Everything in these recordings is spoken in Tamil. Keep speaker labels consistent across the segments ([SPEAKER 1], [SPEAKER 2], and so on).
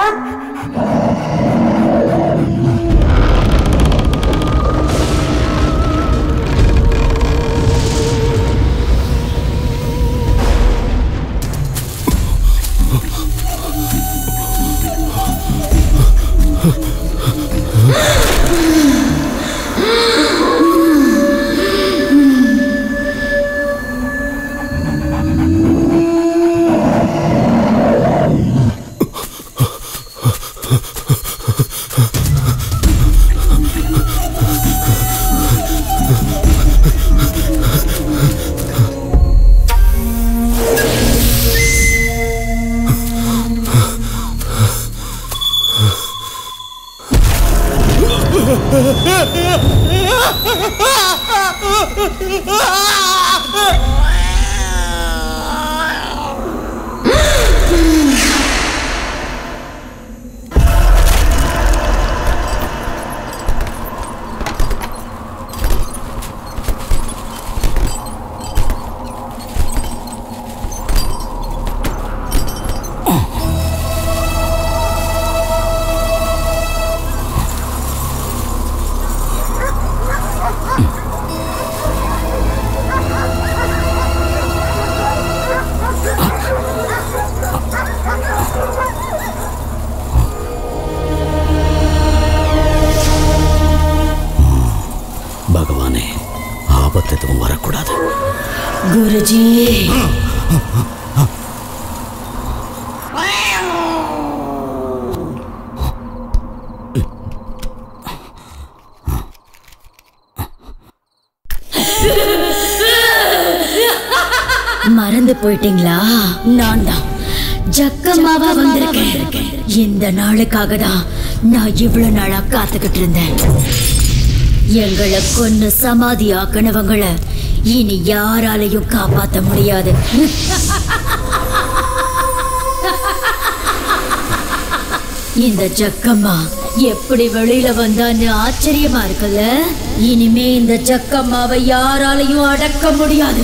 [SPEAKER 1] பகவானே ஆபத்து எதுவும் வரக்கூடாது
[SPEAKER 2] குருஜி மறந்து போயிட்டீங்களா நான் தான் ஜக்கம்மாவா வந்திருக்கேன் இந்த நாளுக்காக தான் நான் இவ்வளவு நாளா காத்துக்கிட்டு இருந்தேன் எங்களை கொன்னு சமாதி ஆக்கணவங்களை இனி யாராலையும் காப்பாத்த முடியாது இந்த ஜக்கம்மா எப்படி வெளியில வந்தான்னு ஆச்சரியமா இருக்குல்ல இனிமே இந்த ஜக்கம்மாவை யாராலையும் அடக்க முடியாது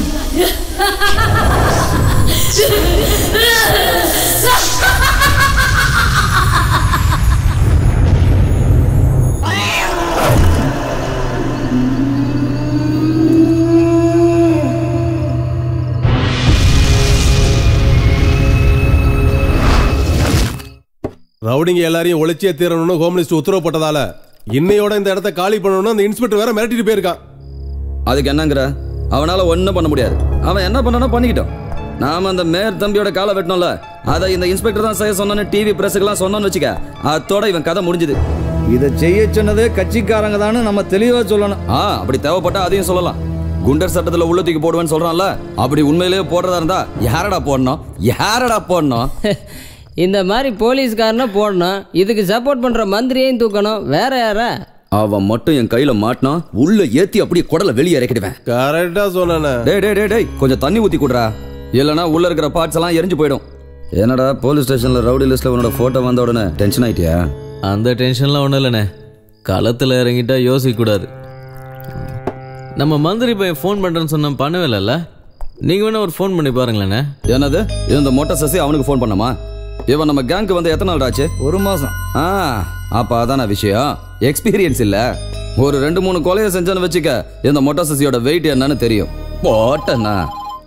[SPEAKER 3] ரவுடிங்க எல்லாரையும் ஒளிச்சே தீரணும்னு ஹோம் மினிஸ்டர் உத்தரவு போட்டதால இன்னையோட இந்த இடத்த காலி பண்ணணும்னு அந்த இன்ஸ்பெக்டர் வேற மிரட்டிட்டு போயிருக்கான்
[SPEAKER 4] அதுக்கு என்னங்கிற அவனால ஒன்றும் பண்ண முடியாது அவன் என்ன பண்ணனா பண்ணிக்கிட்டோம் நாம அந்த மேயர் தம்பியோட காலை வெட்டணும்ல அதை இந்த இன்ஸ்பெக்டர் தான் செய்ய சொன்னான்னு டிவி பிரஸுக்கெல்லாம் சொன்னோன்னு வச்சுக்க அதோட இவன் கதை முடிஞ்சுது
[SPEAKER 5] இதை செய்ய சொன்னது கட்சிக்காரங்க தானே நம்ம தெளிவா சொல்லணும்
[SPEAKER 4] ஆ அப்படி தேவைப்பட்டா அதையும் சொல்லலாம் குண்டர் சட்டத்துல உள்ள தூக்கி போடுவேன்னு சொல்றான்ல அப்படி உண்மையிலேயே போடுறதா இருந்தா யாரடா போடணும் யாரடா போடணும்
[SPEAKER 6] இந்த மாதிரி போலீஸ்காரனை போடணும் இதுக்கு சப்போர்ட் பண்ற மந்திரியையும் தூக்கணும் வேற யாரா
[SPEAKER 4] அவன் மட்டும் என் கையில மாட்டினான் உள்ள ஏத்தி அப்படியே குடல வெளியே இறக்கிடுவேன்
[SPEAKER 3] கரெக்டா சொன்ன
[SPEAKER 4] டேய் டேய் டேய் டேய் கொஞ்சம் தண்ணி ஊத்தி குடுறா இல்லனா உள்ள இருக்கிற பார்ட்ஸ் எல்லாம் எரிஞ்சு போயிடும் என்னடா போலீஸ் ஸ்டேஷன்ல ரவுடி லிஸ்ட்ல உன்னோட போட்டோ வந்த உடனே டென்ஷன் ஆயிட்டியா
[SPEAKER 7] அந்த டென்ஷன்லாம் ஒன்றும் இல்லைண்ணே களத்தில் இறங்கிட்டா யோசிக்கக்கூடாது நம்ம மந்திரி பையன் ஃபோன் பண்ணுறேன்னு சொன்ன பண்ணவே இல்லைல்ல நீங்கள் வேணா ஒரு ஃபோன் பண்ணி பாருங்களேண்ணே
[SPEAKER 4] என்னது இந்த மொட்டை சசி அவனுக்கு ஃபோன் பண்ணமா இவன் நம்ம கேங்க்கு வந்து எத்தனை நாள் ஆச்சு
[SPEAKER 5] ஒரு மாசம்
[SPEAKER 4] ஆ அப்ப அதான விஷயம் எக்ஸ்பீரியன்ஸ் இல்ல ஒரு ரெண்டு மூணு கொலையை செஞ்சான்னு வச்சுக்க இந்த மொட்டை சசியோட வெயிட் என்னன்னு தெரியும் போட்டண்ணா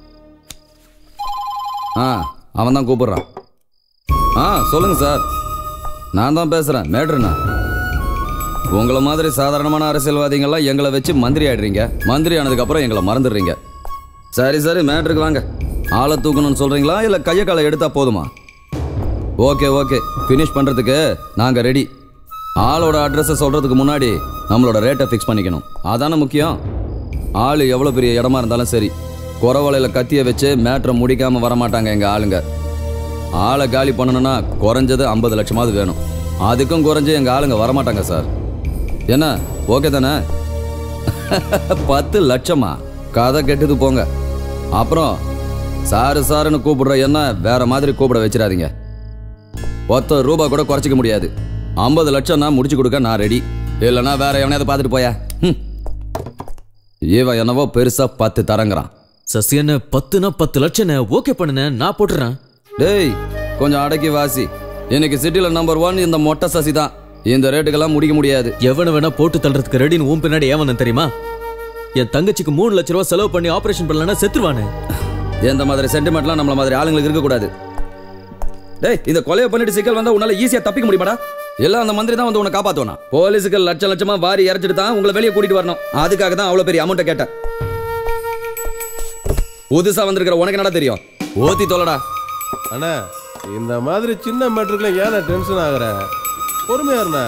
[SPEAKER 4] ஆ அவன் தான் கூப்பிடுறான் ஆ சொல்லுங்க சார் நான் தான் பேசுறேன் மேட்ருண்ணா உங்களை மாதிரி சாதாரணமான அரசியல்வாதிகள்லாம் எங்களை வச்சு மந்திரி ஆயிடுறீங்க மந்திரி ஆனதுக்கப்புறம் எங்களை மறந்துடுறீங்க சரி சரி மேட்ருக்கு வாங்க ஆளை தூக்கணும்னு சொல்றீங்களா இல்லை கையை காலை எடுத்தா போதுமா ஓகே ஓகே ஃபினிஷ் பண்ணுறதுக்கு நாங்கள் ரெடி ஆளோட அட்ரஸை சொல்கிறதுக்கு முன்னாடி நம்மளோட ரேட்டை ஃபிக்ஸ் பண்ணிக்கணும் அதானே முக்கியம் ஆள் எவ்வளோ பெரிய இடமா இருந்தாலும் சரி குறவலையில் கத்தியை வச்சு மேட்ரை முடிக்காமல் வரமாட்டாங்க எங்கள் ஆளுங்க ஆளை காலி பண்ணணும்னா குறைஞ்சது ஐம்பது லட்சமாவது வேணும் அதுக்கும் குறைஞ்சு எங்கள் ஆளுங்க வரமாட்டாங்க சார் என்ன ஓகே தானே பத்து லட்சமா கதை கெட்டுது போங்க அப்புறம் சாரு சாருன்னு கூப்பிடுற என்ன வேற மாதிரி கூப்பிட வச்சிடாதீங்க ஒத்த ரூபா கூட குறைச்சிக்க முடியாது ஐம்பது லட்சம் நான் முடிச்சு கொடுக்க நான் ரெடி இல்லைன்னா வேற எவனையாவது பார்த்துட்டு போயா ஹம். இவன் என்னவோ பெருசா பத்து தரங்கிறான்
[SPEAKER 7] சசி என்ன பத்துனா பத்து லட்சம் ஓகே பண்ணுனே நான் போட்டுறேன்
[SPEAKER 4] டேய் கொஞ்சம் அடக்கி வாசி இன்னைக்கு சிட்டில நம்பர் ஒன் இந்த மொட்டை சசி தான் இந்த ரேட்டுக்கெல்லாம் முடிக்க முடியாது
[SPEAKER 7] எவனை வேணா போட்டு தள்ளுறதுக்கு ரெடின்னு உன் பின்னாடி ஏவனன் தெரியுமா என் தங்கச்சிக்கு மூணு லட்ச ரூபா செலவு பண்ணி ஆபரேஷன் பண்ணலன்னா செத்துருவானு
[SPEAKER 4] எந்த மாதிரி சென்டிமெண்ட்லாம் நம்மள மாதிரி ஆளுங்களுக்கு இருக்கக்கூடாது டேய் இந்த கொலையை பண்ணிட்டு சிக்கல் வந்தா உன்னால ஈஸியா தப்பிக்க முடியுமாடா எல்லாம் அந்த மந்திரி தான் வந்து உன்னை காப்பாத்துவானா போலீஸுக்கு லட்சம் லட்சமா வாரி இறைச்சிட்டு தான் உங்களை வெளியே கூட்டிட்டு வரணும் அதுக்காக தான் அவ்வளவு பெரிய அமௌண்ட்டை கேட்டேன் புதுசா வந்திருக்கிற உனக்கு என்னடா தெரியும் ஓத்தி தொலைடா
[SPEAKER 3] அண்ணா இந்த மாதிரி சின்ன மேட்டருக்குள்ள ஏன் டென்ஷன் ஆகுற பொறுமையா இருண்ணா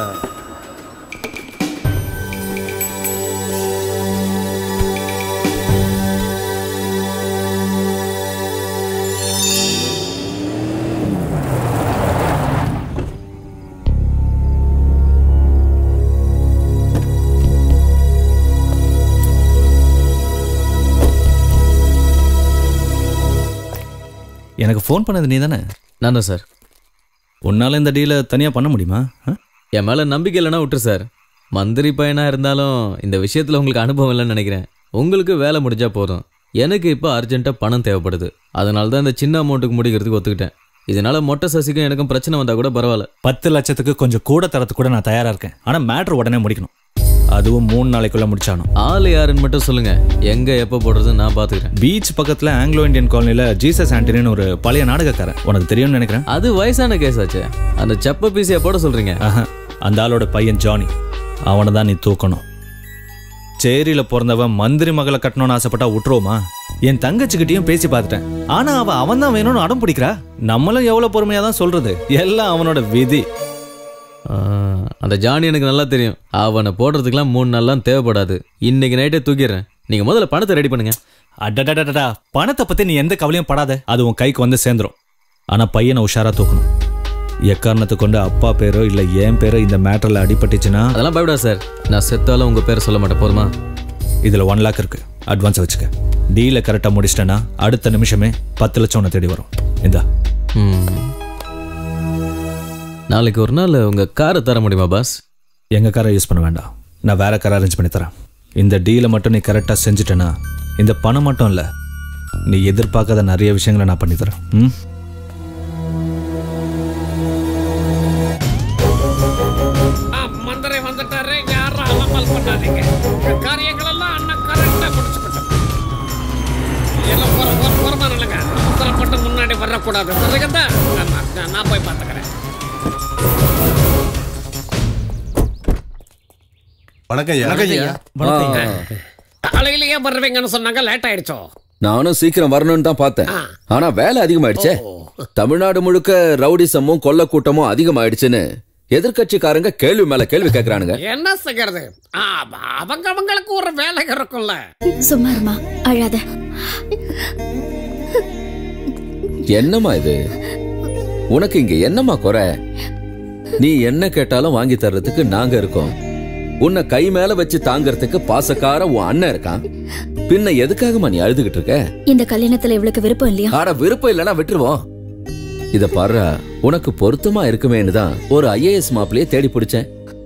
[SPEAKER 8] எனக்கு ஃபோன் பண்ணது நீ தானே
[SPEAKER 7] நான் தான் சார்
[SPEAKER 8] உன்னால இந்த டீலை தனியாக பண்ண முடியுமா ஆ?
[SPEAKER 7] என் மேல நம்பிக்கை இல்லைன்னா விட்டுரு சார் மந்திரி பையனா இருந்தாலும் இந்த விஷயத்துல உங்களுக்கு அனுபவம் இல்லைன்னு நினைக்கிறேன் உங்களுக்கு வேலை முடிஞ்சா போதும் எனக்கு இப்போ அர்ஜென்ட்டாக பணம் தேவைப்படுது அதனால தான் இந்த சின்ன அமௌண்ட்டுக்கு முடிக்கிறதுக்கு ஒத்துக்கிட்டேன் இதனால மொட்டை சசிக்கும் எனக்கும் பிரச்சனை வந்தா கூட பரவாயில்ல
[SPEAKER 8] பத்து லட்சத்துக்கு கொஞ்சம் கூட தரத்துக்கு கூட நான் தயாராக இருக்கேன் ஆனால் மேட்ரு உடனே முடிக்கணும் அதுவும் மூணு நாளைக்குள்ள முடிச்சானும்
[SPEAKER 7] ஆள் யாருன்னு மட்டும் சொல்லுங்க எங்க எப்போ போடுறது நான் பாத்துக்கிறேன்
[SPEAKER 8] பீச் பக்கத்தில் ஆங்கிலோ இந்தியன் காலனியில் ஜீசஸ் ஆண்டனின்னு ஒரு பழைய நாடகக்காரன் உனக்கு தெரியும்னு நினைக்கிறேன்
[SPEAKER 7] அது வயசான கேஸ் ஆச்சே அந்த செப்ப பீசியா போட சொல்றீங்க
[SPEAKER 8] ஆஹா, அந்த ஆளோட பையன் ஜானி அவனை தான் நீ தூக்கணும் சேரியில பிறந்தவன் மந்திரி மகளை கட்டணும்னு ஆசைப்பட்டா விட்டுருவோமா என் தங்கச்சிக்கிட்டையும் பேசி பார்த்துட்டேன் ஆனா அவ அவன் தான் வேணும்னு அடம் பிடிக்கிறா நம்மளும் எவ்வளவு பொறுமையா தான் சொல்றது எல்லாம் அவனோட விதி
[SPEAKER 7] ஆ, அந்த ஜானி எனக்கு நல்லா தெரியும் அவனை போடுறதுக்கெல்லாம் மூணு நாள்லாம் தேவைப்படாது இன்னைக்கு நைட்டே தூக்கிடுறேன் நீங்க முதல்ல பணத்தை ரெடி பண்ணுங்க
[SPEAKER 8] அடடடடடா பணத்தை பத்தி நீ எந்த கவலையும் படாத அது உன் கைக்கு வந்து சேர்ந்துரும் ஆனா பையனை உஷாரா தூக்கணும் எக்காரணத்தை கொண்டு அப்பா பேரோ இல்ல என் பேரோ இந்த மேட்டர்ல அடிபட்டுச்சுன்னா
[SPEAKER 7] அதெல்லாம் பயப்படாது சார் நான் செத்தாலும் உங்க பேரை சொல்ல மாட்டேன் போதுமா
[SPEAKER 8] இதுல ஒன் லேக் இருக்கு அட்வான்ஸ் வச்சுக்க டீலை கரெக்டா முடிச்சிட்டேன்னா அடுத்த நிமிஷமே பத்து லட்சம் உன்னை தேடி வரும் இந்தா
[SPEAKER 7] ம். நாளைக்கு ஒரு நாள் உங்க காரை தர முடியுமா பாஸ்
[SPEAKER 8] எங்க காரை யூஸ் பண்ண வேண்டாம் நான் வேற காரை அரேஞ்ச் பண்ணி தரேன் இந்த டீலை மட்டும் நீ கரெக்டா செஞ்சுட்டேன்னா இந்த பணம் மட்டும் இல்ல நீ எதிர்பார்க்காத நிறைய விஷயங்களை நான் பண்ணி தரேன் ம்
[SPEAKER 9] ஆ, மந்திரி வந்துட்டாரு யாரும் அலமல் பண்ணாதீங்க இந்த காரியங்கள் எல்லாம் அண்ணன் கரெக்டா முடிச்சுக்கிட்டோம் எல்லாம் பொற பொற பொறமா நில்லுங்க அவசரப்பட்டு முன்னாடி வரக்கூடாது சரிங்கதா நான் நான் போய் பார்த்துக்கிறேன்
[SPEAKER 3] வணக்கம் ஐயா
[SPEAKER 9] காலையிலேயே வருவீங்கன்னு சொன்னாங்க லேட் ஆயிடுச்சோ
[SPEAKER 4] நானும் சீக்கிரம் வரணும்னு தான் பார்த்தேன்
[SPEAKER 9] ஆ.
[SPEAKER 4] ஆனா வேலை அதிகமாயிடுச்சே
[SPEAKER 9] ஓ.
[SPEAKER 4] தமிழ்நாடு முழுக்க ரவுடிசமும் கொல்ல கூட்டமும் அதிகமாயிடுச்சுன்னு எதிர்க்கட்சிக்காரங்க கேள்வி மேல கேள்வி கேக்குறானுங்க
[SPEAKER 9] என்ன செய்யறது ஆ, அவங்க அவங்களுக்கு ஒரு வேலை இருக்கும்ல
[SPEAKER 2] சும்மா இருமா அழாத
[SPEAKER 4] என்னம்மா இது உனக்கு இங்க என்னம்மா குறை நீ என்ன கேட்டாலும் வாங்கி தர்றதுக்கு நாங்க இருக்கோம் உன்னை கை மேல வச்சு தாங்கறதுக்கு பாசக்கார உன் அண்ணன் இருக்கான் பின்ன எதுக்காகம்மா நீ அழுதுகிட்டு இருக்க
[SPEAKER 2] இந்த கல்யாணத்துல இவளுக்கு விருப்பம் இல்லையா
[SPEAKER 4] ஆட விருப்பம் இல்லைன்னா விட்டுருவோம் இத பாரு உனக்கு பொருத்தமா இருக்குமேன்னு தான் ஒரு ஐஏஎஸ் மாப்பிளையே தேடி பிடிச்சேன்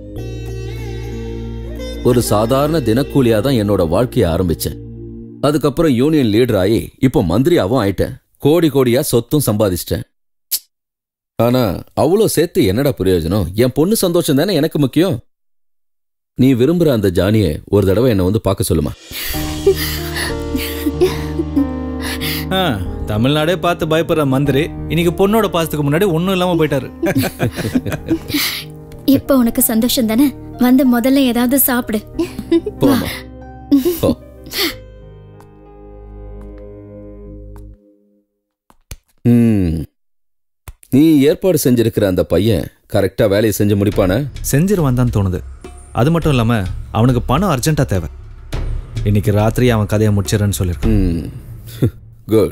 [SPEAKER 4] ஒரு சாதாரண தினக்கூலியா தான் என்னோட வாழ்க்கைய ஆரம்பிச்சேன் அதுக்கப்புறம் யூனியன் லீடர் ஆகி இப்போ மந்திரியாவும் ஆயிட்டேன் கோடி கோடியா சொத்தும் சம்பாதிச்சிட்டேன் ஆனா அவ்வளோ சேர்த்து என்னடா பிரயோஜனம் என் பொண்ணு சந்தோஷம் தானே எனக்கு முக்கியம் நீ விரும்புற அந்த ஜானியை ஒரு தடவை என்னை வந்து பார்க்க சொல்லுமா
[SPEAKER 8] ஆ, தமிழ்நாடே பார்த்து பயப்படுற மந்திரி இன்னைக்கு பொண்ணோட பாசத்துக்கு முன்னாடி ஒன்றும் இல்லாம போயிட்டாரு
[SPEAKER 2] இப்ப உனக்கு சந்தோஷம் தானே வந்து முதல்ல ஏதாவது சாப்பிடு
[SPEAKER 4] போமா போ ம். நீ ஏற்பாடு செஞ்சிருக்கிற அந்த பையன் கரெக்டா வேலையை செஞ்சு முடிப்பானே
[SPEAKER 8] செஞ்சிருவான் தான் தோணுது அது மட்டும் இல்லாம அவனுக்கு பணம் அர்ஜென்ட்டா தேவை இன்னைக்கு ராத்திரி அவன் கதையை முடிச்சிடறேன்னு சொல்லியிருக்கான்
[SPEAKER 4] ம் குட்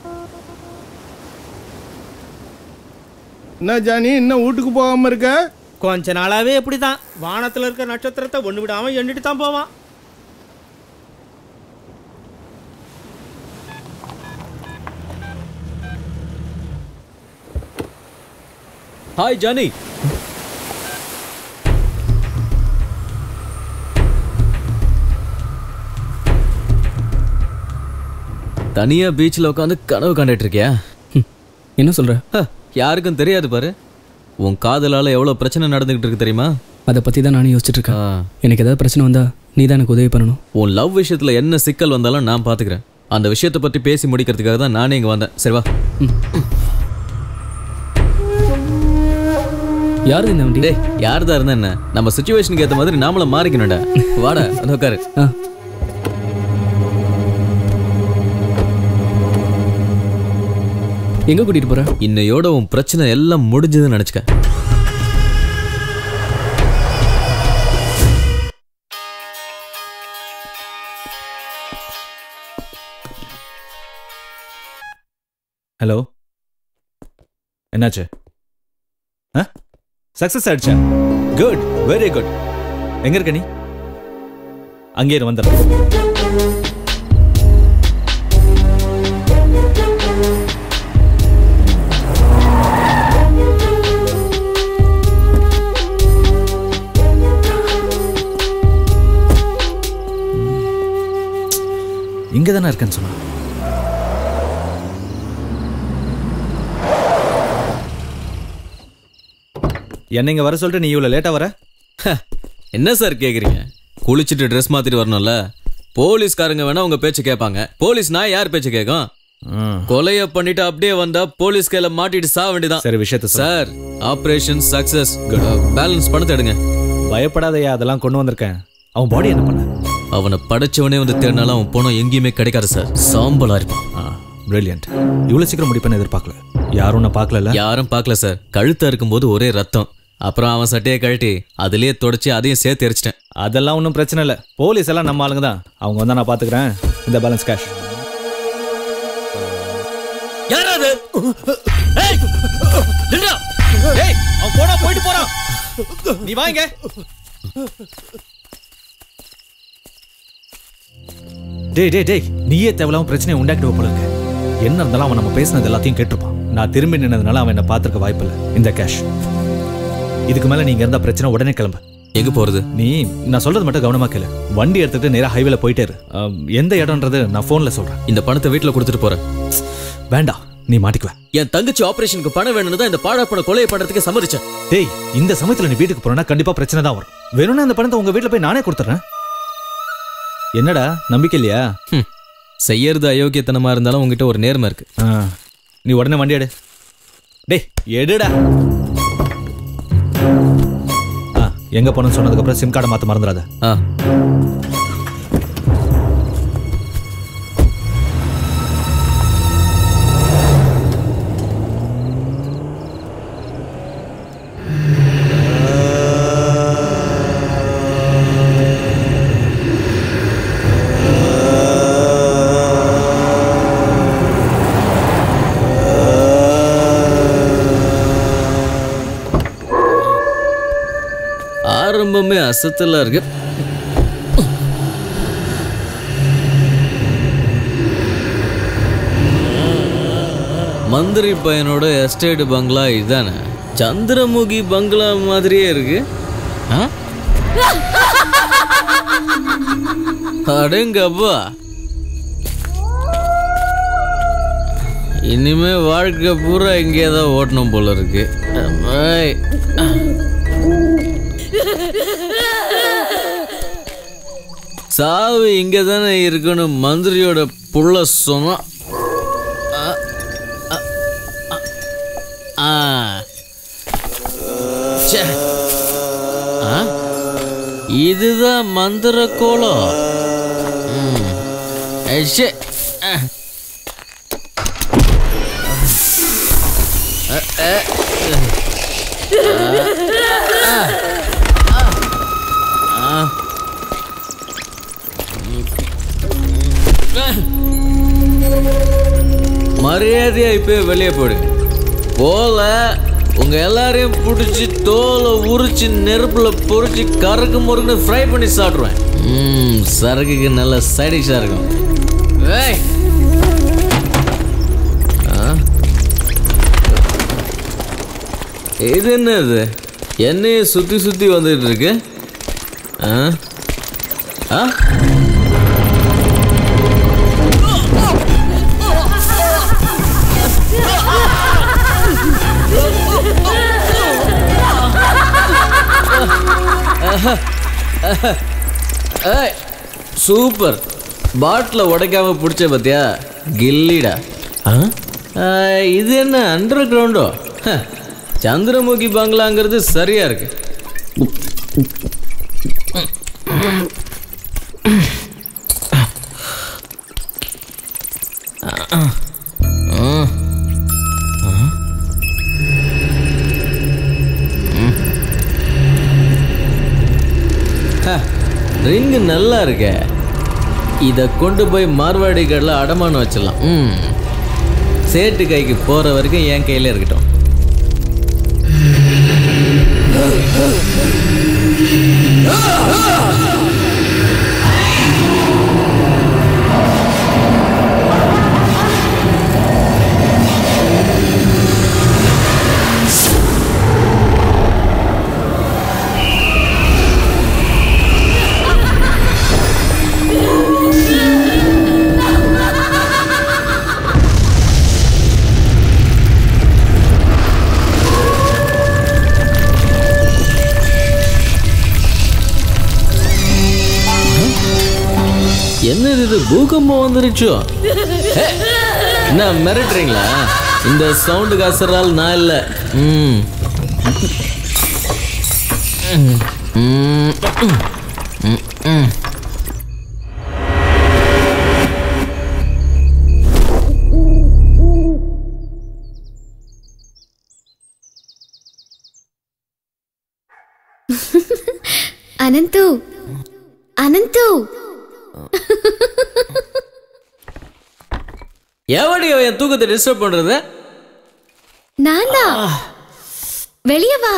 [SPEAKER 5] என்ன ஜானி இன்னும் வீட்டுக்கு போகாம இருக்க
[SPEAKER 10] கொஞ்ச நாளாவே இப்படிதான் வானத்துல இருக்க நட்சத்திரத்தை ஒண்ணு விடாம எண்ணிட்டு தான் போவான்
[SPEAKER 7] ஹாய் ஜானி தனியா பீச்சில் உட்காந்து கனவு கண்டுட்டு இருக்கியா
[SPEAKER 11] என்ன சொல்ற
[SPEAKER 7] யாருக்கும் தெரியாது பாரு உன் காதலால எவ்வளவு பிரச்சனை நடந்துகிட்டு இருக்கு தெரியுமா
[SPEAKER 11] அதை பத்தி தான் நானும் யோசிச்சுட்டு இருக்கேன் எனக்கு ஏதாவது பிரச்சனை வந்தா நீ தான் எனக்கு உதவி பண்ணணும்
[SPEAKER 7] உன் லவ் விஷயத்துல என்ன சிக்கல் வந்தாலும் நான் பாத்துக்கிறேன் அந்த விஷயத்தை பத்தி பேசி முடிக்கிறதுக்காக தான் நானே இங்க வந்தேன் சரி வா
[SPEAKER 11] யாரு இந்த வண்டி
[SPEAKER 7] டேய் யார் தான் இருந்தா என்ன நம்ம சுச்சுவேஷனுக்கு ஏத்த மாதிரி நாமளும் மாறிக்கணும்டா வாடா வந்து உட்காரு
[SPEAKER 11] எங்க கூட்டிட்டு போற
[SPEAKER 7] இன்னையோட உன் பிரச்சனை எல்லாம் முடிஞ்சதுன்னு நினைச்சுக்க
[SPEAKER 8] ஹலோ என்னாச்சு ஆ சக்ஸஸ் ஆயிடுச்சா குட் வெரி குட் எங்க இருக்க நீ அங்கே இரு வந்துடுறேன் இங்கே தானே இருக்கேன்னு சொன்னா என்ன இங்க வர சொல்லிட்டு நீ இவ்வளவு லேட்டா வர
[SPEAKER 7] என்ன சார் கேக்குறீங்க குளிச்சுட்டு ட்ரெஸ் மாத்திட்டு வரணும்ல போலீஸ்காரங்க வேணா உங்க பேச்சு கேட்பாங்க போலீஸ் நான் யார் பேச்சு கேட்கும் கொலைய பண்ணிட்டு அப்படியே வந்தா போலீஸ் கையில மாட்டிட்டு சாக வேண்டியதான்
[SPEAKER 8] சரி விஷயத்த சொல்லு.
[SPEAKER 7] சார் ஆபரேஷன் சக்சஸ் பேலன்ஸ் பணத்தை எடுங்க
[SPEAKER 8] பயப்படாதயா அதெல்லாம் கொண்டு வந்திருக்கேன் அவன் பாடி என்ன பண்ண
[SPEAKER 7] அவனை படைச்சவனே வந்து தேடினாலும் அவன் போனோம் எங்கேயுமே கிடைக்காது சார் சாம்பலா இருப்பான்
[SPEAKER 8] பிரில்லியன்ட் இவ்வளவு சீக்கிரம் முடிப்பேன்னு எதிர்பார்க்கல யாரும் நான் பார்க்கல
[SPEAKER 7] யாரும் பார்க்கல சார் கழுத்தா இருக்கும்போது ஒரே ரத்தம் அப்புறம் அவன் சட்டையை கழட்டி அதுலயே தொடச்சி அதையும் சேர்த்து எரிச்சிட்டேன்
[SPEAKER 8] அதெல்லாம் ஒன்றும் பிரச்சனை இல்லை போலீஸ் எல்லாம் நம்ம ஆளுங்க தான் அவங்க வந்தா நான் பாத்துக்கிறேன் இந்த பேலன்ஸ் கேஷ்
[SPEAKER 7] யாராவது
[SPEAKER 8] டேய் அவன் போனா போயிட்டு போறான் நீ வாங்க டேய் டேய் டேய் நீயே தேவையில்லாம பிரச்சனையை உண்டாக்கிட்டு போல இருக்க என்ன இருந்தாலும் அவன் நம்ம பேசினது எல்லாத்தையும் கேட்டிருப்பான் நான் திரும்பி நின்னதுனால அவன் என்ன பார்த்துருக்க வாய்ப்பில்லை இந்த கேஷ் இதுக்கு மேல நீங்க இருந்தா பிரச்சனை உடனே கிளம்பு
[SPEAKER 7] எங்க போறது
[SPEAKER 8] நீ நான் சொல்றது மட்டும் கவனமா கேளு வண்டி எடுத்துட்டு நேரா ஹைவேல போயிட்டே இரு அம், எந்த இடம்ன்றது நான் போன்ல சொல்றேன்
[SPEAKER 7] இந்த பணத்தை வீட்டுல கொடுத்துட்டு போறேன்
[SPEAKER 8] வேண்டாம் நீ மாட்டிக்குவ
[SPEAKER 7] என் தங்கச்சி ஆபரேஷனுக்கு பணம் வேணும்னு தான் இந்த பாழாப்பண கொலையை பண்றதுக்கு சம்மதிச்சேன்
[SPEAKER 8] டேய் இந்த சமயத்துல நீ வீட்டுக்கு போறேன்னா கண்டிப்பா பிரச்சனை தான் வரும் வேணும்னா அந்த பணத்தை உங்க வீட்டுல போய் நானே கொடுத்துறேன் என்னடா நம்பிக்கை இல்லையா
[SPEAKER 7] ஹம். செய்யறது அயோக்கியத்தனமா இருந்தாலும் உங்ககிட்ட ஒரு நேர்மை இருக்கு
[SPEAKER 8] ஆ, நீ உடனே வண்டி எடு டேய் எடுடா ஆ, எங்க போனேன்னு சொன்னதுக்கு அப்புறம் சிம் கார்டை மாத்த மறந்துடாத
[SPEAKER 7] ஆ ஆரம்பமே அசத்தலா இருக்கு மந்திரி பையனோட எஸ்டேட் பங்களா இதானே சந்திரமுகி பங்களா மாதிரியே இருக்கு ஆ? அடேங்கப்பா இனிமே வாழ்க்கை பூரா இங்கே தான் ஓட்டணும் போல இருக்கு ஐய். சாவு இங்க தானே இருக்கணும் மந்திரியோட புள்ள சொன்னா ஆ, ஆ, ஆ. ச்சே. ஆ? இதுதான் மந்திர கோலம் ம். ஐ, ச்சே. ஆ. அ, அ, ஆ. ஆ. ஆ. மரியாதையா இப்போ வெளியே போடு போல உங்க எல்லாரையும் பிடிச்சி தோலை உரிச்சு நெருப்புல பொரிச்சு கறக்கு முறுக்குன்னு ஃப்ரை பண்ணி சாப்பிடுவேன் ம் சரக்குக்கு நல்ல சைடிஷா இருக்கும் ஏய் ஆ? இது என்னது என்னையே சுத்தி சுத்தி வந்துட்டு இருக்கு ஆ ஆ ஏய் சூப்பர் பாட்டில் உடைக்காம பிடிச்ச பார்த்தியா கில்லிடா ஆ? ஆ, இது என்ன அண்டர் கிரவுண்டோ சந்திரமுகி பங்களாங்கிறது சரியா இருக்கு ரிங்கு நல்லா இருக்கே இதை கொண்டு போய் மார்வாடி கடையில் அடமானம் வச்சிடலாம் ம் சேட்டு கைக்கு போகிற வரைக்கும் என் கையில் இருக்கட்டும் என்னது இது பூகம்பம் வந்துருச்சோ ஹே, என்ன மிரட்டுறீங்களா இந்த சவுண்டுக்கு அசரால் நான் இல்லை ம் ம், ம், ம், ம்.
[SPEAKER 2] అనంతు అనంతు
[SPEAKER 7] எவடி என் தூக்கத்தை டிஸ்டர்ப் பண்றது
[SPEAKER 2] நான்தா வெளிய வா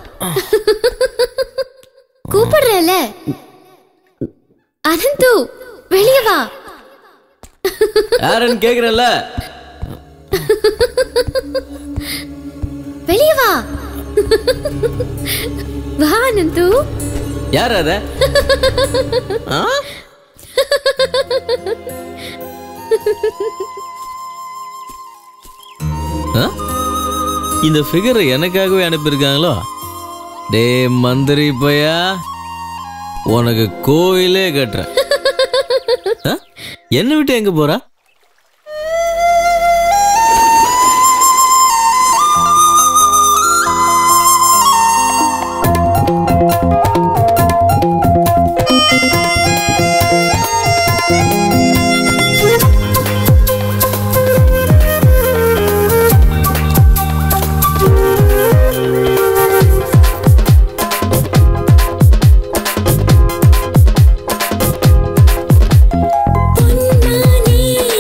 [SPEAKER 2] கூப்பிடுறல அனந்து வெளிய வா
[SPEAKER 7] யாருன்னு கேக்குறேன்ல
[SPEAKER 2] வெளிய வா வா அனந்து
[SPEAKER 7] யார் அத ஆ? ஆ? இந்த ஃபிகரை எனக்காகவே அனுப்பியிருக்காங்களோ டே மந்திரி பையா உனக்கு கோயிலே கட்டுறேன் ஆ? என்னை விட்டு எங்க போறா
[SPEAKER 12] பொன்மானே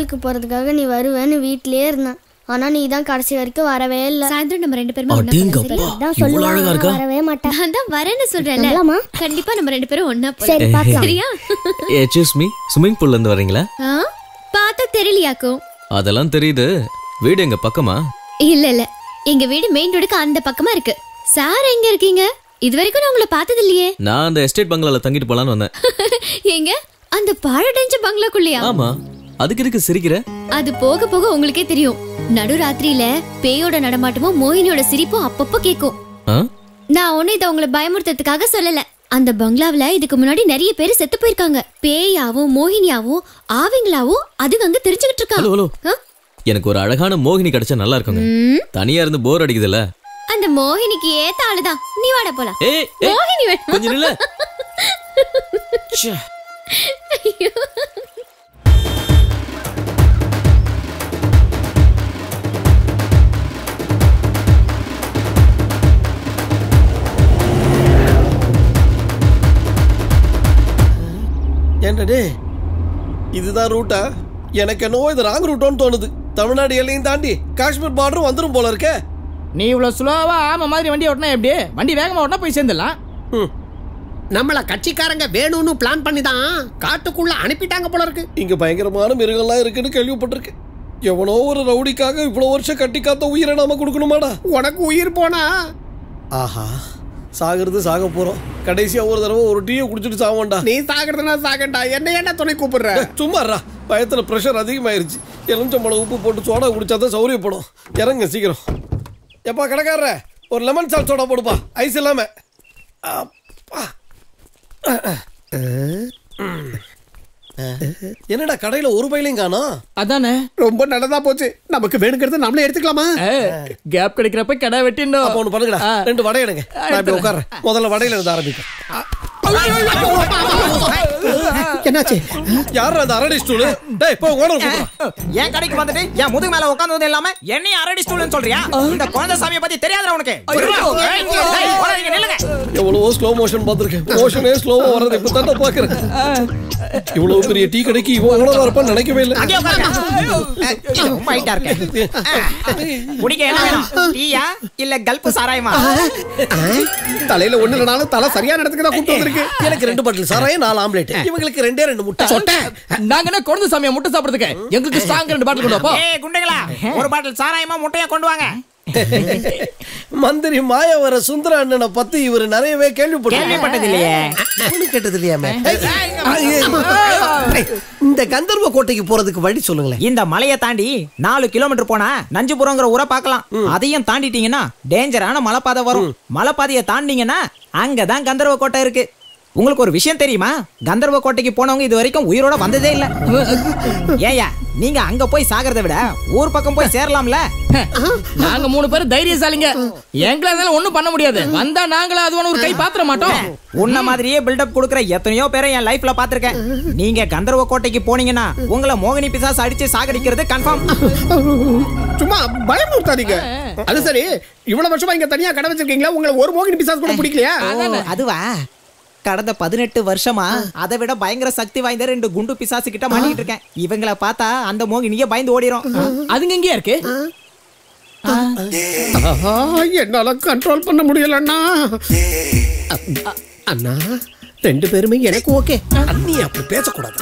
[SPEAKER 12] கோயிலுக்கு போறதுக்காக நீ வருவேன்னு வீட்லயே இருந்தேன் ஆனா நீ தான் கடைசி வரைக்கும் வரவே இல்ல
[SPEAKER 2] சாயந்தரம் நம்ம ரெண்டு பேரும் ஒண்ணா
[SPEAKER 1] அடேங்கப்பா,
[SPEAKER 2] போலாம், சரியா?
[SPEAKER 12] அதான்
[SPEAKER 1] இவ்வளவு
[SPEAKER 12] சொல்லுவான்,
[SPEAKER 1] அழகா இருக்கா?
[SPEAKER 12] வரவே மாட்டேன்
[SPEAKER 2] நான் தான் வரேன்னு சொல்றேன்ல
[SPEAKER 12] நம்பலாமா?
[SPEAKER 2] கண்டிப்பா நம்ம ரெண்டு பேரும் ஒண்ணா போலாம்.
[SPEAKER 12] சரி பார்க்கலாம்
[SPEAKER 2] சரியா
[SPEAKER 7] எக்ஸ்கூஸ் மீ ஸ்விம்மிங் பூல்ல இருந்து வரீங்களா
[SPEAKER 2] ஆ? பார்த்தா தெரியலையாக்கும்
[SPEAKER 7] அதெல்லாம் தெரியுது வீடு எங்க பக்கமா
[SPEAKER 2] இல்ல இல்ல எங்க வீடு மெயின் ரோடுக்கு அந்த பக்கமா இருக்கு சார் எங்க இருக்கீங்க இது வரைக்கும் நான் உங்களை பார்த்தது இல்லையே
[SPEAKER 7] நான் அந்த எஸ்டேட் பங்களால தங்கிட்டு போலான்னு வந்தேன்
[SPEAKER 2] எங்க அந்த பாழடைஞ்ச பங்களாக்குள்ளயா
[SPEAKER 7] ஆமா அதுக்கு எதுக்கு சிரிக்கிற
[SPEAKER 2] அது போக போக உங்களுக்கே தெரியும் நடு ராத்திரியில பேயோட நடமாட்டமும் மோகினியோட சிரிப்பும் அப்பப்போ கேக்கும்
[SPEAKER 7] ஆ?
[SPEAKER 2] நான் ஒண்ணு இதை உங்களை பயமுறுத்துறதுக்காக சொல்லல அந்த பங்களாவுல இதுக்கு முன்னாடி நிறைய பேர் செத்து போயிருக்காங்க பேயாவும் மோகினியாவும் ஆவிங்களாவும் அதுங்க அங்க தெரிஞ்சுக்கிட்டு
[SPEAKER 7] ஹலோ ஹலோ
[SPEAKER 2] இருக்காங்க ஆ?
[SPEAKER 7] எனக்கு ஒரு அழகான மோகினி கிடைச்சா நல்லா இருக்குங்க
[SPEAKER 2] ம்,
[SPEAKER 7] தனியா இருந்து போர் அடிக்குதுல்ல
[SPEAKER 2] அந்த மோகினிக்கு ஏத்த ஆளுதான் நீ வாட போலாம்
[SPEAKER 7] ஏய் ஏய்,
[SPEAKER 2] மோகினி வேணும்
[SPEAKER 7] கொஞ்சம் நில்லு
[SPEAKER 2] ஐயோ.
[SPEAKER 13] ஏன்டா இதுதான் ரூட்டா எனக்கு என்னவோ இது ராங் ரூட்டோன்னு தோணுது தமிழ்நாடு எல்லையும் தாண்டி காஷ்மீர் பார்டரும் வந்துரும் போல இருக்கே
[SPEAKER 14] நீ இவ்வளவு ஸ்லோவா ஆமா மாதிரி வண்டி ஓட்டினா எப்படி வண்டி வேகமா ஓட்டினா போய் சேர்ந்துடலாம்
[SPEAKER 9] நம்மள கட்சிக்காரங்க வேணும்னு பிளான் பண்ணி தான் காட்டுக்குள்ள அனுப்பிட்டாங்க போல இருக்கு
[SPEAKER 13] இங்க பயங்கரமான மிருகம்லாம் இருக்குன்னு கேள்விப்பட்டிருக்கேன் எவனோ ஒரு ரவுடிக்காக இவ்வளவு வருஷம் கட்டி காத்த உயிரை நாம கொடுக்கணுமாடா
[SPEAKER 9] உனக்கு உயிர் போனா
[SPEAKER 13] ஆஹா சாகிறது சாக போறோம் கடைசியா ஒரு தடவை ஒரு டீயை குடிச்சிட்டு சாவோண்டா
[SPEAKER 9] நீ சாகிறதுனா சாகண்டா என்ன என்ன துணை கூப்பிடுற
[SPEAKER 13] சும்மாறா பயத்துல ப்ரெஷர் அதிகமாயிருச்சு எலுமிச்சம்பழம் உப்பு போட்டு சோடா குடிச்சாதான் சௌரியப்படும் இறங்க சீக்கிரம் எப்பா கடைக்காரர ஒரு லெமன் சால்ட் சோடா போடுப்பா ஐஸ் இல்லாம அப்பா. என்னடா கடையில ஒரு பையிலையும் காணோம்
[SPEAKER 14] அதானே
[SPEAKER 9] ரொம்ப நல்லதா போச்சு நமக்கு வேணுங்கிறது நம்மளே எடுத்துக்கலாமா
[SPEAKER 14] கேப் கிடைக்கிறப்ப கடை வெட்டிண்டோம்
[SPEAKER 13] அப்ப ஒண்ணு பண்ணுங்கடா ரெண்டு வடை எடுங்க நான் இப்படி உட்கார்றேன் முதல்ல வடையில இருந்து ஆரம்பிக்கும்
[SPEAKER 9] என்னாச்சு
[SPEAKER 13] யார் அந்த அரடி ஸ்டூலு டேய் போ ஓனர் கூப்பிடுறா
[SPEAKER 15] என் கடைக்கு வந்துட்டு என் முதுகு மேல உட்கார்ந்தது இல்லாம என்னையும் அரடி ஸ்டூல்னு சொல்றியா இந்த குழந்தை சாமியை பத்தி தெரியாதா உனக்கு ஏய், ஏய், போடா, நீங்க நில்லுங்க
[SPEAKER 13] எவ்வளவோ ஸ்லோ மோஷன் பார்த்துருக்கேன் மோஷனே ஸ்லோவா வர்றது இப்போ தாண்டா பார்க்குறேன் இவ்வளவு பெரிய டீ கடைக்கு இவன் ஓனரா இருப்பான்னு நினைக்கவே இல்லை
[SPEAKER 15] அங்கே உட்காருங்க இது ரொம்ப ஹைட்டா இருக்கு குடிக்க என்ன வேணும் டீயா இல்ல கல்ப்பு சாராயமா
[SPEAKER 9] தலையில ஒண்ணு இல்லைனாலும் தலை சரியான இடத்துக்கு தான் கூட்டு வந்திருக்கு
[SPEAKER 13] எனக்கு ரெண்டு பாட்டில் சாராயம் நாலு ஆம்லேட் இவங்களுக்கு ரெண்டே ரெண்டு முட்டை
[SPEAKER 14] சொட்டை நாங்க என்ன குழந்தை சாமியை முட்டை சாப்பிடுறதுக்கு எங்களுக்கு ஸ்ட்ராங் ரெண்டு பாட்டில் கொண்டு வாப்பா
[SPEAKER 15] ஏய் குண்டுகளா ஒரு பாட்டில் சாராயமா முட்டையா கொண்டு வாங்க
[SPEAKER 13] மந்திரி மாயவர சுந்தர அண்ணனை பத்தி இவர் நிறையவே கேள்விப்பட்டு
[SPEAKER 15] கேள்விப்பட்டது இல்லையே.
[SPEAKER 13] கேட்டது இல்லையாமே இந்த கந்தர்வ கோட்டைக்கு போறதுக்கு வழி சொல்லுங்களேன்
[SPEAKER 15] இந்த மலையை தாண்டி நாலு கிலோமீட்டர் போனா நஞ்சுபுரங்கிற ஊரை பார்க்கலாம் அதையும் தாண்டிட்டீங்கன்னா டேஞ்சரான மலைப்பாதை வரும் மலைப்பாதையை தாண்டிங்கன்னா அங்கதான் கந்தர்வ கோட்டை இருக்கு உங்களுக்கு ஒரு விஷயம் தெரியுமா கந்தர்வ கோட்டைக்கு போனவங்க இது வரைக்கும் உயிரோட வந்ததே இல்ல ஏயா நீங்க அங்க போய் சாகிறத விட ஊர் பக்கம் போய் சேரலாம்ல
[SPEAKER 14] நாங்க மூணு பேரும் தைரியசாலிங்க எங்களால ஒண்ணும் பண்ண முடியாது வந்தா நாங்களா அதுவான ஒரு கை பாத்திர மாட்டோம்
[SPEAKER 15] உன்ன மாதிரியே பில்டப் கொடுக்குற எத்தனையோ பேரை என் லைஃப்ல பாத்திருக்கேன் நீங்க கந்தர்வ கோட்டைக்கு போனீங்கன்னா உங்களை மோகினி பிசாசு அடிச்சு சாகடிக்கிறது கன்ஃபார்ம்
[SPEAKER 9] சும்மா பயமுறுத்தாதீங்க அது சரி இவ்வளவு வருஷமா இங்க தனியா கடை வச்சிருக்கீங்களா உங்களை ஒரு மோகினி பிசாஸ் கூட பிடிக்கலையா
[SPEAKER 15] அதுவா கடந்த பதினெட்டு வருஷமா அதை விட பயங்கர சக்தி வாய்ந்த ரெண்டு குண்டு பிசாசு கிட்ட மாட்டிட்டு இருக்கேன் இவங்கள பார்த்தா அந்த மோகினியே பயந்து ஓடிரும்
[SPEAKER 14] அதுங்க எங்கேயா இருக்கு
[SPEAKER 9] ஆஹா, என்னால கண்ட்ரோல் பண்ண முடியல அண்ணா அ- அண்ணா ரெண்டு பேருமே எனக்கு ஓகே
[SPEAKER 13] அண்ணி அப்படி பேசக்கூடாது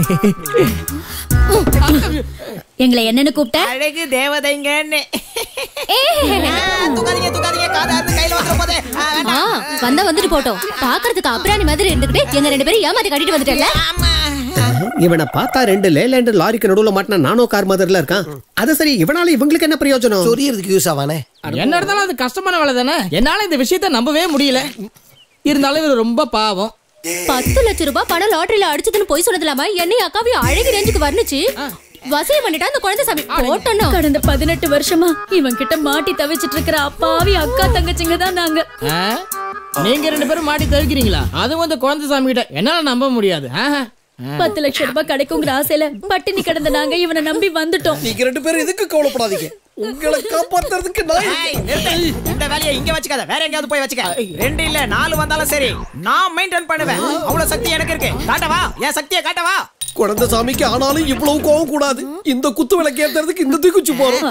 [SPEAKER 2] எங்களை என்னன்னு கூப்பிட்ட
[SPEAKER 15] அழகு தேவதைங்கன்னு தூக்காதீங்க தூக்காதீங்க காதா இருந்து கையில வந்துற போதே ஆ,
[SPEAKER 2] ஆ, வந்தா வந்துட்டு போட்டோம் பாக்குறதுக்கு அப்ராணி மாதிரி இருந்துகிட்டு எங்க ரெண்டு பேரும் ஏமாத்தி கட்டிட்டு வந்துட்டல
[SPEAKER 9] இவனை பார்த்தா ரெண்டு லேலேண்ட் லாரிக்கு நடுவுல மாட்டின நானோ கார் மாதிரில இருக்கான் அது சரி இவனால இவங்களுக்கு என்ன பிரயோஜனம்
[SPEAKER 13] சொரியறதுக்கு யூஸ் ஆவானே
[SPEAKER 14] என்ன இருந்தாலும் அது கஷ்டமான வேலை தானே என்னால இந்த விஷயத்த நம்பவே முடியல இருந்தாலும் இவர் ரொம்ப பாவம்
[SPEAKER 2] பத்து லட்சம் ரூபாய் பணம் லாட்டரியில அடிச்சதுன்னு போய் சொன்னதுலாம என்னை அக்காவையும் அழகி ரேஞ்சுக்கு வரணுச்சு வசியம் பண்ணிட்டா அந்த குழந்தை சாமி போட்டோம் கடந்த பதினெட்டு வருஷமா இவன் கிட்ட மாட்டி தவிச்சிட்டு இருக்கிற அப்பாவி அக்கா தங்கச்சிங்க தான் நாங்க
[SPEAKER 14] ஆ? நீங்க ரெண்டு பேரும் மாட்டி தவிக்கிறீங்களா அதுவும் இந்த குழந்தை சாமி கிட்ட என்னால நம்ப முடியாது ஆஹா.
[SPEAKER 2] பத்து லட்சம் ரூபாய் கிடைக்குங்கிற ஆசையில பட்டினி கிடந்த நாங்க இவனை நம்பி வந்துட்டோம்
[SPEAKER 13] நீங்க ரெண்டு பேரும் எதுக்கு கவலைப்படாதீங்க உங்களை காப்பாத்துறதுக்கு நான்
[SPEAKER 15] ஏய், நிறுத்து. இந்த வேலையை இங்க வச்சுக்காத வேற எங்கேயாவது போய் வச்சுக்க ரெண்டு இல்ல நாலு வந்தாலும் சரி நான் மெயின்டைன் பண்ணுவேன் அவ்வளவு சக்தி எனக்கு இருக்கு காட்டவா என் சக்தியை காட்டவா
[SPEAKER 13] குழந்தை சாமிக்கு ஆனாலும் இவ்வளவு கோவம் கூடாது இந்த குத்து விளக்கு ஏத்துறதுக்கு இந்த தூக்குச்சு போறோம்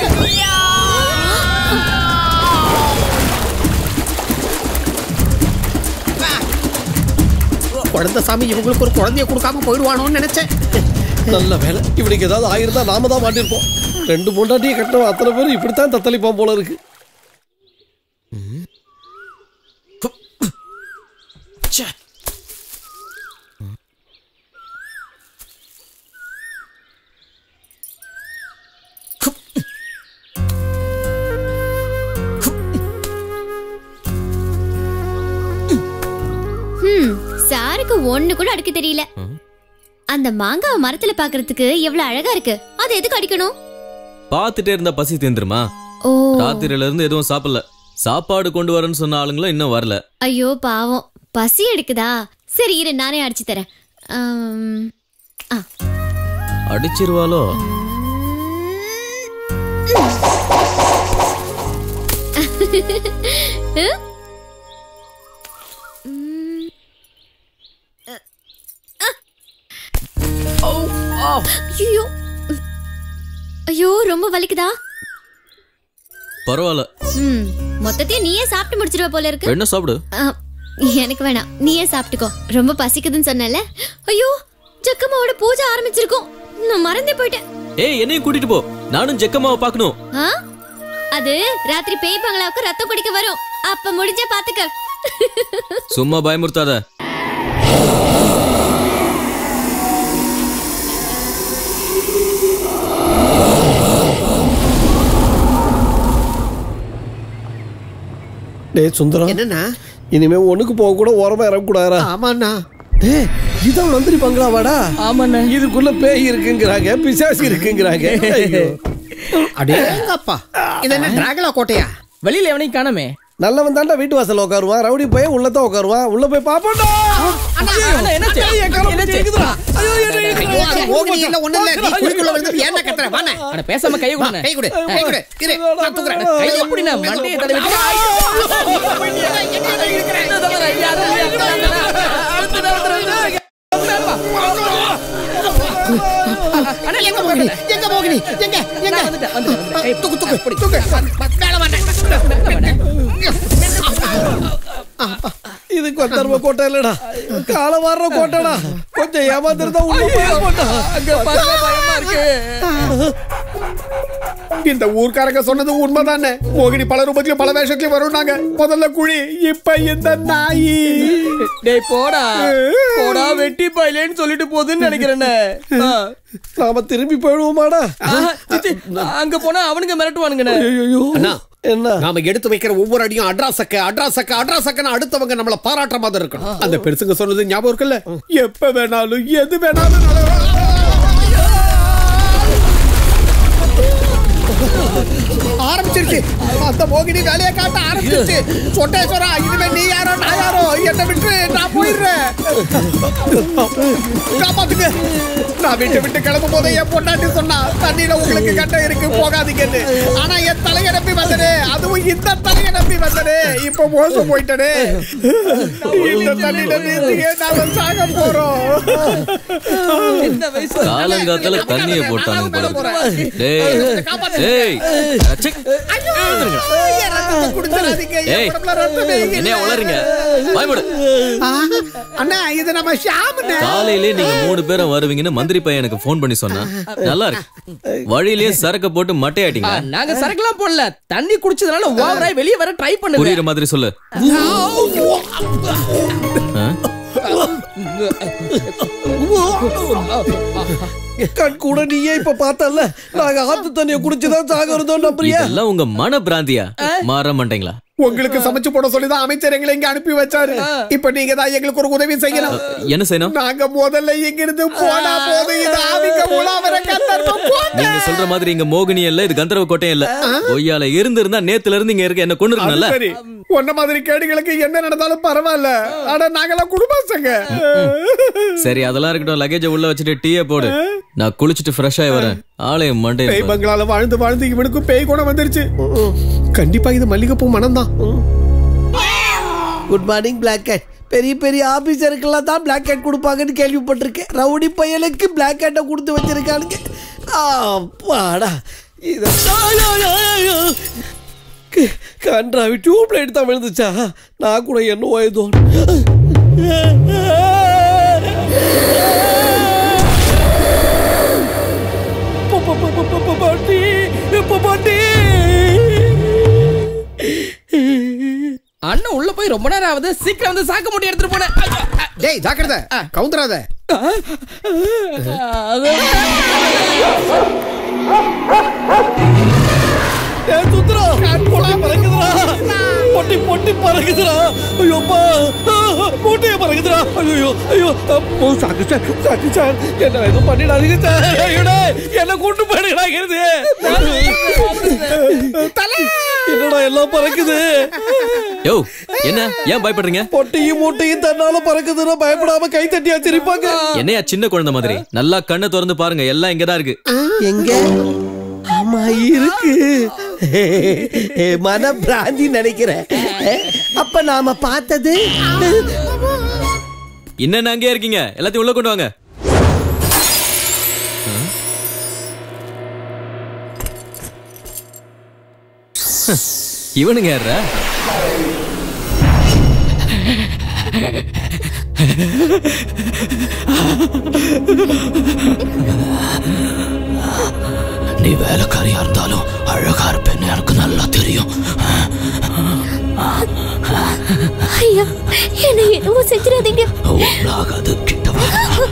[SPEAKER 9] குழந்தை சாமி இவங்களுக்கு ஒரு குழந்தைய கொடுக்காம போயிடுவானோன்னு நினைச்சேன்
[SPEAKER 13] நல்ல வேலை இவனுக்கு ஏதாவது ஆயிருந்தா நாம தான் மாட்டிருப்போம் ரெண்டு மூண்டாட்டியை கட்டினவன் அத்தனை பேரும் இப்படித்தான் தத்தளிப்பான் போல இருக்கு
[SPEAKER 2] ஹம், சாருக்கு ஒண்ணு கூட அடிக்க தெரியல அந்த மாங்காய் மரத்துல பாக்குறதுக்கு எவ்வளவு அழகா இருக்கு அது எதுக்கு அடிக்கணும்
[SPEAKER 7] பார்த்துட்டே இருந்தா பசி தீந்துருமா
[SPEAKER 2] ஓ
[SPEAKER 7] ராத்திரில இருந்து எதுவும் சாப்பிடல சாப்பாடு கொண்டு வரேன்னு சொன்ன ஆளுங்களும் இன்னும் வரல
[SPEAKER 2] ஐயோ பாவம் பசி எடுக்குதா சரி இரு நானே அடிச்சு தரேன் ஆம், ஆ.
[SPEAKER 7] அடிச்சிருவாளோ
[SPEAKER 2] ம்? ஐயோ ஐயோ ரொம்ப வலிக்குதா
[SPEAKER 7] பரவாயில்ல
[SPEAKER 2] ம் மொத்தத்தையும் நீயே சாப்பிட்டு முடிச்சிருவ போல இருக்கு
[SPEAKER 7] என்ன சாப்பிடு
[SPEAKER 2] ஆ, எனக்கு வேணாம் நீயே சாப்பிட்டுக்கோ ரொம்ப பசிக்குதுன்னு சொன்னல ஐயோ ஜக்கம்மாவோட பூஜை ஆரம்பிச்சிருக்கோம் நான் மறந்தே போயிட்டேன்
[SPEAKER 7] ஏய் என்னையும் கூட்டிட்டு போ நானும் ஜெக்கம்மாவை பார்க்கணும்
[SPEAKER 2] ஆ? அது ராத்திரி பேய் பங்களாவுக்கு ரத்தம் குடிக்க வரும் அப்ப முடிஞ்சா பாத்துக்க
[SPEAKER 7] சும்மா பயமுறுத்தாத
[SPEAKER 13] டேய் சுந்தரம்
[SPEAKER 9] என்னண்ணா
[SPEAKER 13] இனிமே ஒண்ணுக்கு போக கூட ஓரமா இறங்கக்கூடாதா
[SPEAKER 9] ஆமாண்ணா
[SPEAKER 13] டேய் இதான் மந்திரி பங்களாவாடா
[SPEAKER 14] ஆமாண்ணா
[SPEAKER 13] இதுக்குள்ள பேய் இருக்குங்கிறாங்க பிசாசு இருக்குங்கிறாங்க ஐயோ.
[SPEAKER 9] அடேங்கப்பா இது என்ன டிராகலா கோட்டையா
[SPEAKER 14] வெளியில எவனையும் காணமே
[SPEAKER 13] நல்லவன் தாண்டா வீட்டு வாசல்ல உட்காருவான் ரவுடி பையன் உள்ளதான் உட்காருவான் உள்ள போய் பாப்போம்டா
[SPEAKER 14] அண்ணா, என்னாச்சு? என்னாச்சு?
[SPEAKER 9] ஐயோ, அது மோகினி இல்ல, ஒண்ணும் இல்ல. நீ குழிக்குள்ள விழுந்து ஏன்டா கத்துற? வாண்ணே.
[SPEAKER 14] அட, பேசாம கையை
[SPEAKER 9] வா,
[SPEAKER 14] கொடுண்ணே.
[SPEAKER 9] கை கொடு, கை கொடு. இரு, நான் தூக்குறேன்.
[SPEAKER 14] கை எப்படிண்ணா? மண்டையை தடவி விட்டு- ஐயோ!
[SPEAKER 9] அண்ணா, எங்க மோகினி? எங்க மோகினி? எங்க? எங்க? தூக்கு, தூக்கு, தூக்கு. மேல வாண்ணே.
[SPEAKER 13] இது கொத்தர்ம கோட்டை இல்லடா கால வாடுற கோட்டைடா கொஞ்சம் ஏமாந்துருந்தா உள்ள போய் போட்டா
[SPEAKER 9] இந்த ஊர்க்காரங்க சொன்னது உண்மைதானே மோகினி பல ரூபத்திலும் பல வேஷத்திலும் வரும்னாங்க முதல்ல குழி இப்ப இந்த நாயி
[SPEAKER 14] டேய் போடா போடா வெட்டி பாயிலேன்னு சொல்லிட்டு போகுதுன்னு நினைக்கிறேன்னு ஆ.
[SPEAKER 13] நாம திரும்பி போயிடுவோமாடா
[SPEAKER 14] ஆஹா, சிச்சி, அங்க போனா அவனுங்க மிரட்டுவானுங்கண்ணே
[SPEAKER 9] அண்ணா
[SPEAKER 13] என்ன
[SPEAKER 9] நாம எடுத்து வைக்கிற ஒவ்வொரு அடியும் அட்ராசக்க அட்ராசக்க அட்ராசக்கன்னு அடுத்தவங்க நம்மள பாராட்டுற மாதிரி இருக்கணும் அந்த பெருசுங்க சொன்னது ஞாபகம் இருக்குல்ல எப்ப வேணாலும் எது வேணாலும் ஆரம்பிச்சிருச்சு அந்த மோகினி வேலையை காட்ட ஆரம்பிச்சிருச்சு சொட்டேஸ்வரா இனிமே நீ யாரோ நான் யாரோ என்ன விட்டு நான் போயிடுறேன் காப்பாத்துங்க நான் வீட்டை விட்டு கிளம்பும் போதே என் பொண்டாட்டி சொன்னா தண்ணியில உங்களுக்கு கட்டம் இருக்கு போகாதீங்கன்னு ஆனா என் தலையை நம்பி வந்தனே அதுவும் இந்த தலையை நம்பி வந்தனே இப்ப மோசம் போயிட்டனே இந்த தண்ணியில நீந்தியே நாம சாக போறோம்
[SPEAKER 7] காலங்காத்தால தண்ணியை போட்டானுங்க போல இருக்கு. டேய் டேய் அச்சே. ஏய் என்ன உளறீங்க பயப்படு
[SPEAKER 9] அண்ணா இது நம்ம ஷாமுண்ணே
[SPEAKER 7] காலையிலே நீங்க மூணு பேரும் வருவீங்கன்னு மந்திரி பையன் எனக்கு ஃபோன் பண்ணி சொன்னா நல்லா இருக்கு வழியிலேயே சரக்க போட்டு
[SPEAKER 14] ஆ,
[SPEAKER 7] மட்டையாட்டிங்க
[SPEAKER 14] நாங்க சரக்குலாம் போடல தண்ணி குடிச்சதுனால ஓவராய் வெளியே வர ட்ரை பண்ணுது
[SPEAKER 7] புரியுற மாதிரி சொல்லு ஆ?
[SPEAKER 13] கண் கூட நீயே இப்ப பார்த்தல நாங்க ஆத்து தண்ணியை குடிச்சுதான் சாக இருந்தோம் நம்புறியா
[SPEAKER 7] இதெல்லாம் உங்க மன பிராந்தியா மாற மாட்டீங்களா
[SPEAKER 9] உங்களுக்கு சமைச்சு போட சொல்லிதான் அமைச்சர் எங்களை இங்க அனுப்பி வச்சாரு இப்ப நீங்க தான் எங்களுக்கு ஒரு உதவி செய்யணும்
[SPEAKER 7] என்ன செய்யணும்
[SPEAKER 9] நாங்க முதல்ல இங்க இருந்து போனா போதும் இது ஆவிக்க உலாவர கத்தர்ம போட்டு
[SPEAKER 7] நீங்க சொல்ற மாதிரி இங்க மோகினி இல்ல இது கந்தர்வ கோட்டையும் இல்ல பொய்யால இருந்து இருந்தா நேத்துல இருந்து இங்க இருக்க என்ன கொண்டு
[SPEAKER 9] அது
[SPEAKER 7] இருக்கணும்ல
[SPEAKER 9] சரி உன்ன மாதிரி கேடுகளுக்கு என்ன நடந்தாலும் பரவாயில்ல ஆனா நாங்கெல்லாம் குடும்பசங்க
[SPEAKER 7] சரி அதெல்லாம் இருக்கட்டும் லக்கேஜ உள்ள வச்சுட்டு டீயை போடு நான் குளிச்சுட்டு ஃப்ரெஷ் ஆகி வரேன் ஆலயம் மண்டே
[SPEAKER 9] பேய் பங்களால வாழ்ந்து வாழ்ந்து இவனுக்கும் பேய் குணம் வந்துருச்சு கண்டிப்பா இது மல்லிகைப்பூ மனம் தான்
[SPEAKER 13] குட் மார்னிங் பிளாக் கேட் பெரிய பெரிய ஆபீசருக்கெல்லாம் தான் பிளாக் ஹேட் கொடுப்பாங்கன்னு கேள்விப்பட்டிருக்கேன் ரவுடி பையனுக்கு பிளாக் ஹேட்டை கொடுத்து வச்சிருக்கானுங்க அப்பாடா இதை கன்றாவி டியூப் லைட் தான் விழுந்துச்சா நான் கூட என்ன ஏதோ பாட்டி பாட்டி
[SPEAKER 14] அண்ணன் உள்ள போய் ரொம்ப நேரம் ஆகுது சீக்கிரம் வந்து சாக்கு முட்டி எடுத்துட்டு போனேன்
[SPEAKER 16] டேய் ஜாக்கிரதை கவுந்தராத
[SPEAKER 13] ஏய், சுந்தரா, பொட்டி பறக்குதுடா. பொட்டி பொட்டி பறக்குதுடா ஐயோப்பா மூட்டையை பறக்குதுடா ஐயோ ஐயோ ஓ சாக்கு சார் சாக்கு சார் என்ன எதுவும் பண்ணிடாதீங்க சார் ஐயோடா என்ன கூட்டு போயிடுறாங்கிறது என்னடா எல்லாம் பறக்குது
[SPEAKER 7] யோ என்ன ஏன் பயப்படுறீங்க
[SPEAKER 13] பொட்டியும் மூட்டையும் தன்னால பறக்குதுன்னா பயப்படாம கை தட்டியா சிரிப்பாங்க
[SPEAKER 7] என்னையா சின்ன குழந்தை மாதிரி நல்லா கண்ணை திறந்து பாருங்க எல்லாம் இங்கதான் இருக்கு
[SPEAKER 13] எங்க ஆமா இருக்கு மன பிராந்தி நினைக்கிறேன் அப்ப நாம பார்த்தது
[SPEAKER 7] என்னென்ன அங்கேயே இருக்கீங்க எல்லாத்தையும் உள்ள கொண்டு வாங்க இவனுங்க யாரா
[SPEAKER 1] நீ வேலைக்காரியா இருந்தாலும் அழகா இருப்பேன்னு எனக்கு நல்லா தெரியும்
[SPEAKER 2] ஐயா என்ன எதுவும் செஞ்சிடாதீங்க
[SPEAKER 1] ஒன்றாகாது கிட்ட வா.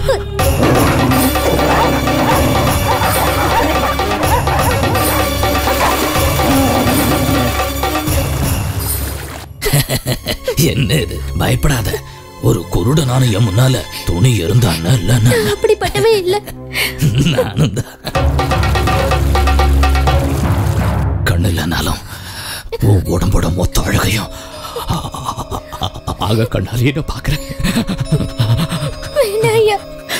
[SPEAKER 1] என்ன இது பயப்படாத ஒரு குருடனான என் முன்னால துணி இருந்தான்னு இல்லைன்னு
[SPEAKER 2] அப்படிப்பட்டவே இல்ல
[SPEAKER 1] நானும் தான் கண்ணு இல்லைனாலும் உன் உடம்போட மொத்த அழகையும் ஆ- ஆ- ஆக கண்ணாலே நான் பார்க்கிறேன்
[SPEAKER 2] வேண்டாம் ஐயா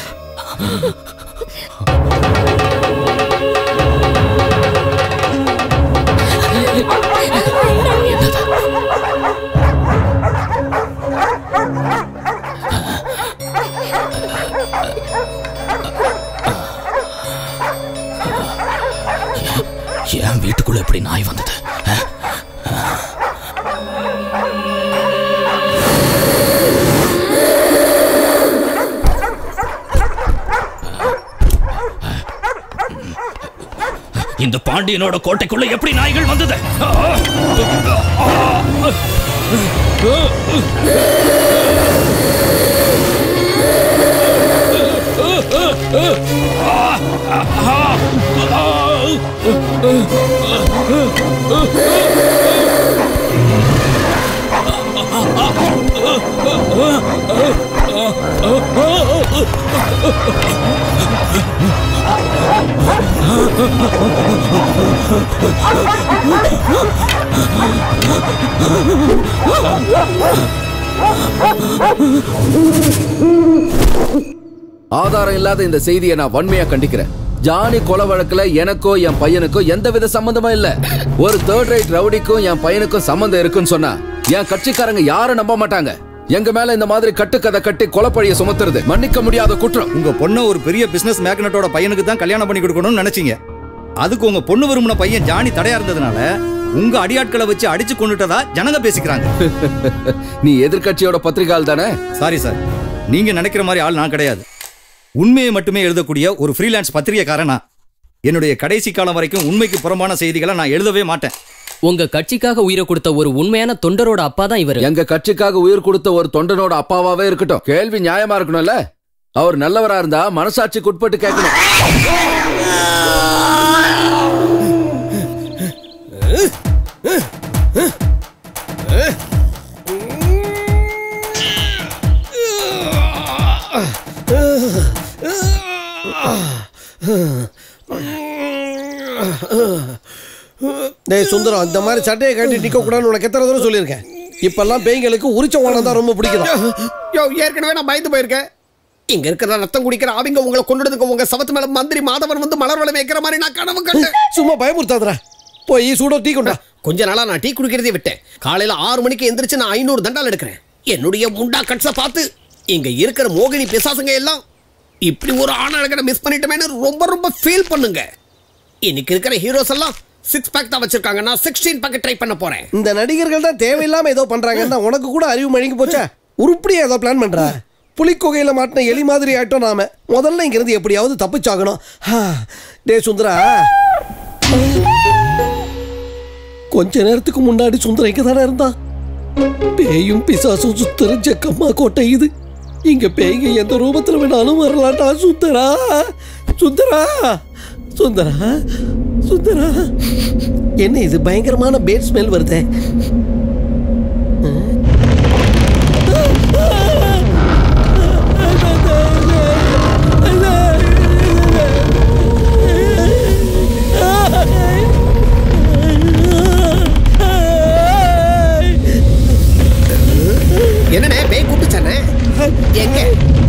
[SPEAKER 1] ஏன் வீட்டுக்குள்ள எப்படி நாய் வந்தது ஆ? இந்த பாண்டியனோட கோட்டைக்குள்ள எப்படி நாய்கள் வந்தது ஆ!
[SPEAKER 4] ஆதாரம் இல்லாத இந்த செய்தியை நான் வன்மையா கண்டிக்கிறேன் ஜானி கொலை வழக்குல எனக்கோ என் பையனுக்கோ எந்தவித சம்பந்தமும் இல்ல ஒரு தேர்ட் ரைட் ரவுடிக்கும் என் பையனுக்கும் சம்பந்தம் இருக்குன்னு சொன்னா என் கட்சிக்காரங்க யாரும் நம்ப மாட்டாங்க எங்க மேல இந்த மாதிரி கட்டுக்கதை கட்டி கொலைப்பழிய சுமத்துறது மன்னிக்க முடியாத குற்றம்
[SPEAKER 5] உங்க பொண்ணை ஒரு பெரிய பிசினஸ் மேக்னட்டோட பையனுக்கு தான் கல்யாணம் பண்ணி கொடுக்கணும்னு நினைச்சீங்க அதுக்கு உங்க பொண்ணு விரும்பின பையன் ஜானி தடையா இருந்ததுனால உங்க அடியாட்களை வச்சு அடிச்சு கொண்டுட்டதா ஜனங்க பேசிக்கிறாங்க
[SPEAKER 4] நீ எதிர்க்கட்சியோட பத்திரிகால் தானே
[SPEAKER 5] சாரி சார் நீங்க நினைக்கிற மாதிரி ஆள் நான் கிடையாது உண்மையை மட்டுமே எழுதக்கூடிய ஒரு ஃப்ரீலான்ஸ் பத்திரிகைக்காரன் நான் என்னுடைய கடைசி காலம் வரைக்கும் உண்மைக்கு புறம்பான செய்திகளை நான் எழுதவே மாட்டேன்
[SPEAKER 11] உங்க கட்சிக்காக உயிரை கொடுத்த ஒரு உண்மையான தொண்டரோட அப்பா தான் இவரு
[SPEAKER 4] எங்க கட்சிக்காக உயிர் கொடுத்த ஒரு தொண்டனோட அப்பாவாவே இருக்கட்டும் கேள்வி நியாயமா இருக்கணும்ல அவர் நல்லவரா இருந்தா மனசாட்சிக்கு உட்பட்டு கேட்கணும்
[SPEAKER 13] டேய் சுந்தரம் இந்த மாதிரி சட்டையை கட்டி நிக்க கூடாதுன்னு உனக்கு எத்தனை தடவை சொல்லியிருக்கேன் இப்பெல்லாம் பேய்களுக்கு உரிச்ச ஓனம் தான் ரொம்ப பிடிக்கும்
[SPEAKER 16] யோ ஏற்கனவே நான் பயந்து போயிருக்கேன் இங்க இருக்கிற ரத்தம் குடிக்கிற அவங்க உங்களை கொண்டுடுதுங்க உங்க சவத்து மேல மந்திரி மாதவன் வந்து மலர் வளம் வைக்கிற மாதிரி நான் கனவு கண்டேன்
[SPEAKER 13] சும்மா பயமுறுத்தாதடா போய் சூடோ டீ கொண்டா
[SPEAKER 16] கொஞ்ச நாளா நான் டீ குடிக்கிறதே விட்டேன் காலையில ஆறு மணிக்கு எந்திரிச்சு நான் ஐநூறு தண்டால் எடுக்கிறேன் என்னுடைய முண்டா கட்ஸ பார்த்து இங்க இருக்கிற மோகினி பிசாசுங்க எல்லாம் இப்படி ஒரு ஆணழகனை மிஸ் பண்ணிட்டோமேனு ரொம்ப ரொம்ப ஃபீல் பண்ணுங்க இன்னைக்கு இருக்கிற ஹீரோஸ் எல்லாம் சிக்ஸ் பேக் தான் வச்சிருக்காங்க நான் சிக்ஸ்டீன் பேக் ட்ரை பண்ண போறேன்
[SPEAKER 13] இந்த நடிகர்கள் தான் தேவையில்லாம ஏதோ பண்றாங்கன்னா உனக்கு கூட அறிவு மழுங்கி போச்சா உருப்படியா ஏதோ பிளான் பண்றா புலிக்கொகையில மாட்டின எலி மாதிரி ஆயிட்டோம் நாம முதல்ல இங்க இருந்து எப்படியாவது தப்பிச்சாகணும் ஹா, டேய் சுந்தரா கொஞ்ச நேரத்துக்கு முன்னாடி சுந்தரம் இங்க தானே இருந்தா பேயும் பிசாசும் சுத்தரும் ஜக்கம்மா கோட்டை இது இங்க பேய்ங்க எந்த ரூபத்துல வேணாலும் வரலாட்டா சுந்தரா சுந்தரா சுந்தரா சுந்தரா என்ன இது பயங்கரமான பேட் ஸ்மெல் வருதே
[SPEAKER 16] என்னண்ணே பேய் கூப்பிட்டுச்சானே எங்க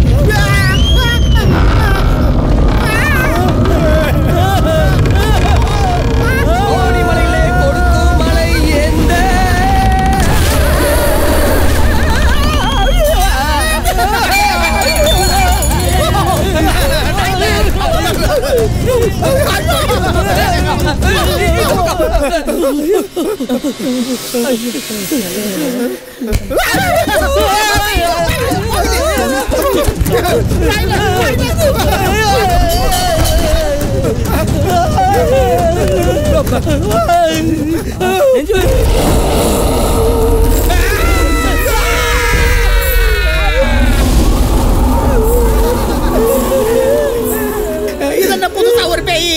[SPEAKER 16] இது என்ன புதுசா ஒரு பேய்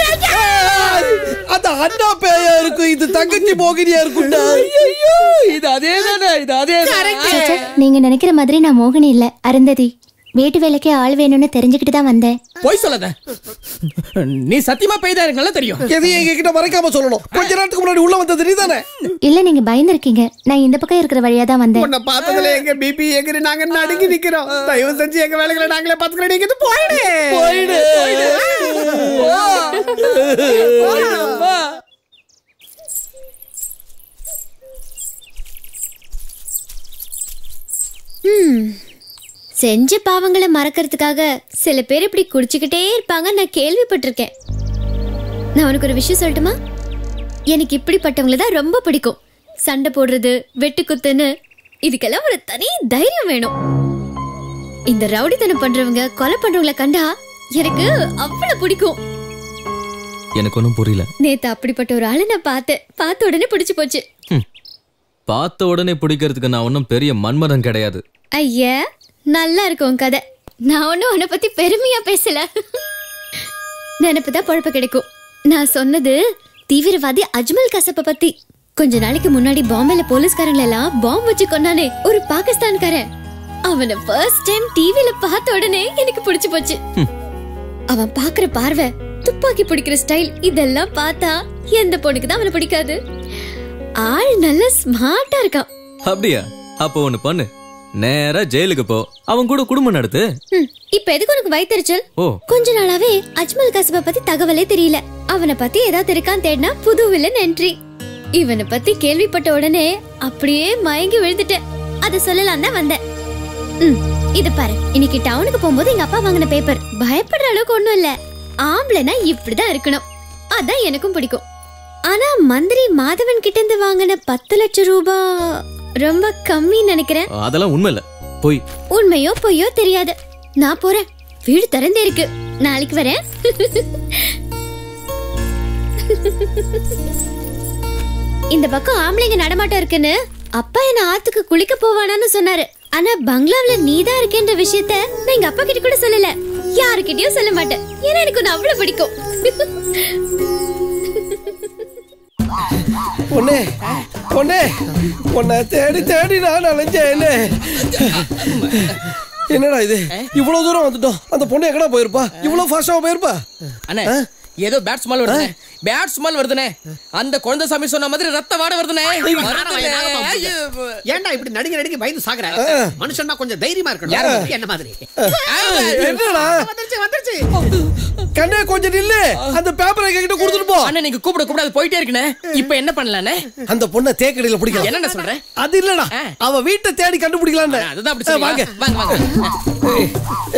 [SPEAKER 13] அந்த அண்ணா பேயா இருக்கும் இது தங்கச்சி மோகினியா இருக்கும்டா
[SPEAKER 14] ஐயோ இது அதே தானே இது அதே
[SPEAKER 17] சேச்சே, நீங்க நினைக்கிற மாதிரி நான் மோகினி இல்ல அருந்ததி வீட்டு வேலைக்கே ஆள் வேணும்னு தெரிஞ்சுக்கிட்டு தான் வந்தேன்
[SPEAKER 14] போய் சொல்லாத நீ சத்தியமா பேய் தான் எனக்கு நல்லா தெரியும்
[SPEAKER 13] எதையும் எங்க கிட்ட மறைக்காம சொல்லணும் கொஞ்ச நேரத்துக்கு முன்னாடி உள்ள வந்தது நீ தானே
[SPEAKER 17] இல்ல நீங்க பயந்துருக்கீங்க நான் இந்த பக்கம் இருக்கிற வழியா தான் வந்தேன்
[SPEAKER 16] உன்னை பார்த்ததுல எங்க பிபி எகிரி நாங்க நடுங்கி நிக்கிறோம் தயவு செஞ்சு எங்க வேலைகளை நாங்களே பாத்துக்கிறோம் நீங்க இது போயிடு
[SPEAKER 13] போயிடு
[SPEAKER 2] ம். செஞ்ச பாவங்களை மறக்கிறதுக்காக சில பேர் இப்படி குடிச்சுக்கிட்டே இருப்பாங்க நான் கேள்விப்பட்டிருக்கேன் நான் உனக்கு ஒரு விஷயம் சொல்லட்டுமா எனக்கு இப்படிப்பட்டவங்கள தான் ரொம்ப பிடிக்கும் சண்டை போடுறது வெட்டுக்குத்துன்னு இதுக்கெல்லாம் ஒரு தனி தைரியம் வேணும் இந்த ரவுடித்தனம் பண்றவங்க கொலை பண்றவங்கள கண்டா எனக்கு அவ்வளவு பிடிக்கும்
[SPEAKER 7] எனக்கு ஒன்றும் புரியல
[SPEAKER 2] நேத்து அப்படிப்பட்ட ஒரு ஆளை நான் பார்த்தேன் பார்த்த உடனே பிடிச்சு போச்சு
[SPEAKER 7] பார்த்த உடனே பிடிக்கிறதுக்கு நான் ஒன்றும் பெரிய மன்மதன் கிடையாது
[SPEAKER 2] ஐயா நல்லா இருக்கும் உன் கதை நான் ஒன்றும் உன்னை பத்தி பெருமையா பேசல நினப்பு தான் பொழப்ப கிடைக்கும் நான் சொன்னது தீவிரவாதி அஜ்மல் கசப்ப பத்தி கொஞ்ச நாளைக்கு முன்னாடி பாம்பேல போலீஸ்காரங்களை எல்லாம் பாம்பு வச்சு கொண்டானே ஒரு பாகிஸ்தான்காரன் அவனை ஃபர்ஸ்ட் டைம் டிவில பார்த்த உடனே எனக்கு பிடிச்சு போச்சு அவன் பாக்குற பார்வை துப்பாக்கி பிடிக்கிற ஸ்டைல் இதெல்லாம் பார்த்தா எந்த பொண்ணுக்கு தான் அவனை பிடிக்காது ஆள் நல்ல ஸ்மார்ட்டா இருக்கான்
[SPEAKER 7] அப்படியா அப்போ ஒன்று பண்ணு நேரா ஜெயிலுக்கு போ அவன் கூட குடும்பம் நடத்து
[SPEAKER 2] ம், இப்ப எதுக்கு உனக்கு வயிற்றுச்சல்
[SPEAKER 7] ஓ
[SPEAKER 2] கொஞ்ச நாளாவே அஜ்மல் கசப பத்தி தகவலே தெரியல அவனை பத்தி ஏதாவது இருக்கான்னு தேடினா புது வில்லன் என்ட்ரி இவனை பத்தி கேள்விப்பட்ட உடனே அப்படியே மயங்கி விழுந்துட்டேன் அத சொல்லலாம் தான் வந்தேன் ம், இது பாரு இன்னைக்கு டவுனுக்கு போகும்போது எங்க அப்பா வாங்கின பேப்பர் பயப்படுற அளவுக்கு ஒண்ணும் இல்ல ஆம்பளைனா இப்படிதான் இருக்கணும் அதான் எனக்கும் பிடிக்கும் ஆனா மந்திரி மாதவன் கிட்ட இருந்து வாங்கின பத்து லட்சம் ரூபாய் ரொம்ப கம்மின்னு நினைக்கிறேன்
[SPEAKER 7] அதெல்லாம் உண்மை இல்லை போய்
[SPEAKER 2] உண்மையோ பொய்யோ தெரியாது நான் போறேன் வீடு திறந்தே இருக்கு நாளைக்கு வரேன் இந்த பக்கம் ஆம்பளைங்க நடமாட்டம் இருக்குன்னு அப்பா என்ன ஆத்துக்கு குளிக்க போவானான்னு சொன்னாரு ஆனா பங்களாவுல நீதான் இருக்கேன்ற விஷயத்த நான் எங்க அப்பா கிட்ட கூட சொல்லல யாருக்கிட்டயும் சொல்ல மாட்டேன் ஏன்னா எனக்கு உன்னை அவ்வளவு பிடிக்கும்
[SPEAKER 13] பொண்ணே பொண்ணே உன்னை தேடி தேடி நான் அலைஞ்சேன் என்னடா இது இவ்வளவு தூரம் வந்துட்டோம் அந்த பொண்ணு எங்கடா போயிருப்பா இவ்வளவு ஃபாஸ்டா போயிருப்பா
[SPEAKER 14] அண்ணே ஏதோ பேட் ஸ்மெல் வருதுனே பேட் ஸ்மெல் வருதுனே அந்த குழந்தை சாமி சொன்ன மாதிரி ரத்த வாட வருதுனே வருதுனே. ஐயோ.
[SPEAKER 16] ஏன்டா இப்படி நடுங்க நடுங்க பயந்து சாகுற மனுஷன்னா கொஞ்சம் தைரியமா
[SPEAKER 14] யாரு?
[SPEAKER 16] இருக்கணும் என்ன மாதிரி
[SPEAKER 13] என்னடா
[SPEAKER 16] வந்துருச்சு வந்துருச்சு
[SPEAKER 13] கண்ணே கொஞ்சம் நில்லு அந்த பேப்பரை என்கிட்ட கொடுத்துட்டு போ
[SPEAKER 14] அண்ணா நீங்க கூப்பிட கூப்பிட அது போயிட்டே இருக்குனே இப்போ என்ன பண்ணலானே
[SPEAKER 13] அந்த பொண்ணை தேக்கடியில பிடிக்கலாம்
[SPEAKER 14] என்னடா சொல்ற
[SPEAKER 13] அது இல்லடா அவ வீட்டை தேடி கண்டுபிடிக்கலாம்னு
[SPEAKER 14] அதுதான் அப்படி சொல்றீங்களா?
[SPEAKER 13] வாங்க
[SPEAKER 14] வாங்க வாங்க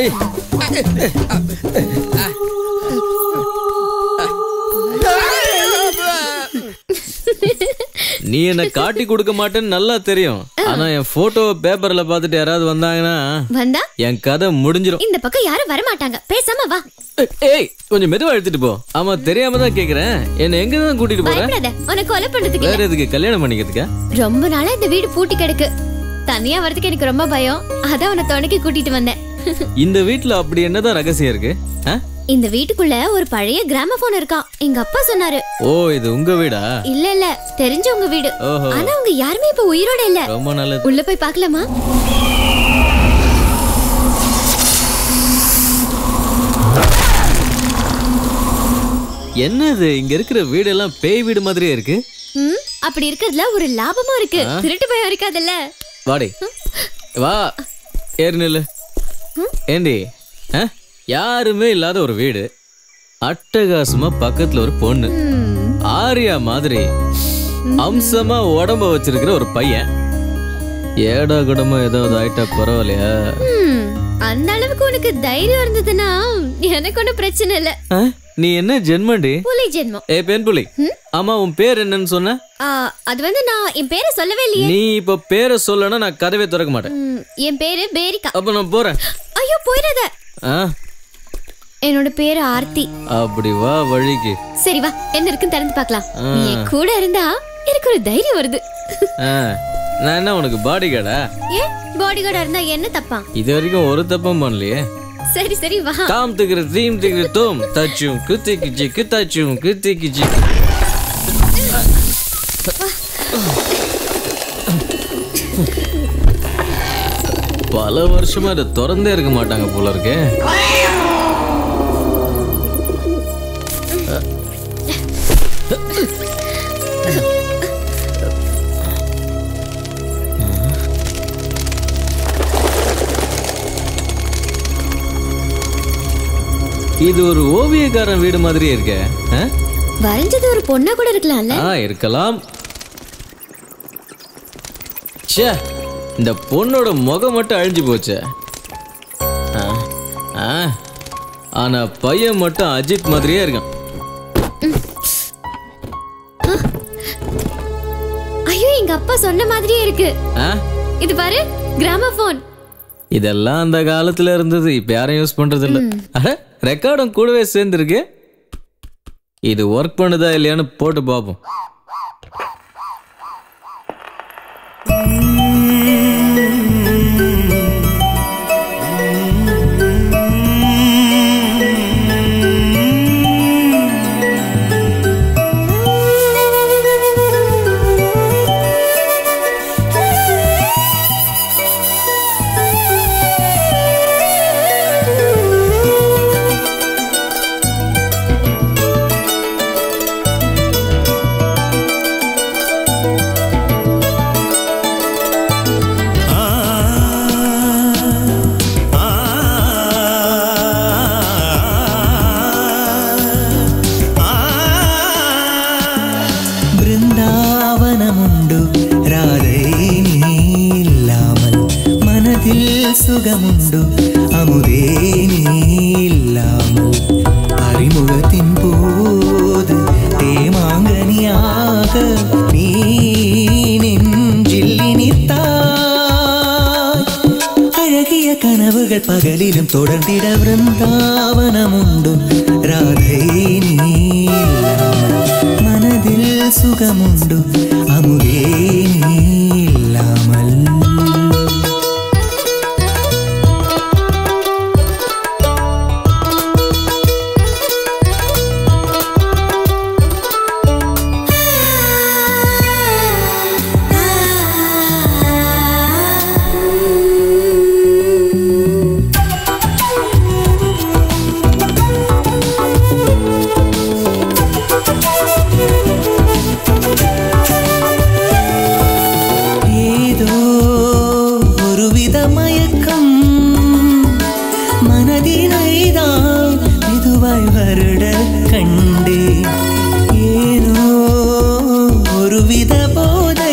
[SPEAKER 7] நீ என்ன காட்டி கொடுக்க மாட்டேன்னு நல்லா தெரியும் ஆனா என் போட்டோ பேப்பர்ல பார்த்துட்டு யாராவது வந்தாங்கன்னா
[SPEAKER 2] வந்தா
[SPEAKER 7] என் கதை முடிஞ்சிரும்
[SPEAKER 2] இந்த பக்கம் யாரும் வர மாட்டாங்க பேசாம வா
[SPEAKER 7] ஏய் கொஞ்சம் மெதுவா எடுத்துட்டு போ ஆமா தெரியாம தான் கேக்குறேன் என்ன எங்க தான் கூட்டிட்டு போற
[SPEAKER 2] பயப்படாத உனக்கு கொலை பண்றதுக்கு
[SPEAKER 7] வேற
[SPEAKER 2] இல்ல.
[SPEAKER 7] எதுக்கு கல்யாணம் பண்ணிக்கிறதுக்கா
[SPEAKER 2] ரொம்ப நாளா இந்த வீடு பூட்டி கிடக்கு தனியா வரதுக்கு எனக்கு ரொம்ப பயம் அதான் உன்னை துணைக்கு கூட்டிட்டு வந்தேன்
[SPEAKER 7] இந்த வீட்ல அப்படி என்னதான் ரகசியம் இருக்கு ஆ?
[SPEAKER 2] இந்த வீட்டுக்குள்ள ஒரு பழைய கிராமபோன் இருக்கான் எங்க அப்பா சொன்னாரு
[SPEAKER 7] ஓ இது உங்க வீடா
[SPEAKER 2] இல்ல இல்ல தெரிஞ்சவங்க வீடு
[SPEAKER 7] ஓஹோ.
[SPEAKER 2] ஆனா அவங்க யாருமே இப்ப உயிரோட இல்ல
[SPEAKER 7] ரொம்ப நல்லது
[SPEAKER 2] உள்ள போய் பார்க்கலாமா
[SPEAKER 7] என்னது இங்க இருக்கிற வீடெல்லாம் பேய் வீடு மாதிரியே இருக்கு
[SPEAKER 2] ம் அப்படி இருக்கிறதுல ஒரு லாபமும் இருக்கு
[SPEAKER 7] ஆ?
[SPEAKER 2] திருட்டு பயம் இருக்காதுல்ல
[SPEAKER 7] வாடி வா ஏறு நில்லு ஏண்டி ஆ? யாருமே இல்லாத ஒரு வீடு அட்டகாசமா பக்கத்துல ஒரு பொண்ணு ஆரியா மாதிரி அம்சமா உடம்ப வச்சிருக்கிற ஒரு பையன் ஏடா குடமா ஏதாவது ஆயிட்டா பரவாயில்லையா
[SPEAKER 2] ம், அந்த அளவுக்கு உனக்கு தைரியம் இருந்ததுன்னா எனக்கு ஒண்ணும் பிரச்சனை இல்ல
[SPEAKER 7] ஆ? நீ என்ன ஜென்மண்டி
[SPEAKER 2] புலி ஜென்மம்
[SPEAKER 7] ஏ பெண் புலி ஆமா உன் பேர் என்னன்னு சொன்ன
[SPEAKER 2] ஆ, அது வந்து நான் என் பேரை சொல்லவே இல்லையே
[SPEAKER 7] நீ இப்ப பேரை சொல்லனா நான் கதவே திறக்க மாட்டேன்
[SPEAKER 2] ம், என் பேரு பேரிகா
[SPEAKER 7] அப்ப நான் போறேன்
[SPEAKER 2] ஐயோ போயிடாத
[SPEAKER 7] ஆ
[SPEAKER 2] என்னோட பேரு ஆர்த்தி
[SPEAKER 7] அப்படி வா வழிக்கு
[SPEAKER 2] சரி வா என்ன இருக்குன்னு திறந்து பார்க்கலாம்
[SPEAKER 7] ஆ.
[SPEAKER 2] நீ என் கூட இருந்தா எனக்கு ஒரு தைரியம் வருது
[SPEAKER 7] ஆ, நான் என்ன உனக்கு பாடி கார்டா
[SPEAKER 2] ஏன் பாடி கார்டா இருந்தா என்ன தப்பா
[SPEAKER 7] இது வரைக்கும் ஒரு தப்பும் பண்ணலையே
[SPEAKER 2] சரி சரி வா
[SPEAKER 7] தாம் திகிற தீம் திகிற தோம் தச்சும் குத்திக்கு ஜிக்கு தச்சும் குத்திக்கு ஜிக்கு பல வருஷமா இதை திறந்தே இருக்க மாட்டாங்க போல இருக்கே இது ஒரு ஓவியக்காரன் வீடு மாதிரியே இருக்கே ஆ?
[SPEAKER 2] வரைஞ்சது ஒரு பொண்ணா கூட இருக்கலாம்ல
[SPEAKER 7] ஆ இருக்கலாம் ச்சே இந்த பொண்ணோட முகம் மட்டும் அழிஞ்சு போச்சே ஆ, ஆ. ஆனா பையன் மட்டும் அஜித் மாதிரியே இருக்கான்
[SPEAKER 2] ஐயோ எங்க அப்பா சொன்ன மாதிரியே இருக்கு
[SPEAKER 7] ஆ?
[SPEAKER 2] இது பாரு கிராமபோன்
[SPEAKER 7] இதெல்லாம் அந்த காலத்துல இருந்தது இப்ப யாரும் யூஸ் பண்றது இல்ல அட ரெக்கார்டும் கூடவே சேர்ந்துருக்கு இது ஒர்க் பண்ணுதா இல்லையான்னு போட்டு பார்ப்போம்
[SPEAKER 18] ബൃന്ദാവനമുണ്ടു രാധേ നീല്ലാമൽ മനതിൽ സുഖമുണ്ടു അമുദേ നീല്ലാമൽ അറിമുഖത്തിൻ പോത് തേമാങ്കനിയാക നീ നെഞ്ചിൽ ഇനിത്താய் അഴകിയ കനവുകൾ പകലിലും തുടർന്നിട വൃന്ദാവനമുണ്ടു രാധേ നീല്ലാമൽ മനതിൽ സുഖമുണ്ടു അമുദേ നീല്ലാമൽ வருட கண்டே ஏனோ ஒருவித போதை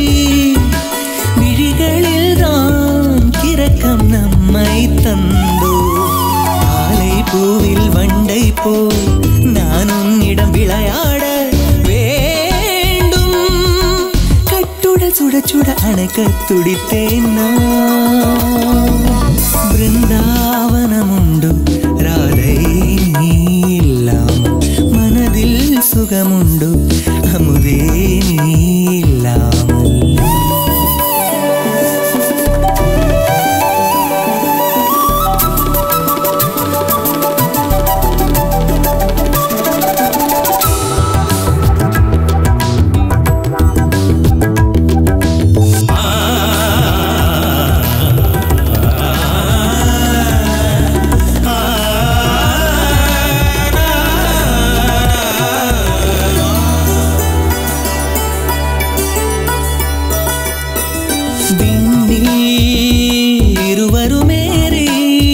[SPEAKER 18] விழிகளில் தான் கிறக்கம் நம்மை தந்தோ காலை பூவில் வண்டை போ நான் உன்னிடம் விளையாட வேண்டும் கட்டுட சுட சுட அணைக்க துடித்தேன் நான் பிருந்தாவனமுண்டு ராதை நீ இல்லாமல் மனதில் சுகமுண்டு அமுதே நீ இல்லாமல் விண்ணில் இருவருமேறி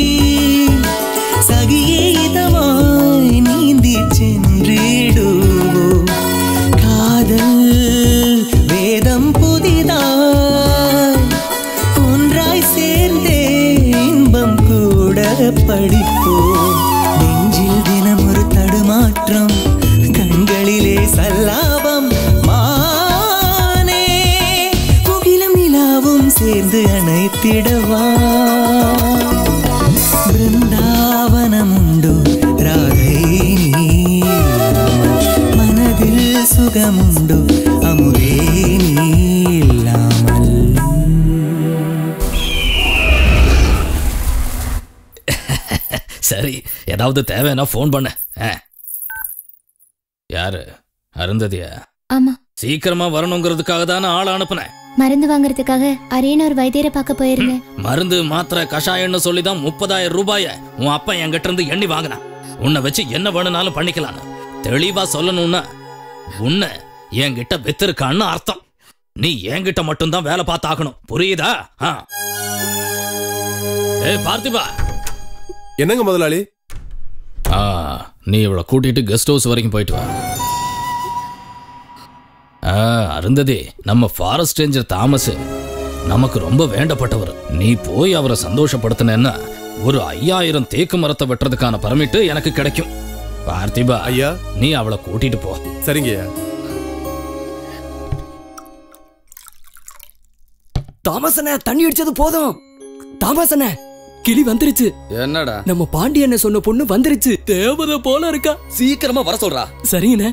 [SPEAKER 18] சகியே இதமாய் நீந்தி சென்றிடுவோ காதல் வேதம் புதிதாய் ஒன்றாய் சேர்ந்தே இன்பம் கூட படிப்போம் நெஞ்சில் தினம் ஒரு தடுமாற்றம் கண்களிலே சல்லாபம் மானே முகிலும் நிலாவும் சேர்ந்து அணைத்திடவா பிருந்தாவனமுண்டு ராதை நீ மனதில் சுகமுண்டு அமுதே நீ இல்லாமல்
[SPEAKER 1] சரி ஏதாவது தேவைன்னா ஃபோன் பண்ண ஆ. யாரு அருந்ததியா
[SPEAKER 17] ஆமா
[SPEAKER 1] சீக்கிரமா வரணுங்கிறதுக்காக தானே ஆள் அனுப்புனேன்
[SPEAKER 17] மருந்து வாங்குறதுக்காக அரியன ஒரு வைத்தியரை பார்க்க போயிருந்தேன்
[SPEAKER 1] மருந்து மாத்திரை கஷாயம்னு சொல்லி தான் முப்பதாயிரம் ரூபாய உன் அப்பா என்கிட்ட இருந்து எண்ணி வாங்கினான் உன்னை வச்சு என்ன வேணும்னாலும் பண்ணிக்கலான்னு தெளிவா சொல்லணும்னா உன்னை என்கிட்ட வித்திருக்கான்னு அர்த்தம் நீ என்கிட்ட மட்டும்தான் வேலை பார்த்தாகணும் புரியுதா ஆ. ஏய் பார்த்திபா
[SPEAKER 3] என்னங்க முதலாளி
[SPEAKER 1] ஆ நீ இவளை கூட்டிட்டு கெஸ்ட் ஹவுஸ் வரைக்கும் போயிட்டு வா ஆ அருந்ததி நம்ம ஃபாரஸ்ட் ரேஞ்சர் தாமஸ் நமக்கு ரொம்ப வேண்டப்பட்டவர் நீ போய் அவரை சந்தோஷப்படுத்தினேன்னா ஒரு ஐயாயிரம் தேக்கு மரத்தை வெட்டுறதுக்கான பர்மிட் எனக்கு கிடைக்கும் பார்த்திபா
[SPEAKER 3] ஐயா
[SPEAKER 1] நீ அவளை கூட்டிட்டு போ
[SPEAKER 3] சரிங்க
[SPEAKER 11] தாமசன தண்ணி அடிச்சது போதும் தாமசன கிளி வந்துருச்சு
[SPEAKER 4] என்னடா
[SPEAKER 11] நம்ம பாண்டியண்ண சொன்ன பொண்ணு வந்துருச்சு தேவதை போல இருக்கா
[SPEAKER 4] சீக்கிரமா வர சொல்றா
[SPEAKER 11] சரிங்கண்ணே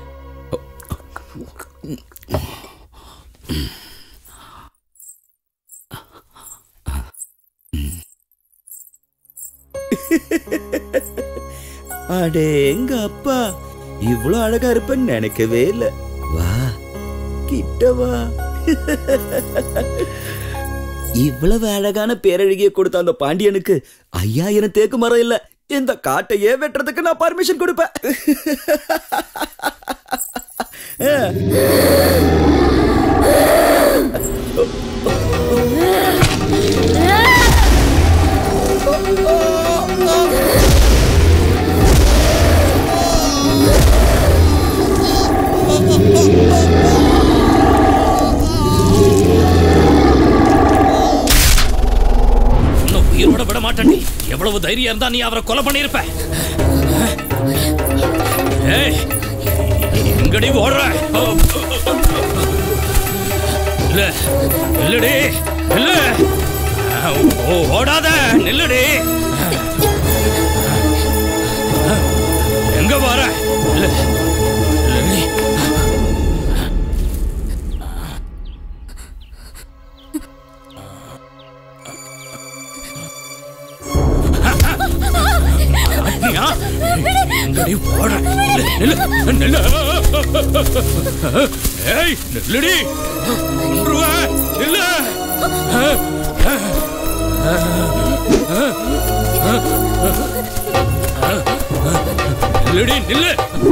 [SPEAKER 19] அடே எங்க அப்பா இவ்வளவு அழகா இருப்பேன்னு நினைக்கவே இல்ல வா கிட்ட வா இவ்வளவு அழகான பேரழகிய கொடுத்த அந்த பாண்டியனுக்கு ஐயாயிரம் தேக்கு மரம் இல்ல இந்த காட்டையே வெட்டுறதுக்கு நான் பர்மிஷன் கொடுப்பேன்
[SPEAKER 1] இன்னும் உயிரோட விட மாட்டேன் நீ எவ்வளவு தைரியம் இருந்தா நீ அவரை கொலை பண்ணியிருப்ப ஏய் எங்கடி ஓடுற இல்ல இல்லடி இல்ல ஓ- ஓடாத நில்லுடி எங்க போற இல்ல இல்லடி. அண்ணியா? எங்கடி போற நில்லு, நில்லு, நில்லு. ஏய் நில்லுடி கொன்றுவேன். நில்லு நில்லுடி நில்லு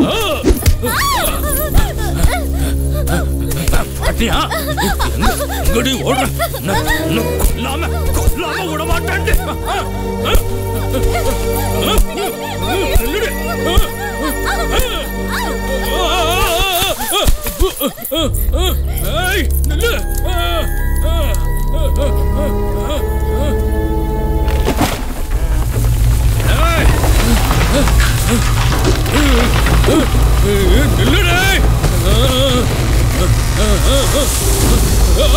[SPEAKER 1] பாட்டியா எங்க- எங்கடி ஓடுற நான் இன்னும் கொல்லாம கொல்லாம விட மாட்டேன் நில்லுடி
[SPEAKER 9] ஏய் நில்லு ஆ, ஆ, ஆ, ஆ, ஆ, ஆ, ஆ. ஏய். நில்லு டேய். ஆ, ஆ, ஆ, ஆ,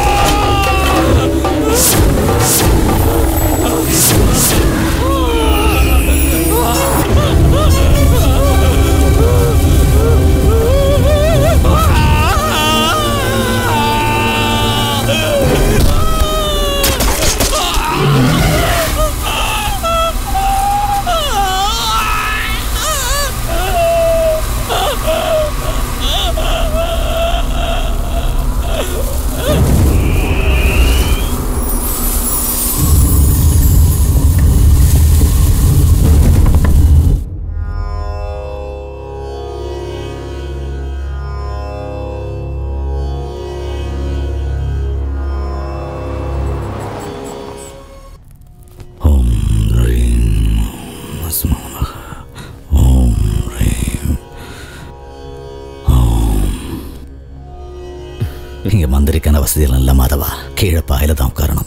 [SPEAKER 20] இங்க மந்திரிக்கான வசதிகள் இல்ல மாதவா கீழே பாயில தான் உட்காரணும்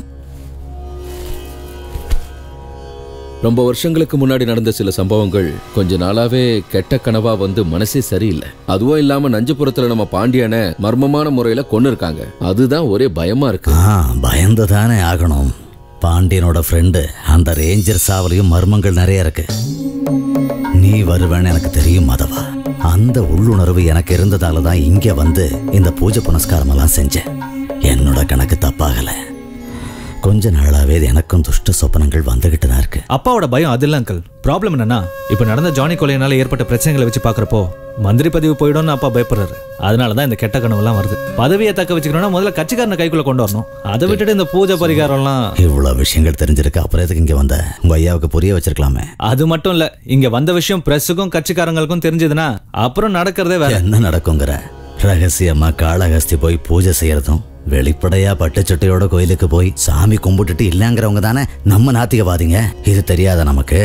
[SPEAKER 21] ரொம்ப வருஷங்களுக்கு முன்னாடி நடந்த சில சம்பவங்கள் கொஞ்ச நாளாவே கெட்ட கனவா வந்து மனசே சரியில்லை அதுவும் இல்லாம நஞ்சுபுரத்துல நம்ம பாண்டியனை மர்மமான முறையில கொன்னு இருக்காங்க அதுதான் ஒரே பயமா இருக்கு
[SPEAKER 20] ஆ பயந்து தானே ஆகணும் பாண்டியனோட ஃப்ரெண்டு அந்த ரேஞ்சர் சாவலையும் மர்மங்கள் நிறைய இருக்கு நீ வருவேன்னு எனக்கு தெரியும் மாதவா அந்த உள்ளுணர்வு எனக்கு இருந்ததால தான் இங்க வந்து இந்த பூஜை புனஸ்காரம் எல்லாம் செஞ்சேன் என்னோட கணக்கு தப்பாகல கொஞ்ச நாளாவே இது எனக்கும் துஷ்ட சொப்பனங்கள் வந்துகிட்டு தான் இருக்கு
[SPEAKER 8] அப்பாவோட பயம் அது இல்ல அங்கிள் ப்ராப்ளம் என்னன்னா இப்ப நடந்த ஜானி கொலையினால ஏற்பட்ட பிரச்சனைகளை வச்சு பாக்குறப்போ மந்திரி பதவி போயிடும்னு அப்பா பயப்படுறாரு அதனால தான் இந்த கெட்ட கனவுலாம் வருது பதவியை தக்க வச்சுக்கணும்னா முதல்ல கட்சிக்காரனை கைக்குள்ள கொண்டு வரணும் அதை விட்டுட்டு இந்த பூஜை பரிகாரம்லாம்
[SPEAKER 20] இவ்வளவு விஷயங்கள் தெரிஞ்சிருக்கு அப்புறம் எதுக்கு இங்க வந்த உங்க ஐயாவுக்கு புரிய வச்சிருக்கலாமே
[SPEAKER 8] அது மட்டும் இல்ல இங்க வந்த விஷயம் பிரஸுக்கும் கட்சிக்காரங்களுக்கும் தெரிஞ்சதுன்னா அப்புறம் நடக்கிறதே வேற
[SPEAKER 20] என்ன நடக்குங்கிற ரகசியமா காளஹஸ்தி போய் பூஜை செய்யறதும் வெளிப்படையா பட்டுச்சட்டையோட கோயிலுக்கு போய் சாமி கும்பிட்டுட்டு இல்லைங்கிறவங்க தானே நம்ம நாத்திகவாதிங்க இது தெரியாத நமக்கு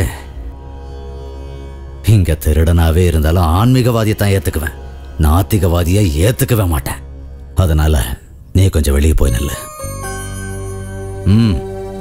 [SPEAKER 20] இங்க திருடனாவே இருந்தாலும் ஆன்மீகவாதியை தான் ஏத்துக்குவேன் நாத்திகவாதியை ஏத்துக்கவே மாட்டேன் அதனால நீ கொஞ்சம் வெளியே போய் நில்லு ம்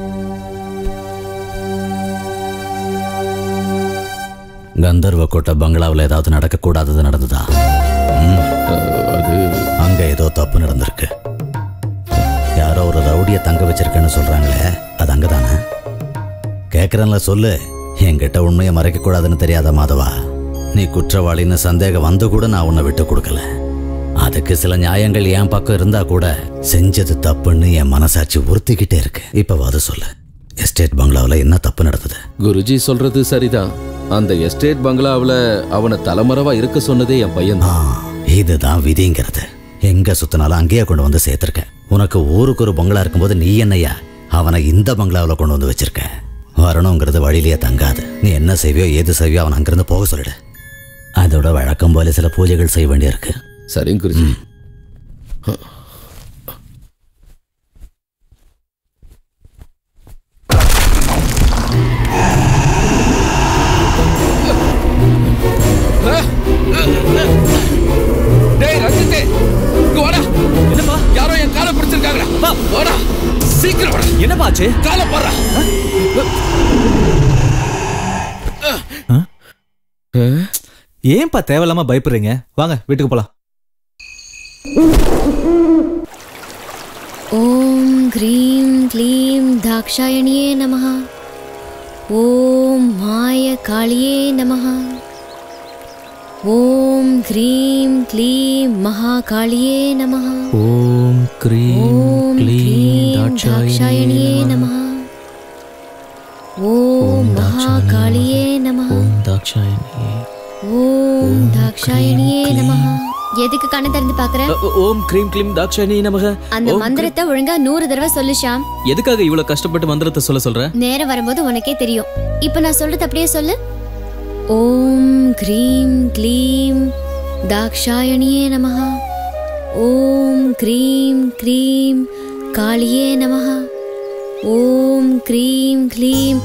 [SPEAKER 20] கந்தர்வ கோட்டை பங்களாவில் ஏதாவது நடக்கக்கூடாதது நடந்ததா ம், அது அங்க ஏதோ தப்பு நடந்திருக்கு யாரோ ஒரு ரவுடிய தங்க வச்சிருக்கேன்னு சொல்றாங்களே அது அங்கதானே கேக்குறேன்ல சொல்லு என்கிட்ட உண்மையை மறைக்க கூடாதுன்னு தெரியாத மாதவா நீ குற்றவாளின்னு சந்தேகம் வந்து கூட நான் உன்னை விட்டு கொடுக்கல அதுக்கு சில நியாயங்கள் என் பக்கம் இருந்தா கூட செஞ்சது தப்புன்னு என் மனசாட்சி உறுத்திக்கிட்டே இருக்கு இப்பவாது சொல்லு எஸ்டேட் பங்களாவில் என்ன தப்பு நடந்தது
[SPEAKER 21] குருஜி சொல்றது சரிதான் அந்த எஸ்டேட் பங்களாவுல அவனை தலைமறைவா இருக்க சொன்னதே என் பையன்
[SPEAKER 20] இதுதான் விதிங்கிறது எங்க சுத்தினாலும் அங்கேயே கொண்டு வந்து சேர்த்திருக்க உனக்கு ஊருக்கு ஒரு பங்களா இருக்கும்போது நீ என்னையா அவனை இந்த பங்களாவில் கொண்டு வந்து வச்சிருக்க வரணுங்கிறது வழியிலேயே தங்காது நீ என்ன செய்வியோ ஏது செய்வியோ அவன் அங்கிருந்து போக சொல்லிடு அதோட வழக்கம் போல சில பூஜைகள் செய்ய வேண்டியிருக்கு
[SPEAKER 21] சரிங்க குருஜி
[SPEAKER 9] டேய் ரஞ்சித் இங்க வாடா என்னப்பா யாரோ என் காலை பிடிச்சிருக்காங்கடா வா வாடா சீக்கிரம் வாடா
[SPEAKER 8] என்னப்பா ஆச்சு
[SPEAKER 9] காலை போடுறா
[SPEAKER 8] ஏன்பா தேவையில்லாம பயப்படுறீங்க வாங்க வீட்டுக்கு போலாம்
[SPEAKER 2] ஓம் க்ரீம் க்ளீம் தாக்ஷாயணியே நமः ஓம் மாய காளியே நமः ஓம் க்ரீம் க்ளீம் மகாகாளியே நமः
[SPEAKER 11] ஓம் க்ரீம்
[SPEAKER 2] ஓம்
[SPEAKER 11] க்ளீம்
[SPEAKER 2] க்ரீம் தாக்ஷாயணியே
[SPEAKER 11] தாட்சாயினியே
[SPEAKER 2] நமः ஓம் மகாகாளியே நமः
[SPEAKER 11] ஓம் தாட்சாயினியே
[SPEAKER 2] ஓம் தாக்ஷாயணியே நமः எதுக்கு கண்ணை திறந்து பாக்குற
[SPEAKER 11] ஓம் க்ரீம் க்ளீம் தாட்சாயினி நமக
[SPEAKER 2] அந்த மந்திரத்தை ஒழுங்கா நூறு தடவை சொல்லு ஷாம்
[SPEAKER 11] எதுக்காக இவ்வளவு கஷ்டப்பட்டு மந்திரத்தை சொல்ல சொல்ற
[SPEAKER 2] நேரம் வரும்போது உனக்கே தெரியும் இப்ப நான் சொல்றது அப்படியே சொல்லு ஓம் க்ரீம் க்ளீம் தாக்ஷாயணியே நமः ஓம் க்ரீம் க்ரீம் காளியே நமः ஓம் க்ரீம் க்ளீம்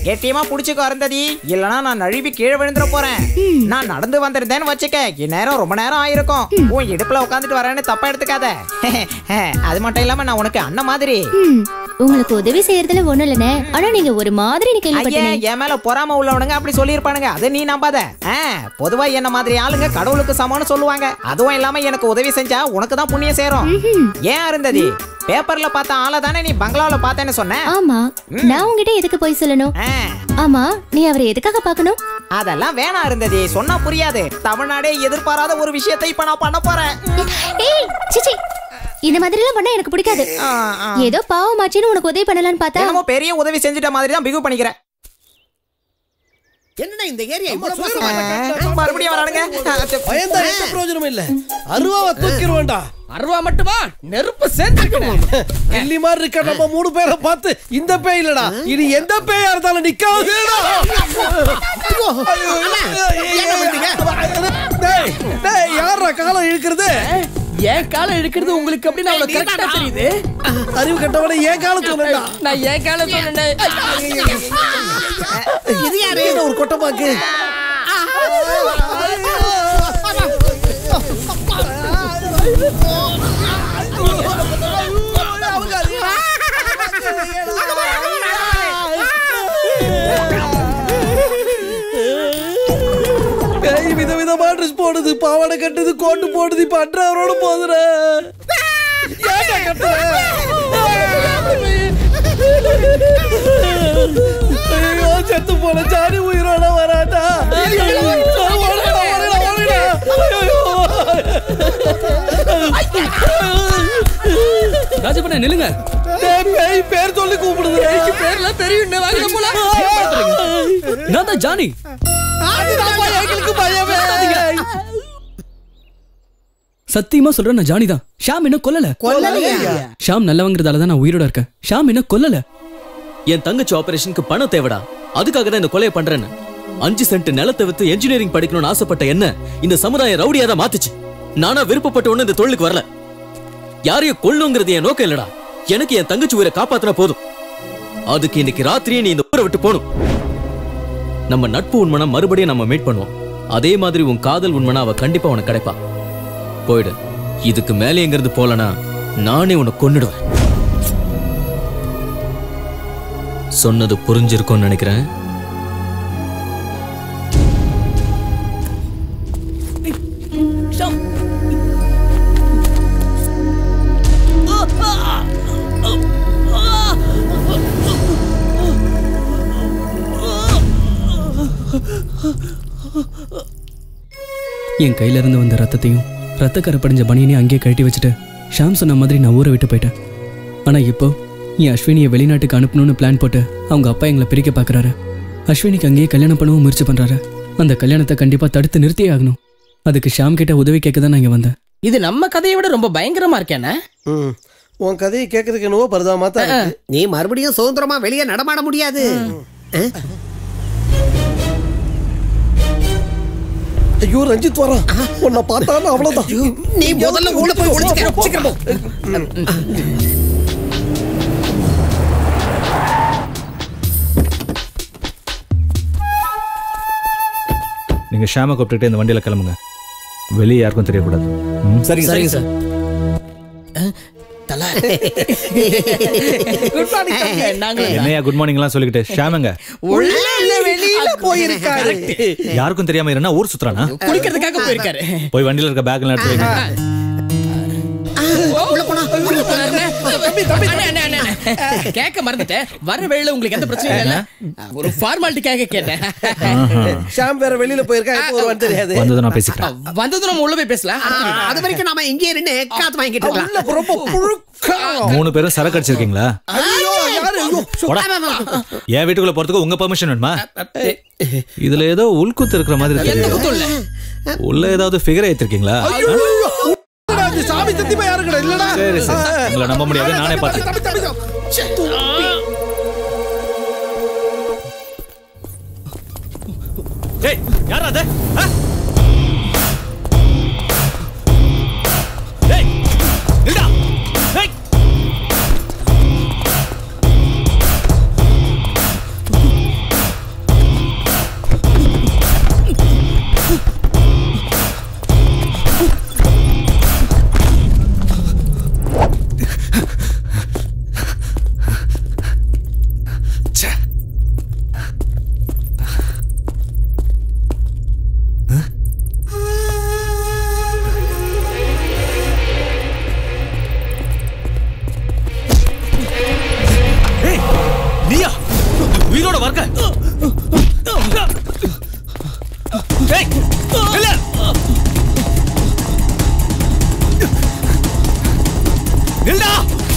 [SPEAKER 15] கெட்டியமா புடிச்சுக்கோ அருந்ததி இல்லனா நான் நழுவி கீழே விழுந்துற போறேன் நான் நடந்து வந்திருந்தேன்னு வச்சுக்க இந்நேரம் ரொம்ப நேரம் ஆயிருக்கும் உன் இடுப்புல உட்காந்துட்டு வரேன்னு தப்பா எடுத்துக்காத அது மட்டும் இல்லாம நான் உனக்கு அண்ணன் மாதிரி
[SPEAKER 17] ம், உங்களுக்கு உதவி செய்யறதுல ஒண்ணும் இல்லனே ஆனா நீங்க ஒரு மாதிரி
[SPEAKER 15] ஐயே
[SPEAKER 17] கேள்விப்பட்டேனே
[SPEAKER 15] என் மேல பொறாம உள்ளவனுங்க அப்படி சொல்லியிருப்பானுங்க அது நீ நம்பாத ஆ, பொதுவா என்ன மாதிரி ஆளுங்க கடவுளுக்கு சமம்னு சொல்லுவாங்க அதுவும் இல்லாம எனக்கு உதவி செஞ்சா உனக்கு தான் புண்ணியம் சேரும் ஏன் அருந்ததி பேப்பர்ல பார்த்த ஆளை தானே நீ பங்களாவுல பார்த்தேன்னு சொன்ன
[SPEAKER 17] ஆமா நான் உங்ககிட்ட எதுக்கு போய் சொல்லணும் ஆமா நீ அவரை எதுக்காக பார்க்கணும்
[SPEAKER 15] அதெல்லாம் வேணாம் இருந்தது சொன்னா புரியாது தமிழ்நாடே எதிர்பாராத ஒரு விஷயத்தை இப்ப நான் பண்ண போறேன்
[SPEAKER 17] ஏய் சிச்சி இந்த மாதிரி எல்லாம் பண்ணா எனக்கு பிடிக்காது ஏதோ பாவமாச்சின்னு உனக்கு உதவி பண்ணலாம்னு பார்த்தா
[SPEAKER 15] என்னமோ பெரிய உதவி செஞ்சுட்ட மாதிரி தான் பிகு பண்ணிக்கிறேன்
[SPEAKER 16] என்னடா இந்த ஏரியா இவ்வளவு
[SPEAKER 15] ஆ, மறுபடியும் வரானுங்க
[SPEAKER 13] பயந்தா எந்த பிரயோஜனமும் இல்ல அருவாவை தூக்கிடுவேன்டா
[SPEAKER 14] அருவா மட்டுமா நெருப்பு சேர்ந்துருக்கணும்
[SPEAKER 13] கில்லி மாதிரி இருக்க நம்ம மூணு பேரை பார்த்து இந்த பேய் இல்லடா இனி எந்த பேயா இருந்தாலும் நிக்காது டேய் டேய் யாரா காலம் இழுக்கிறது
[SPEAKER 14] என் காலம் இழுக்கிறது உங்களுக்கு அப்படின்னு அவ்வளவு கரெக்டா தெரியுது
[SPEAKER 13] அறிவு கட்டவன ஏன் காலம் சொன்னா
[SPEAKER 14] நான் என் காலம் சொன்னேன்
[SPEAKER 13] இது யாரு ஒரு கொட்டப்பாக்கு பேய் விதவிதமா ட்ரெஸ் போடுது பாவாடை கட்டுது கோட்டு போடுது இப்ப அன்றாவரோட போதுற ஏன்டா கட்டுற ஐயோ செத்து போன ஜானி உயிரோட வராட்டா
[SPEAKER 11] ராஜபண்ண நில்லுங்க
[SPEAKER 13] பேய் பேர் சொல்லி கூப்பிடுது
[SPEAKER 14] பேர்லாம் தெரியும் வாங்க போலாம்
[SPEAKER 11] நான் தான் ஜானி
[SPEAKER 13] எங்களுக்கு பயமே
[SPEAKER 11] சத்தியமா சொல்றேன் நான் ஜானி தான் ஷாம் என்ன கொல்லல
[SPEAKER 13] கொல்லலையா?
[SPEAKER 11] ஷாம் நல்லவங்கிறதால தான் நான் உயிரோட இருக்கேன் ஷாம் என்ன கொல்லல என் தங்கச்சி ஆபரேஷனுக்கு பணம் தேவைடா அதுக்காக தான் இந்த கொலையை பண்றேன்னு அஞ்சு சென்ட் நிலத்தை வித்து என்ஜினியரிங் படிக்கணும்னு ஆசைப்பட்ட என்ன இந்த சமுதாயம் ரவுடியா தான் மாத்துச்சு நானா விருப்பப்பட்ட ஒண்ணு இந்த தொழிலுக்கு வரல யாரையும் கொல்லுங்கிறது என் நோக்கம் இல்லடா எனக்கு என் தங்கச்சி உயிரை காப்பாத்தினா போதும் அதுக்கு இன்னைக்கு ராத்திரியே நீ இந்த ஊரை விட்டு போகணும் நம்ம நட்பு உண்மனா மறுபடியும் நம்ம மீட் பண்ணுவோம் அதே மாதிரி உன் காதல் உண்மனா அவ கண்டிப்பா உனக்கு கிடைப்பா போயிடு இதுக்கு மேலே எங்கிருந்து போலனா நானே உன்னை கொன்னுடுவேன் சொன்னது புரிஞ்சிருக்கும்னு நினைக்கிறேன் என் கையில இருந்து வந்த ரத்தத்தையும் ரத்தக்கரை படிஞ்ச பனியனையும் அங்கேயே கழட்டி வச்சுட்டு ஷாம் சொன்ன மாதிரி நான் ஊரை விட்டு போயிட்டேன் ஆனா இப்போ என் அஸ்வினியை வெளிநாட்டுக்கு அனுப்பணும்னு பிளான் போட்டு அவங்க அப்பா எங்களை பிரிக்க பார்க்கறாரு அஸ்வினிக்கு அங்கேயே கல்யாணம் பண்ணவும் முயற்சி பண்றாரு அந்த கல்யாணத்தை கண்டிப்பா தடுத்து நிறுத்தியே ஆகணும் அதுக்கு ஷாம் கிட்ட உதவி கேட்க தான் நான் இங்க வந்தேன்
[SPEAKER 14] இது நம்ம கதையை விட ரொம்ப பயங்கரமா இருக்கேனே
[SPEAKER 13] ம். உன் கதையை கேட்கறதுக்கு என்னவோ பரிதாபமா தான் இருக்கு.
[SPEAKER 16] நீ மறுபடியும் சுதந்திரமா வெளியே நடமாட முடியாது
[SPEAKER 13] ஐயோ ரஞ்சித் வரான் உன்னை பார்த்தாலும் அவ்வளவுதான்
[SPEAKER 16] நீ முதல்ல உள்ள போய் ஒளிச்சுக்க சீக்கிரம் போ.
[SPEAKER 8] நீங்க ஷாம கூப்பிட்டுட்டு இந்த வண்டியில கிளம்புங்க வெளியே யாருக்கும் தெரியக்கூடாது ம்?
[SPEAKER 14] சரிங்க சார் தல குட் மார்னிங் தம்பி நாங்களே
[SPEAKER 8] என்னையா குட் மார்னிங்லாம் சொல்லிக்கிட்டு ஷாமங்க
[SPEAKER 14] உள்ள இல்ல வெளியில போயிருக்காரு
[SPEAKER 8] யாருக்கும் தெரியாம இருந்தா ஊர் சுத்துறானா
[SPEAKER 14] குளிக்கிறதுக்காக போயிருக்காரு
[SPEAKER 8] போய் வண்டியில இருக்க பேக்ல எடுத்து வைங்க
[SPEAKER 14] உள்ள போனா உள்ள போனாருண்ணே. அண்ணே, அண்ணே, அண்ணே, அண்ணே. கேட்க மறந்துட்டேன் வர வேளையில உங்களுக்கு எந்த பிரச்சனையும் இல்ல ஒரு ஃபார்மாலிட்டிக்காக கேட்டேன்
[SPEAKER 13] ஷாம் வேற வெளியில போயிருக்கா எப்போ வருவான்னு தெரியாது
[SPEAKER 8] வந்ததும் நான் பேசிக்கிறேன்
[SPEAKER 14] வந்ததும் நம்ம உள்ள போய் பேசலாம்
[SPEAKER 16] அது வரைக்கும் நாம இங்கே இருந்து காத்து வாங்கிட்டு இருக்கலாம்
[SPEAKER 13] ரொம்ப புழுக்கா
[SPEAKER 8] மூணு பேரும் சரக்கு அடிச்சிருக்கீங்களா
[SPEAKER 13] ஐயோ யாரு ஐயோ
[SPEAKER 8] போடா. என் வீட்டுக்குள்ள போறதுக்கு உங்க பெர்மிஷன் வேணுமா இதுல ஏதோ உள்குத்து இருக்கிற மாதிரி
[SPEAKER 14] எந்த
[SPEAKER 8] தெரியுது
[SPEAKER 14] குத்தும் இல்ல
[SPEAKER 8] உள்ள ஏதாவது ஃபிகர் ஏத்திருக்கீங்களா
[SPEAKER 13] என்னடா இது சாமி சத்தியமா யாரும் கிடையாது இல்லடா
[SPEAKER 8] சரி சரி உங்களை நம்ப முடியாது நானே பார்த்தேன்
[SPEAKER 13] தம்பி, தம்பி, தம்பி.
[SPEAKER 8] ஏய் யாரா அது ஆ? ஏய் நில்டா ஏய் நில்டா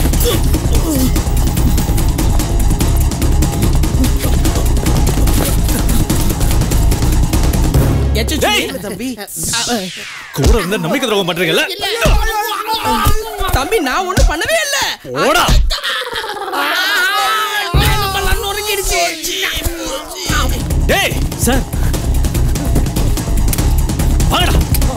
[SPEAKER 14] தம்பி
[SPEAKER 8] கூட இருந்த நம்பிக்கை துரோகம் பண்றீங்கல்ல
[SPEAKER 14] தம்பி நான் ஒண்ணும் பண்ணவே இல்ல
[SPEAKER 8] ஓடா டேய் சார் வாங்கடா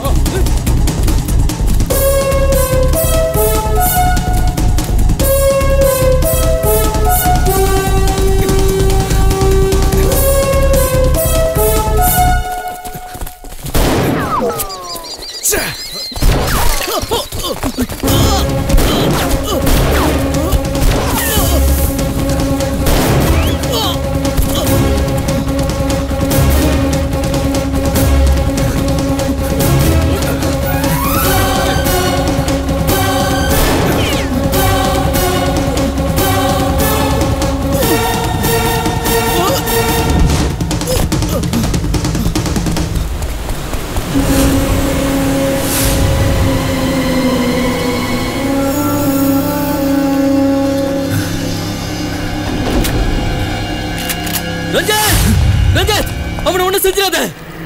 [SPEAKER 11] ரஞ்சித் ரஞ்சித் அவனை ஒண்ணு செஞ்சிடாத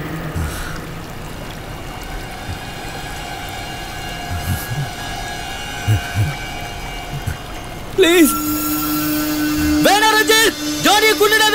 [SPEAKER 11] ப்ளீஸ் வேணாம் ரஞ்சித் ஜானியை கொண்டுடாத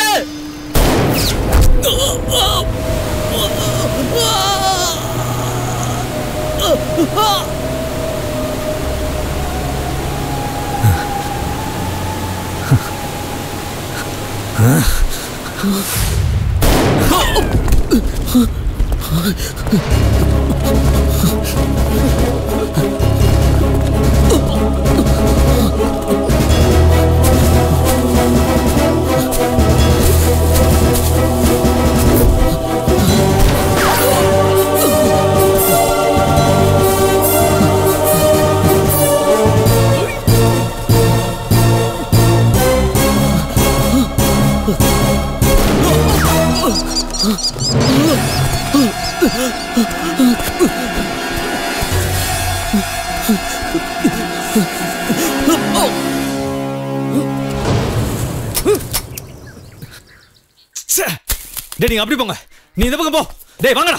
[SPEAKER 8] ச்சே. டேய் நீங்க அப்படி போங்க நீ இந்த பக்கம் போ டேய் வாங்கடா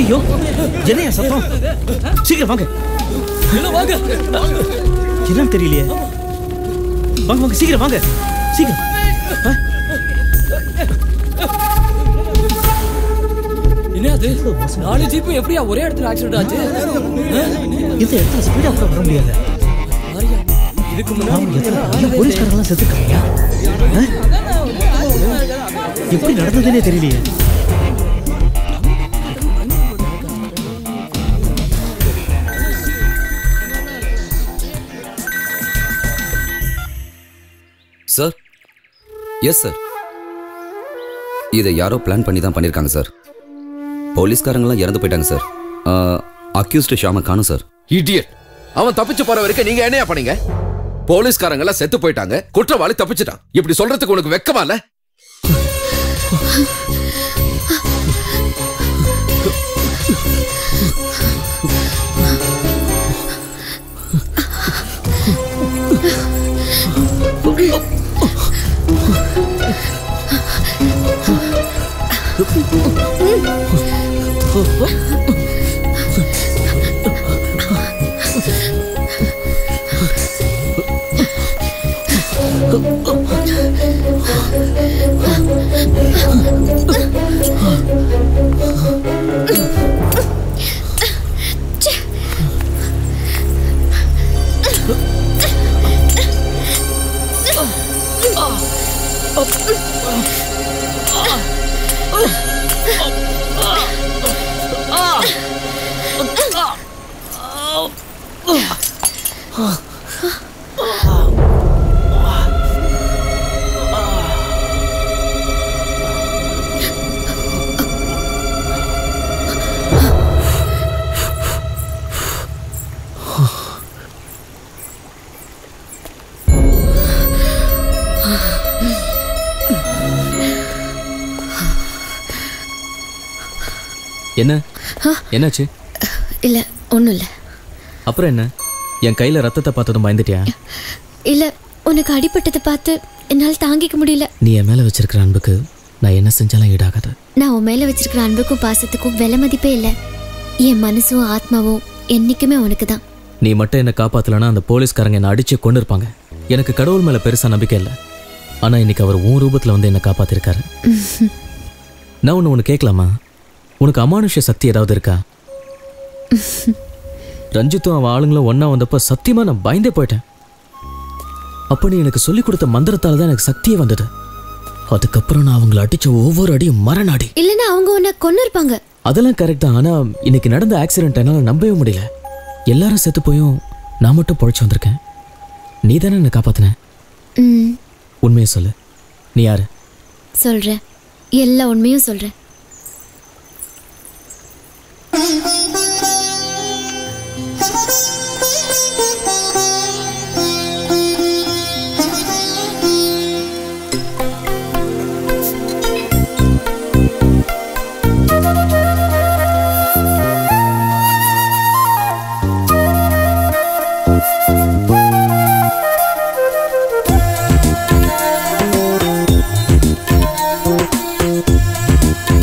[SPEAKER 13] ஐயோ என்னையா சத்தம் சீக்கிரம் வாங்க
[SPEAKER 11] வாங்க
[SPEAKER 13] என்னன்னு தெரியலையே வாங்க வாங்க சீக்கிரம் வாங்க சீக்கிரம் ஆ?
[SPEAKER 11] என்ன அது நாலு ஜீப்பும் எப்படியா ஒரே இடத்துல ஆக்சிடென்ட் ஆச்சு ஆ?
[SPEAKER 13] இந்த இடத்துல ஸ்பீடா கூட வர முடியாது
[SPEAKER 11] இதுக்கு
[SPEAKER 13] அவங்க எத்தனை நல்ல போலீஸ்காரங்களாம் செத்துருக்காங்க ஆ? எப்படி நடந்ததுன்னே தெரியலையே
[SPEAKER 4] சார் எஸ் சார் இதை யாரோ பிளான் பண்ணி தான் பண்ணியிருக்காங்க சார் போலீஸ்காரங்களாம் இறந்து போயிட்டாங்க சார் அக்யூஸ்டு ஷாம காணும் சார்
[SPEAKER 21] இடியட் அவன் தப்பிச்சு போற வரைக்கும் நீங்க என்னையா பண்ணீங்க போலீஸ்காரங்க எல்லாம் செத்து போயிட்டாங்க குற்றவாளி தப்பிச்சிட்டான் இப்படி சொல்றதுக்கு உனக்கு வெக்கமா இல்ல
[SPEAKER 11] என்ன என்னாச்சு
[SPEAKER 2] இல்ல ஒண்ணும் இல்ல
[SPEAKER 11] அப்புறம் என்ன என் கையில ரத்தத்தை பார்த்ததும் பயந்துட்டியா
[SPEAKER 2] இல்ல உனக்கு அடிபட்டதை பார்த்து என்னால் தாங்கிக்க முடியல
[SPEAKER 11] நீ என் மேல வச்சிருக்கிற அன்புக்கு நான் என்ன செஞ்சாலும் ஈடாகாது
[SPEAKER 2] நான் உன் மேல வச்சிருக்கிற அன்புக்கும் பாசத்துக்கும் விலை மதிப்பே இல்ல என் மனசும் ஆத்மாவும் என்னைக்குமே உனக்கு தான்
[SPEAKER 11] நீ மட்டும் என்ன காப்பாத்தலனா அந்த போலீஸ்காரங்க என்ன அடிச்சு கொண்டு இருப்பாங்க எனக்கு கடவுள் மேல பெருசா நம்பிக்கை இல்லை ஆனா இன்னைக்கு அவர் உன் ரூபத்துல வந்து என்ன காப்பாத்திருக்காரு நான் ஒன்று ஒன்று கேட்கலாமா உனக்கு அமானுஷ்ய சக்தி ஏதாவது இருக்கா ரஞ்சித்தும் அவன் ஆளுங்களும் ஒண்ணா வந்தப்ப சத்தியமா நான் பயந்தே போயிட்டேன் அப்ப நீ எனக்கு சொல்லிக் கொடுத்த மந்திரத்தால தான் எனக்கு சக்தியே வந்தது அதுக்கப்புறம் நான் அவங்கள அடிச்ச ஒவ்வொரு அடியும் மரணாடி
[SPEAKER 2] இல்லைன்னா அவங்க உன்னை கொன்னு இருப்பாங்க
[SPEAKER 11] அதெல்லாம் கரெக்ட் தான் ஆனா இன்னைக்கு நடந்த ஆக்சிடென்ட் என்னால நம்பவே முடியல எல்லாரும் செத்து போயும் நான் மட்டும் பொழைச்சு வந்திருக்கேன் நீ தானே என்னை காப்பாத்தின
[SPEAKER 2] ம்
[SPEAKER 11] உண்மையை சொல்லு நீ யாரு
[SPEAKER 2] சொல்றேன் எல்லா உண்மையும் சொல்றேன்
[SPEAKER 18] Thank you.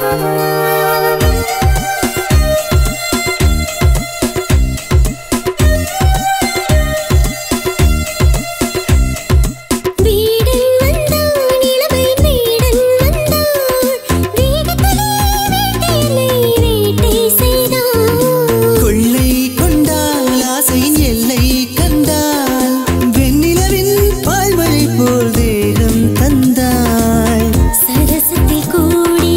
[SPEAKER 6] வீடன் வந்தான் இளமை வீடன் வந்தான் வேகத்திலே வேட்டையிலே வேட்டை செய்தான்
[SPEAKER 18] கொள்ளை கொண்டால் ஆசையின் எல்லை கண்டால் வெண்ணிலவின் பால்மழை போல் தேகம் தந்தாள்
[SPEAKER 6] சரசத்தில் கூடி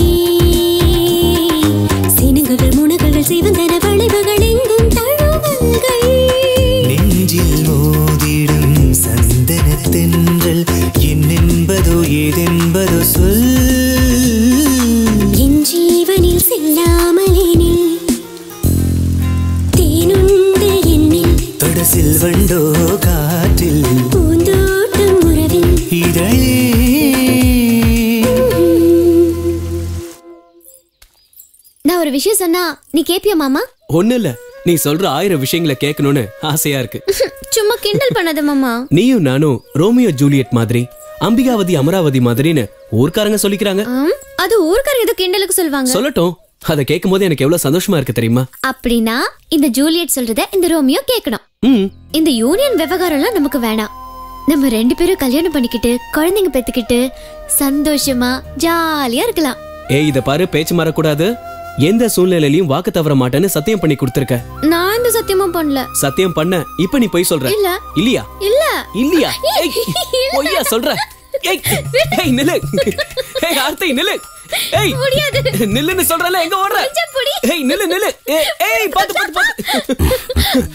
[SPEAKER 6] சினுங்குகள் முனகுகள் சிவந்தன வளைவுகள் எங்கும் தழுவல்கள்
[SPEAKER 18] நெஞ்சில் மோதிடும் சந்தன தென்றல் என்னென்பதோ ஏதென்பதோ சொல்
[SPEAKER 6] என் ஜீவனில் செல்லாமலேனில் தேனுண்டு என்னில்
[SPEAKER 18] தொட சில்வண்டோ காற்றில்
[SPEAKER 6] பூந்தோட்டம் உறவில்
[SPEAKER 18] இதழே
[SPEAKER 2] நான் ஒரு விஷயம் சொன்னா நீ கேப்பியா மாமா
[SPEAKER 11] ஒண்ணு இல்ல நீ சொல்ற ஆயிரம் விஷயங்களை கேட்கணும்னு ஆசையா இருக்கு
[SPEAKER 2] சும்மா கிண்டல் பண்ணாத மாமா
[SPEAKER 11] நீயும் நானும் ரோமியோ ஜூலியட் மாதிரி அம்பிகாவதி அமராவதி மாதிரின்னு ஊர்க்காரங்க சொல்லிக்கிறாங்க
[SPEAKER 2] ஆம், அது ஊர்க்காரங்க ஏதோ கிண்டலுக்கு சொல்லுவாங்க
[SPEAKER 11] சொல்லட்டும் அதை கேட்கும் போது எனக்கு எவ்வளவு சந்தோஷமா இருக்கு தெரியுமா
[SPEAKER 2] அப்படின்னா இந்த ஜூலியட் சொல்றத இந்த ரோமியோ கேட்கணும்
[SPEAKER 11] ம்
[SPEAKER 2] இந்த யூனியன் விவகாரம்லாம் நமக்கு வேணாம் நம்ம ரெண்டு பேரும் கல்யாணம் பண்ணிக்கிட்டு குழந்தைங்க பெத்துக்கிட்டு சந்தோஷமா ஜாலியா இருக்கலாம்
[SPEAKER 11] ஏய் இத பாரு பேச்சு மாறக்கூடாது எந்த சூழ்நிலையிலயும் வாக்கு தவற மாட்டேன்னு சத்தியம் பண்ணி கொடுத்திருக்க
[SPEAKER 2] நான் இந்த சத்தியமும் பண்ணல
[SPEAKER 11] சத்தியம் பண்ண இப்ப நீ போய் சொல்ற
[SPEAKER 2] இல்ல.
[SPEAKER 11] இல்லையா
[SPEAKER 2] இல்ல
[SPEAKER 11] இல்லையா ஏய், பொய்யா சொல்ற ஏய் ஏய் நில்லு ஏய் ஆர்த்தி நில்லு ஏய்
[SPEAKER 2] முடியாது.
[SPEAKER 11] நில்லுன்னு சொல்றல எங்க ஓடுற ஏய் நில்லு நில்லு ஏய், ஏய் பாத்து பாத்து பாத்து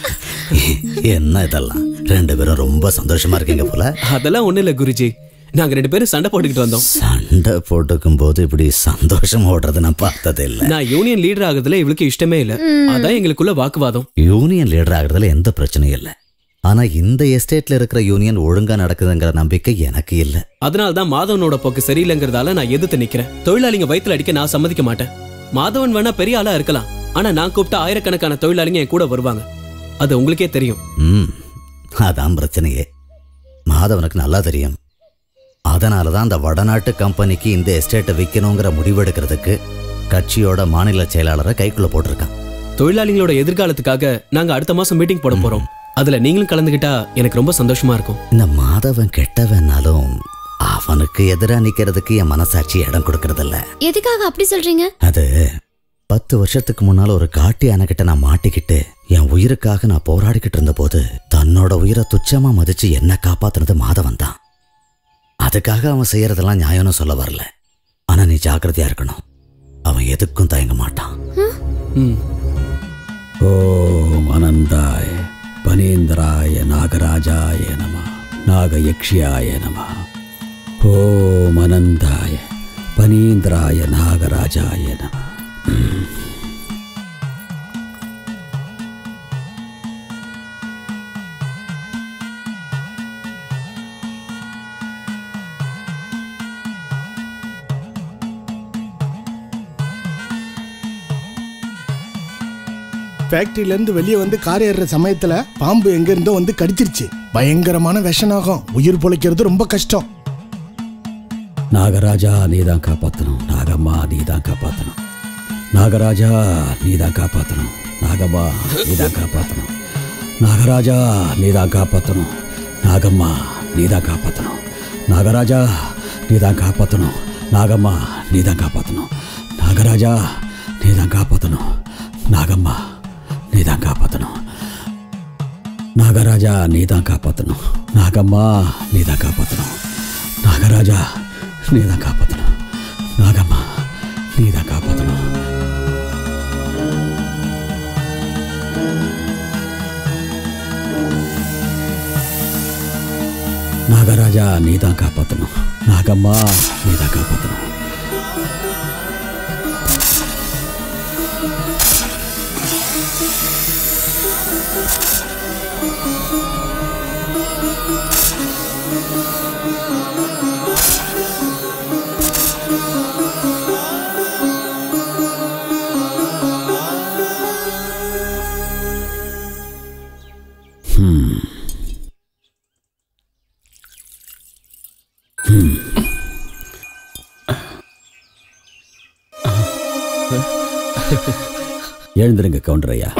[SPEAKER 20] என்ன இதெல்லாம் ரெண்டு பேரும் ரொம்ப சந்தோஷமா இருக்கீங்க போல
[SPEAKER 11] அதெல்லாம் ஒண்ணு இல்ல குருஜி நாங்க ரெண்டு பேரும் சண்டை போட்டுக்கிட்டு வந்தோம்
[SPEAKER 20] சண்டை போட்டுக்கும் போது இப்படி சந்தோஷம் ஓடுறத நான் பார்த்ததே இல்ல
[SPEAKER 11] நான் யூனியன் லீடர் ஆகுறதுல இவளுக்கு இஷ்டமே இல்ல அதான் எங்களுக்குள்ள வாக்குவாதம்
[SPEAKER 20] யூனியன் லீடர் ஆகுறதுல எந்த பிரச்சனையும் இல்ல ஆனா இந்த எஸ்டேட்ல இருக்கிற யூனியன் ஒழுங்கா நடக்குதுங்கிற நம்பிக்கை எனக்கு இல்ல
[SPEAKER 11] அதனால தான் மாதவனோட போக்கு சரியில்லைங்கிறதால நான் எதிர்த்து நிக்கிறேன் தொழிலாளிங்க வயித்துல அடிக்க நான் சம்மதிக்க மாட்டேன் மாதவன் வேணா பெரிய ஆளா இருக்கலாம் ஆனா நான் கூப்பிட்ட ஆயிரக்கணக்கான தொழிலாளிங்க என் கூட வருவாங்க அது உங்களுக்கே தெரியும்
[SPEAKER 20] ம் அதான் பிரச்சனையே மாதவனுக்கு நல்லா தெரியும் அதனால தான் அந்த வடநாட்டு கம்பெனிக்கு இந்த எஸ்டேட்டை விற்கணுங்கிற முடிவெடுக்கிறதுக்கு கட்சியோட மாநில செயலாளரை கைக்குள்ள போட்டிருக்கான்
[SPEAKER 11] தொழிலாளிகளோட எதிர்காலத்துக்காக நாங்க அடுத்த மாசம் மீட்டிங் போட போறோம் அதுல நீங்களும் கலந்துக்கிட்டா எனக்கு ரொம்ப சந்தோஷமா இருக்கும்
[SPEAKER 20] இந்த மாதவன் கெட்டவனாலும் அவனுக்கு எதிரா நிக்கிறதுக்கு என் மனசாட்சி இடம் கொடுக்கறதில்ல
[SPEAKER 2] எதுக்காக அப்படி சொல்றீங்க
[SPEAKER 20] அது பத்து வருஷத்துக்கு முன்னால ஒரு காட்டு யானைகிட்ட நான் மாட்டிக்கிட்டு என் உயிருக்காக நான் போராடிக்கிட்டு இருந்தபோது தன்னோட உயிரை துச்சமா மதிச்சு என்ன காப்பாத்துனது மாதவன் தான் அதுக்காக அவன் செய்யறதெல்லாம் நியாயம்னு சொல்ல வரல ஆனா நீ ஜாக்கிரதையா இருக்கணும் அவன் எதுக்கும் தயங்க மாட்டான்
[SPEAKER 22] ஓம் அனந்தாய பனீந்திராய நாகராஜாய நம நாகயக்ஷியாய நம ஓம் அனந்தாய பனீந்திராய நாகராஜாய நம
[SPEAKER 23] ஃபேக்டரியில இருந்து வெளியே வந்து கார் ஏறுற சமயத்துல பாம்பு எங்க இருந்தோ வந்து கடிச்சிருச்சு பயங்கரமான விஷநாகம் உயிர் பொழைக்கிறது ரொம்ப கஷ்டம்
[SPEAKER 22] நாகராஜா நீதான் காப்பாத்தணும் நாகம்மா நீதான் காப்பாத்தணும் நாகராஜா நீதான் காப்பாத்தணும் நாகம்மா நீதான் காப்பாத்தணும் நாகராஜா நீதான் காப்பாத்தணும் நாகம்மா நீதான் காப்பாத்தணும் நாகராஜா நீதான் காப்பாத்தணும் நாகம்மா நீதான் காப்பாத்தணும் நாகராஜா நீதான் காப்பாத்தணும் நாகம்மா நீதான் காப்பாத்தணும் நாகராஜா நீதான் காப்பாத்தணும் நாகம்மா நீதான் காப்பாத்தணும் நாகராஜா நீதான் காப்பாத்தணும் நாகம்மா நீதான் காப்பாத்தணும் நாகராஜா நீதான் காப்பாத்தணும் நாகம்மா நீதான் காப்பாத்தணும் Hmm. Hmm. எழுந்துருங்க கவுண்டர் ஐயா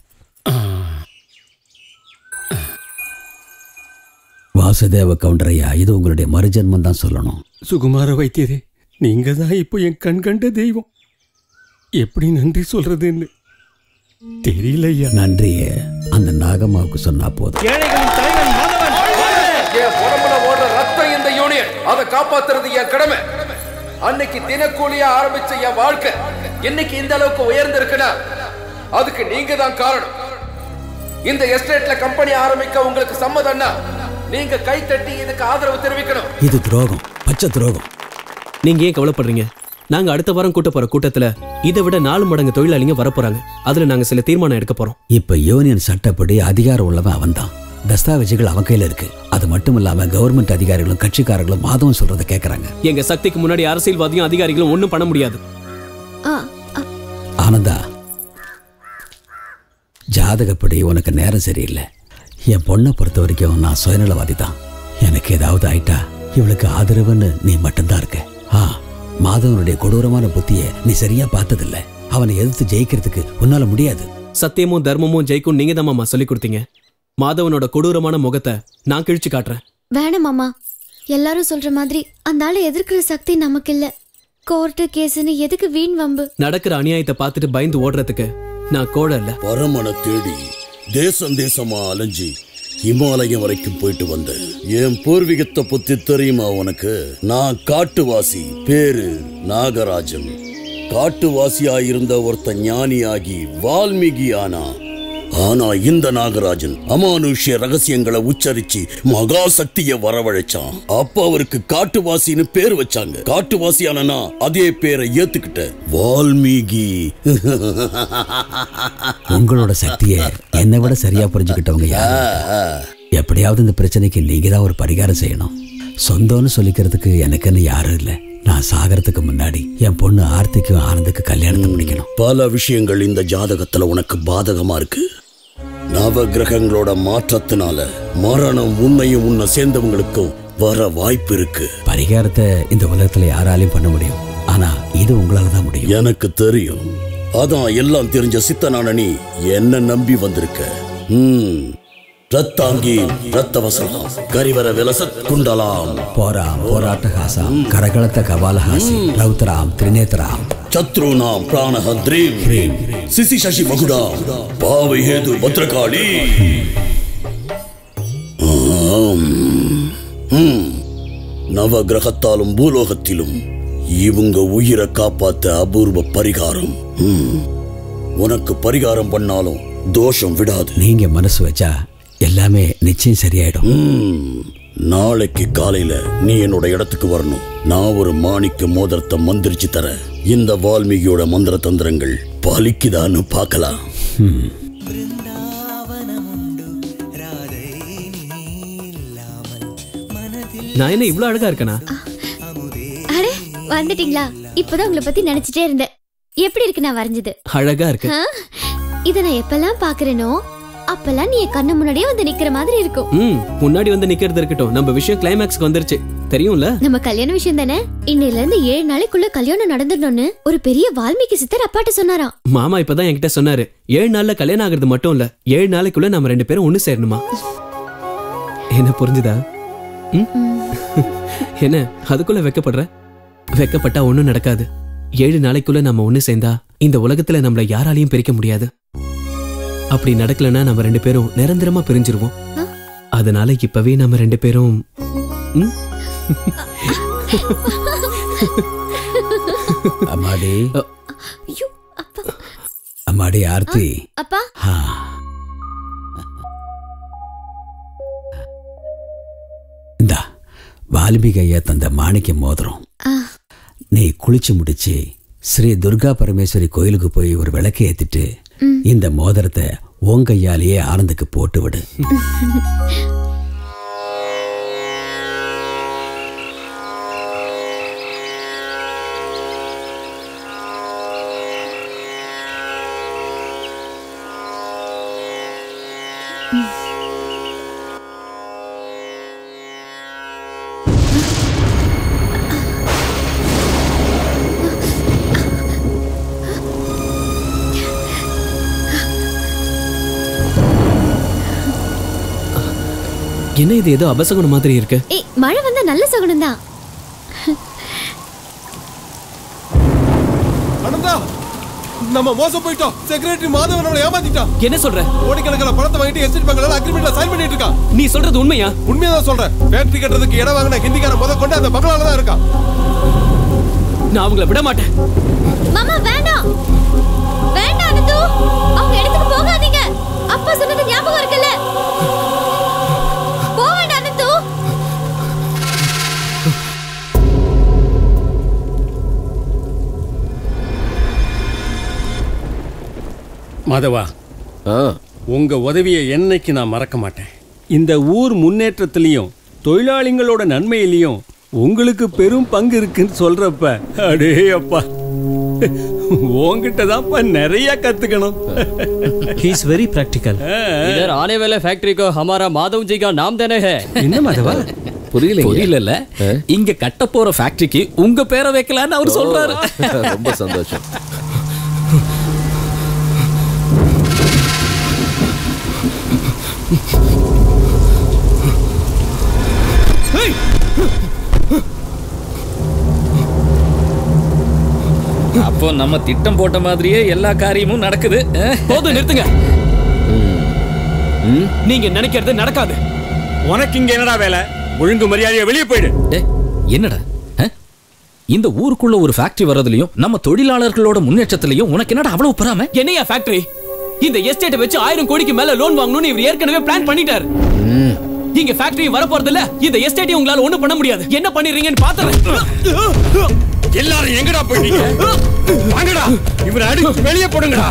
[SPEAKER 22] வாசுதேவ கவுண்டர் ஐயா இது உங்களுடைய மறுஜன்மம் தான் சொல்லணும்
[SPEAKER 13] சுகுமார வைத்தியரே நீங்க தான் இப்போ என் கண் கண்ட தெய்வம் எப்படி நன்றி சொல்றதுன்னு தெரியலையா
[SPEAKER 22] நன்றியே அந்த நாகம்மாவுக்கு சொன்னா போதும்
[SPEAKER 21] என் உடம்புல ஓடுற ரத்தம் இந்த யூனியன் அதை காப்பாத்துறது என் கடமை அன்னைக்கு தினக்கூலியா ஆரம்பிச்ச என் வாழ்க்கை இன்னைக்கு இந்த அளவுக்கு உயர்ந்திருக்குன்னா அதுக்கு நீங்க தான் காரணம் இந்த எஸ்டேட்ல கம்பெனி ஆரம்பிக்க உங்களுக்கு சம்மதம்னா நீங்க கை தட்டி இதுக்கு ஆதரவு தெரிவிக்கணும்
[SPEAKER 22] இது துரோகம் பச்சை துரோகம்
[SPEAKER 11] நீங்க ஏன் கவலைப்படுறீங்க நாங்க அடுத்த வாரம் கூட்ட போற கூட்டத்துல இதை விட நாலு மடங்கு தொழிலாளிங்க வரப்போறாங்க அதுல நாங்க சில தீர்மானம் எடுக்க போறோம்
[SPEAKER 22] இப்ப யூனியன் சட்டப்படி அதிகாரம் உள்ளவன் அவன்தான் தஸ்தாவேஜுகள் அவன் கையில இருக்கு அது மட்டும் இல்லாம கவர்மெண்ட் அதிகாரிகளும் கட்சிக்காரர்களும் மாதவன் சொல்றதை கேக்குறாங்க
[SPEAKER 11] எங்க சக்திக்கு முன்னாடி அரசியல்வாதியும் அதிகாரிகளும் ஒண்ணும் பண்ண முடியாது
[SPEAKER 22] ஆனந்தா ஜாதகப்படி உனக்கு நேரம் சரியில்லை என் பொண்ணை பொறுத்த வரைக்கும் நான் சுயநலவாதி தான் எனக்கு ஏதாவது ஆயிட்டா இவளுக்கு ஆதரவுன்னு நீ மட்டும்தான் இருக்க ஆ மாதவனுடைய கொடூரமான புத்தியை நீ சரியா பார்த்ததில்ல அவனை எதிர்த்து ஜெயிக்கிறதுக்கு உன்னால முடியாது
[SPEAKER 11] சத்தியமும் தர்மமும் ஜெயிக்கும் நீங்க தான் மாமா சொல்லி கொடுத்தீங்க மாதவனோட கொடூரமான முகத்தை நான் கிழிச்சு காட்டுறேன்
[SPEAKER 2] வேணாம் மாமா எல்லாரும் சொல்ற மாதிரி அந்த ஆளை எதிர்க்கிற சக்தி நமக்கு இல்ல கோர்ட்டு கேஸ்னு எதுக்கு வீண் வம்பு
[SPEAKER 11] நடக்கிற அநியாயத்தை பார்த்துட்டு பயந்து ஓடுறதுக்கு நான் கோழ இல்ல
[SPEAKER 5] பரமனை தேடி தேசம் தேசமா அலைஞ்சி ஹிமாலயம் வரைக்கும் போயிட்டு வந்தேன் என் பூர்வீகத்தை பத்தி தெரியுமா உனக்கு நான் காட்டுவாசி பேரு நாகராஜன் காட்டுவாசியா இருந்த ஒருத்த ஞானியாகி வால்மீகி ஆனா ஆனா இந்த நாகராஜன் அமானுஷ்ய ரகசியங்களை உச்சரிச்சு மகா சக்திய வரவழைச்சான் அப்ப அவருக்கு காட்டுவாசின்னு பேர் வச்சாங்க காட்டுவாசியானா அதே பேரை ஏத்துக்கிட்ட வால்மீகி
[SPEAKER 22] உங்களோட சக்தியை என்னை விட சரியா புரிஞ்சுக்கிட்டவங்க யாரு எப்படியாவது இந்த பிரச்சனைக்கு நீங்க தான் ஒரு பரிகாரம் செய்யணும் சொந்தம்னு சொல்லிக்கிறதுக்கு எனக்குன்னு யாரும் இல்லை நான் சாகறதுக்கு முன்னாடி என் பொண்ணு ஆர்த்திக்கும் ஆனந்துக்கு கல்யாணத்தை முடிக்கணும்
[SPEAKER 5] பல விஷயங்கள் இந்த ஜாதகத்துல உனக்கு பாதகமா இருக்கு நவ கிரகங்களோட மாற்றத்தினால மரணம் உன்னையும் உன்னை சேர்ந்தவங்களுக்கும் வர வாய்ப்பு இருக்கு
[SPEAKER 22] பரிகாரத்தை இந்த உலகத்துல யாராலையும் பண்ண முடியும் ஆனா இது உங்களால தான் முடியும்
[SPEAKER 5] எனக்கு தெரியும் அதான் எல்லாம் தெரிஞ்ச சித்தனான நீ என்ன நம்பி வந்திருக்க ம் ரத்தாங்கி ரத்தவசலாம் கரிவர விலசத் குண்டலாம்
[SPEAKER 22] போராம் போராட்டஹாசாம் கரகளத்த கபாலஹாசி ரௌத்ராம் திரிநேத்ராம்
[SPEAKER 5] சத்ருநாம் பிராணஹத்ரீம் சிசி சசி மகுடாம் பாவை ஹேது பத்ரகாளி ஆம். ம். நவ கிரகத்தாலும் பூலோகத்திலும் இவங்க உயிரை காப்பாத்த அபூர்வ பரிகாரம் ம். உனக்கு பரிகாரம் பண்ணாலும் தோஷம் விடாது
[SPEAKER 22] நீங்க மனசு வச்சா எல்லாமே நிச்சயம் சரியாயிடும்
[SPEAKER 5] ம். நாளைக்கு காலையில நீ என்னோட இடத்துக்கு வரணும் நான் ஒரு மாணிக்க மோதிரத்தை மந்திரிச்சு தரேன் இந்த வால்மீகியோட மந்திர தந்திரங்கள் பலிக்குதான்னு பார்க்கலாம்
[SPEAKER 22] ம்.
[SPEAKER 11] நான் என்ன இவ்வளவு அழகா இருக்கேனா
[SPEAKER 2] அடே வந்துட்டீங்களா இப்பதான் உங்களை பத்தி நினைச்சிட்டே இருந்தேன் எப்படி இருக்கு நான் வரைஞ்சது
[SPEAKER 11] அழகா இருக்கு
[SPEAKER 2] ஆ? இத நான் எப்பெல்லாம் பாக்குறேனோ அப்பெல்லாம் நீ என் கண்ணு முன்னாடியே வந்து நிக்கிற மாதிரி இருக்கும்
[SPEAKER 11] ம் முன்னாடி வந்து நிக்கிறது இருக்கட்டும் நம்ம விஷயம் கிளைமேக்ஸ்க்கு வந்துருச்சு தெரியும்ல
[SPEAKER 2] நம்ம கல்யாண விஷயம் தானே இன்னையில இருந்து ஏழு நாளைக்குள்ள கல்யாணம் நடந்துடணும்னு ஒரு பெரிய வால்மீகி சித்தர் அப்பாட்ட சொன்னாராம்
[SPEAKER 11] மாமா இப்பதான் என்கிட்ட சொன்னாரு ஏழு நாள்ல கல்யாணம் ஆகுறது மட்டும் இல்ல ஏழு நாளைக்குள்ள நம்ம ரெண்டு பேரும் ஒண்ணு சேரணுமா என்ன புரிஞ்சுதா ம்? என்ன அதுக்குள்ள வெக்கப்படுற வெக்கப்பட்டா ஒண்ணும் நடக்காது ஏழு நாளைக்குள்ள நம்ம ஒண்ணு சேர்ந்தா இந்த உலகத்துல நம்மள யாராலையும் பிரிக்க முடியாது அப்படி நடக்கலன்னா நம்ம ரெண்டு பேரும் நிரந்தரமா பிரிஞ்சிருவோம் அதனால இப்பவே நம்ம ரெண்டு பேரும் ம்?
[SPEAKER 22] அம்மாடி அம்மாடி ஆர்த்தி
[SPEAKER 2] அப்பா
[SPEAKER 22] ஆ. இந்தா வால்மீகி ஐயா தந்த மாணிக்க மோதிரம்
[SPEAKER 2] ஆ.
[SPEAKER 22] நீ குளிச்சு முடிச்சு ஸ்ரீ துர்கா பரமேஸ்வரி கோயிலுக்கு போய் ஒரு விளக்கு ஏத்திட்டு
[SPEAKER 2] ம்.
[SPEAKER 22] இந்த மோதிரத்தை உன் கையாலேயே ஆனந்துக்கு போட்டு விடு
[SPEAKER 11] என்ன இது ஏதோ அபசகுணம் மாதிரி இருக்கு
[SPEAKER 2] ஏய் மழை வந்தா நல்ல சகுனம் தான்
[SPEAKER 3] அனந்தா நம்ம மோசம் போயிட்டோம் செக்ரட்டரி மாதவன் நம்மளை ஏமாத்திட்டான்
[SPEAKER 11] என்ன சொல்ற
[SPEAKER 3] கோடிக்கணக்கில் பணத்தை வாங்கிட்டு எஸ்டேட் பேங்க்ல அக்ரிமெண்ட்ல சைன் பண்ணிட்டு இருக்கான்
[SPEAKER 11] நீ சொல்றது உண்மையா
[SPEAKER 3] உண்மையா தான் சொல்றேன் ஃபேக்டரி கட்டுறதுக்கு இடம் வாங்கின ஹிந்திக்கார முத கொண்டு அந்த பங்களால தான் இருக்கான்
[SPEAKER 11] நான் அவங்கள விட மாட்டேன்
[SPEAKER 2] மாமா வேண்டாம் வேண்டாம் அனந்து அவங்க இடத்துக்கு போகாதீங்க அப்பா சொன்னது ஞாபகம் இருக்குல்ல போக வேண்டாம் அனந்து
[SPEAKER 7] மாதவா உங்க உதவியை என்னைக்கு நான் மறக்க மாட்டேன் இந்த ஊர் முன்னேற்றத்திலையும் தொழிலாளிங்களோட நன்மையிலையும் உங்களுக்கு பெரும் பங்கு இருக்குன்னு சொல்றப்ப அடே அப்பா உங்ககிட்ட தான்ப்பா நிறைய கத்துக்கணும்
[SPEAKER 11] ही इज वेरी प्रैक्टिकल
[SPEAKER 10] इधर आने वाले फैक्ट्री को हमारा माधव जी का नाम देने है
[SPEAKER 21] என்ன மாதவா புரியல
[SPEAKER 1] புரியல இங்க கட்ட போற ஃபேக்டரிக்கு உங்க பேரை வைக்கலான்னு அவர் சொல்றாரு
[SPEAKER 21] ரொம்ப சந்தோஷம்
[SPEAKER 1] அப்போ நம்ம திட்டம் போட்ட மாதிரியே எல்லா காரியமும் நடக்குது
[SPEAKER 11] போதும் நிறுத்துங்க நீங்க நினைக்கிறது நடக்காது
[SPEAKER 7] உனக்கு இங்க என்னடா வேலை ஒழுங்கு மரியாதையை வெளியே போயிடு
[SPEAKER 1] என்னடா அஹ்? இந்த ஊருக்குள்ள ஒரு ஃபேக்டரி வர்றதுலயும் நம்ம தொழிலாளர்களோட முன்னேற்றத்திலையும் உனக்கு என்னடா அவ்வளவு பொறாம
[SPEAKER 11] என்னையா ஃபேக்டரி இந்த எஸ்டேட்டை வச்சு ஆயிரம் கோடிக்கு மேல லோன் வாங்கணும்னு இவர் ஏற்கனவே பிளான் பண்ணிட்டாரு இங்க ஃபேக்டரி வர போறது இல்ல இந்த எஸ்டேட்டை உங்களால ஒண்ணும் பண்ண முடியாது என்ன பண்ணிடுறீங்கன்னு பாத்துறேன்
[SPEAKER 7] எல்லாரும் எங்கடா போயிட்டீங்க வாங்கடா இவரை அடிச்சு வெளியே போடுங்கடா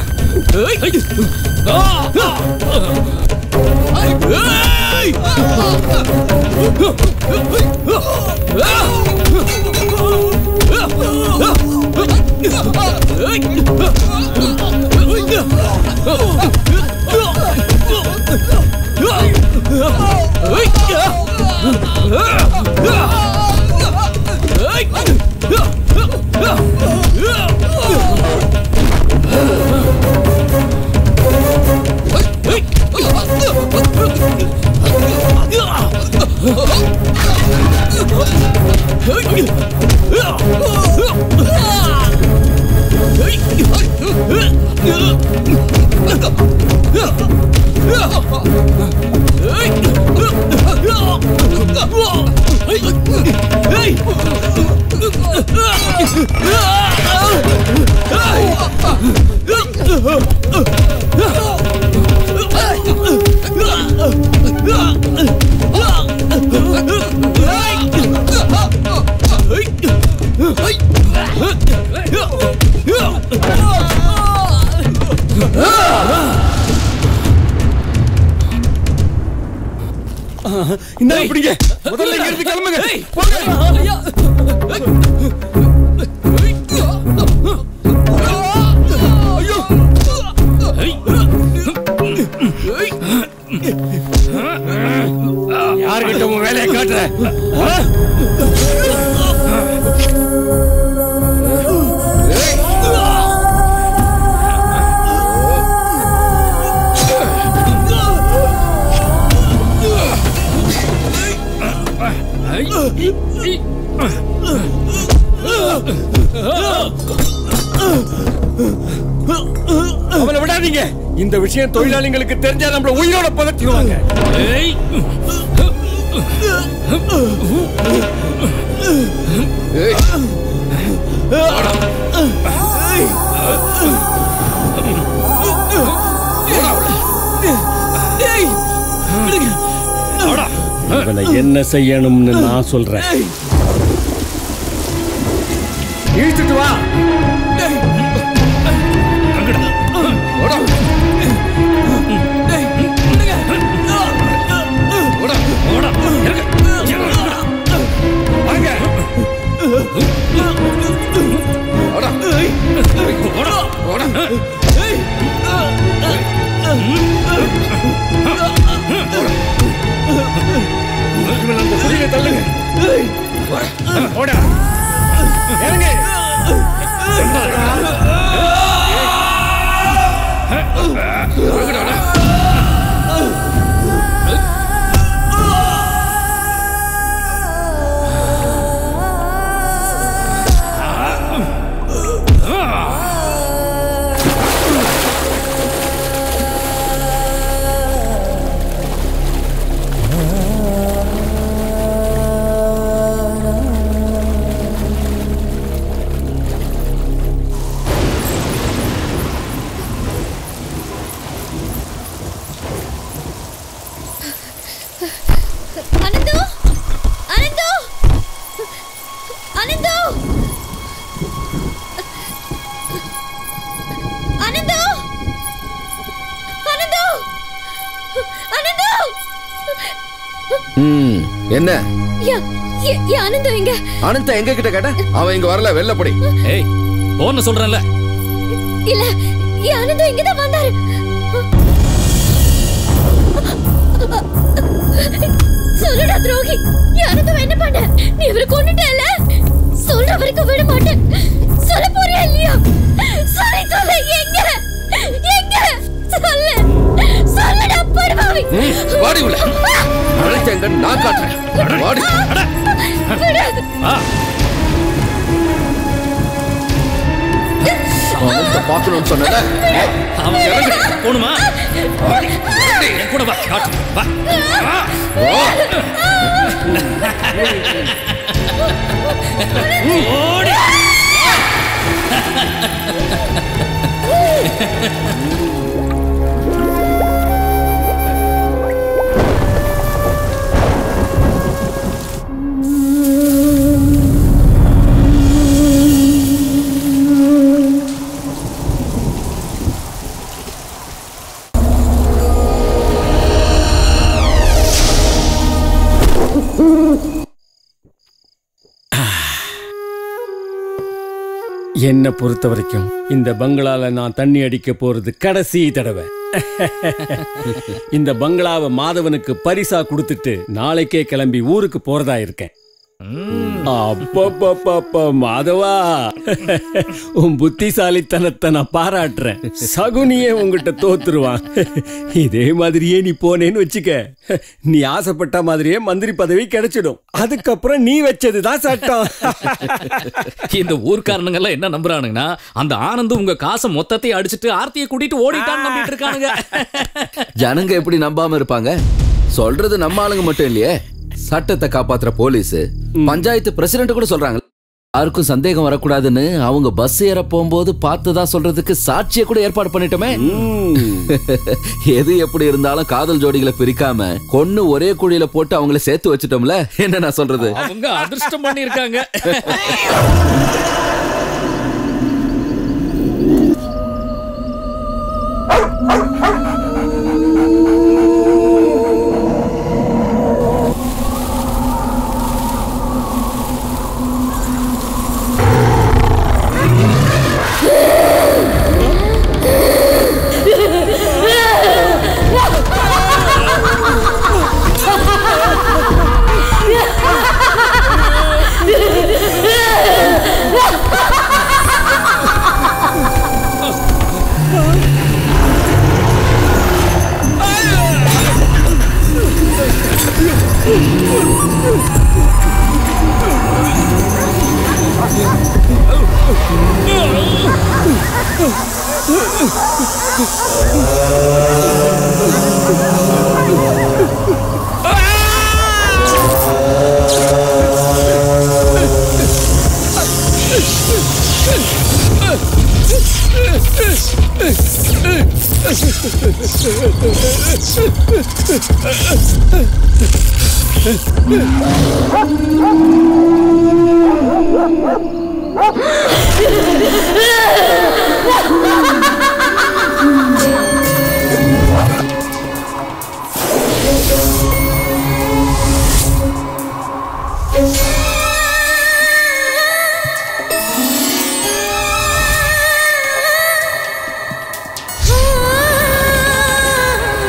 [SPEAKER 7] இந்த அப்படிங்க முதல்ல இங்க இருந்து கிளம்புங்க யார்கிட்ட உன் வேலையை காட்டுற ஆ? அவனை விடாதீங்க இந்த விஷயம் தொழிலாளிகளுக்கு தெரிஞ்சா நம்மள உயிரோட புதைச்சிருவாங்க இவனை என்ன செய்யணும்னு நான் சொல்றேன் இழுத்துட்டு வா தள்ளுங்க ஓடா இறங்கு
[SPEAKER 21] ம் என்ன
[SPEAKER 2] யா- யா- யா ஆனந்தம் எங்க
[SPEAKER 21] அனந்த எங்க கிட்ட கேட்ட அவன் இங்க வரல வெளில போடி
[SPEAKER 1] ஏய் போன்னு சொல்றேன்ல
[SPEAKER 2] இல்ல யா ஆனந்தம் இங்கதான் வந்தாரு சொல்லுடா துரோகி யா ஆனந்தம் என்ன பண்ண நீ இவரை கொன்னுட்டல சொல்ற வரைக்கும் விட மாட்டேன் சொல்ல போறியா இல்லையா சொல்லி சொல்ல எங்க எங்க சொல்லு சொல்லுடா படுவாவி
[SPEAKER 21] ம், வாடி உள்ள அழைத்த எங்க நான் காட்டுறேன் வாடி
[SPEAKER 2] விடாது
[SPEAKER 21] அனந்த பார்க்கணும்னு சொன்னல
[SPEAKER 1] அவன் இறங்கு போணுமா என் கூட வா காட்டு வா ஓடி
[SPEAKER 7] என்னை பொறுத்த வரைக்கும் இந்த பங்களால நான் தண்ணி அடிக்க போறது கடைசி தடவை இந்த பங்களாவை மாதவனுக்கு பரிசா கொடுத்துட்டு நாளைக்கே கிளம்பி ஊருக்கு போறதா இருக்கேன் அப்பப்பப்பப்ப, மாதவா உன் புத்திசாலித்தனத்தை நான் பாராட்டுறேன் சகுனியே உங்ககிட்ட தோத்துருவான் இதே மாதிரியே நீ போனேன்னு வச்சுக்க நீ ஆசைப்பட்ட மாதிரியே மந்திரி பதவி கிடைச்சிடும் அதுக்கப்புறம் நீ வச்சதுதான் சட்டம்
[SPEAKER 1] இந்த ஊர்க்காரனுங்க எல்லாம் என்ன நம்புறானுங்கன்னா அந்த ஆனந்த் உங்க காசை மொத்தத்தை அடிச்சிட்டு ஆர்த்தியை கூட்டிட்டு ஓடிட்டான்னு நம்பிட்டு இருக்கானுங்க
[SPEAKER 21] ஜனங்க எப்படி நம்பாம இருப்பாங்க சொல்றது நம்ம ஆளுங்க மட்டும் இல்லையே சட்டத்தை காப்பாத்துற போலீஸ் பஞ்சாயத்து பிரசிடென்ட் கூட சொல்றாங்க யாருக்கும் சந்தேகம் வரக்கூடாதுன்னு அவங்க பஸ் ஏற போகும்போது பார்த்ததா சொல்றதுக்கு சாட்சியை கூட ஏற்பாடு பண்ணிட்டோமே எது எப்படி இருந்தாலும் காதல் ஜோடிகளை பிரிக்காம கொன்னு ஒரே குழியில போட்டு அவங்கள சேர்த்து வச்சிட்டோம்ல என்ன நான் சொல்றது
[SPEAKER 1] அவங்க அதிர்ஷ்டம் பண்ணி இருக்காங்க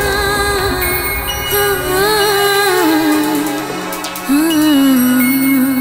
[SPEAKER 6] ஆ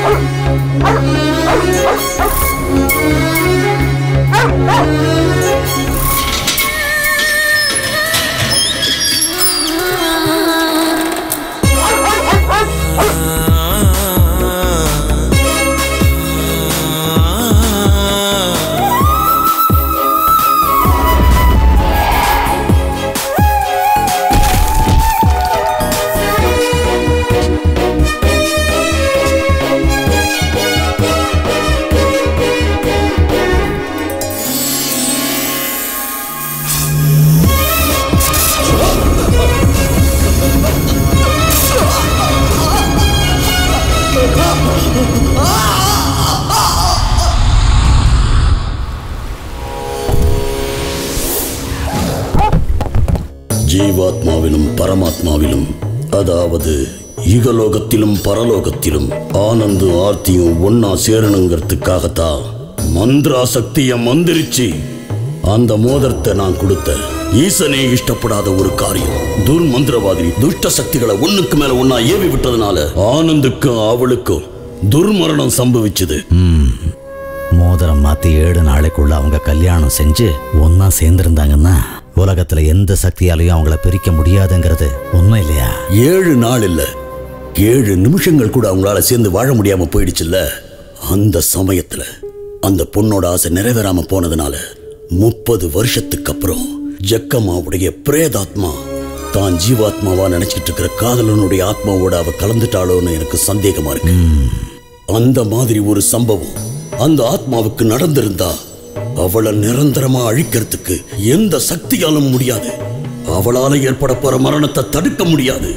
[SPEAKER 5] ஜீவாத்மாவிலும் பரமாத்மாவிலும் அதாவது இகலோகத்திலும் பரலோகத்திலும் ஆனந்து ஆர்த்தியும் ஒன்னா சேரணுங்கிறதுக்காகத்தான் மந்திரா சக்திய மந்திரிச்சு அந்த மோதிரத்தை நான் கொடுத்த ஈசனே இஷ்டப்படாத ஒரு காரியம் துர்மந்திரவாதி துஷ்ட சக்திகளை ஒண்ணுக்கு மேல ஒன்னா ஏவி விட்டதுனால ஆனந்துக்கும் அவளுக்கும் துர்மரணம் சம்பவிச்சது
[SPEAKER 20] ம். மோதிரம் மாத்தி ஏழு நாளைக்குள்ள அவங்க கல்யாணம் செஞ்சு ஒன்னா சேர்ந்திருந்தாங்கன்னா உலகத்துல எந்த சக்தியாலையும் அவங்கள பிரிக்க முடியாதுங்கிறது உண்மை இல்லையா
[SPEAKER 5] ஏழு நாள் இல்ல ஏழு நிமிஷங்கள் கூட அவங்களால சேர்ந்து வாழ முடியாம போயிடுச்சுல்ல அந்த சமயத்துல அந்த பொண்ணோட ஆசை நிறைவேறாம போனதுனால முப்பது வருஷத்துக்கு அப்புறம் ஜக்கம்மாவுடைய பிரேதாத்மா தான் ஜீவாத்மாவா நினைச்சிட்டு இருக்கிற காதலனுடைய ஆத்மாவோட அவ கலந்துட்டாளோன்னு எனக்கு சந்தேகமா இருக்கு அந்த மாதிரி ஒரு சம்பவம் அந்த ஆத்மாவுக்கு நடந்திருந்தா அவளை நிரந்தரமா அழிக்கிறதுக்கு எந்த சக்தியாலும் முடியாது அவளால ஏற்பட போற மரணத்தை தடுக்க முடியாது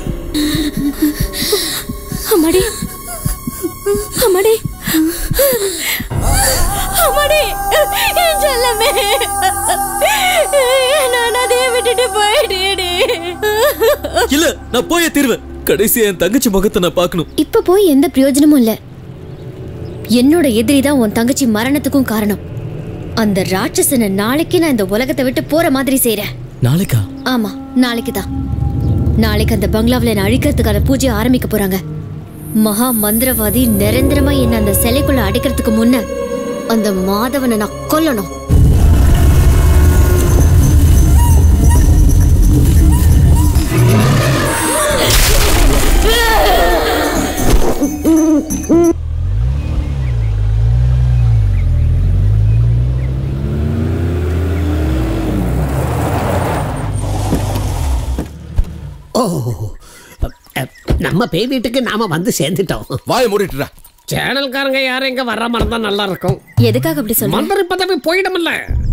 [SPEAKER 2] அம்மாடி அம்மாடி அம்மாடி என் செல்லமே நான் அதையே விட்டுட்டு போயிட்டேடி
[SPEAKER 11] இல்ல நான் போயே தீர்வேன் கடைசியா என் தங்கச்சி முகத்தை நான் பார்க்கணும்
[SPEAKER 2] இப்ப போய் எந்த பிரயோஜனமும் இல்ல என்னோட எதிரி தான் உன் தங்கச்சி மரணத்துக்கும் காரணம் அந்த ராட்சசனை நாளைக்கு நான் இந்த உலகத்தை விட்டு போற மாதிரி செய்றேன்
[SPEAKER 11] நாளைக்கா
[SPEAKER 2] ஆமா நாளைக்கு தான் நாளைக்கு அந்த பங்களாவில் என்ன அழிக்கிறதுக்கான பூஜையை ஆரம்பிக்க போறாங்க மகா மந்திரவாதி நிரந்தரமா என்ன அந்த சிலைக்குள்ள அடைக்கிறதுக்கு முன்ன அந்த மாதவனை நான் கொல்லணும்
[SPEAKER 16] ஓ அ, நம்ம பேய் வீட்டுக்கு நாம வந்து சேர்ந்துட்டோம்
[SPEAKER 3] வாய மூடிட்டுடா
[SPEAKER 16] சேனல்காரங்க யாரும் இங்க வர்ற மாதிரி தான் நல்லா இருக்கும்
[SPEAKER 2] எதுக்காக அப்படி சொல்ற
[SPEAKER 16] மந்திரி பதவி போயிடும்ல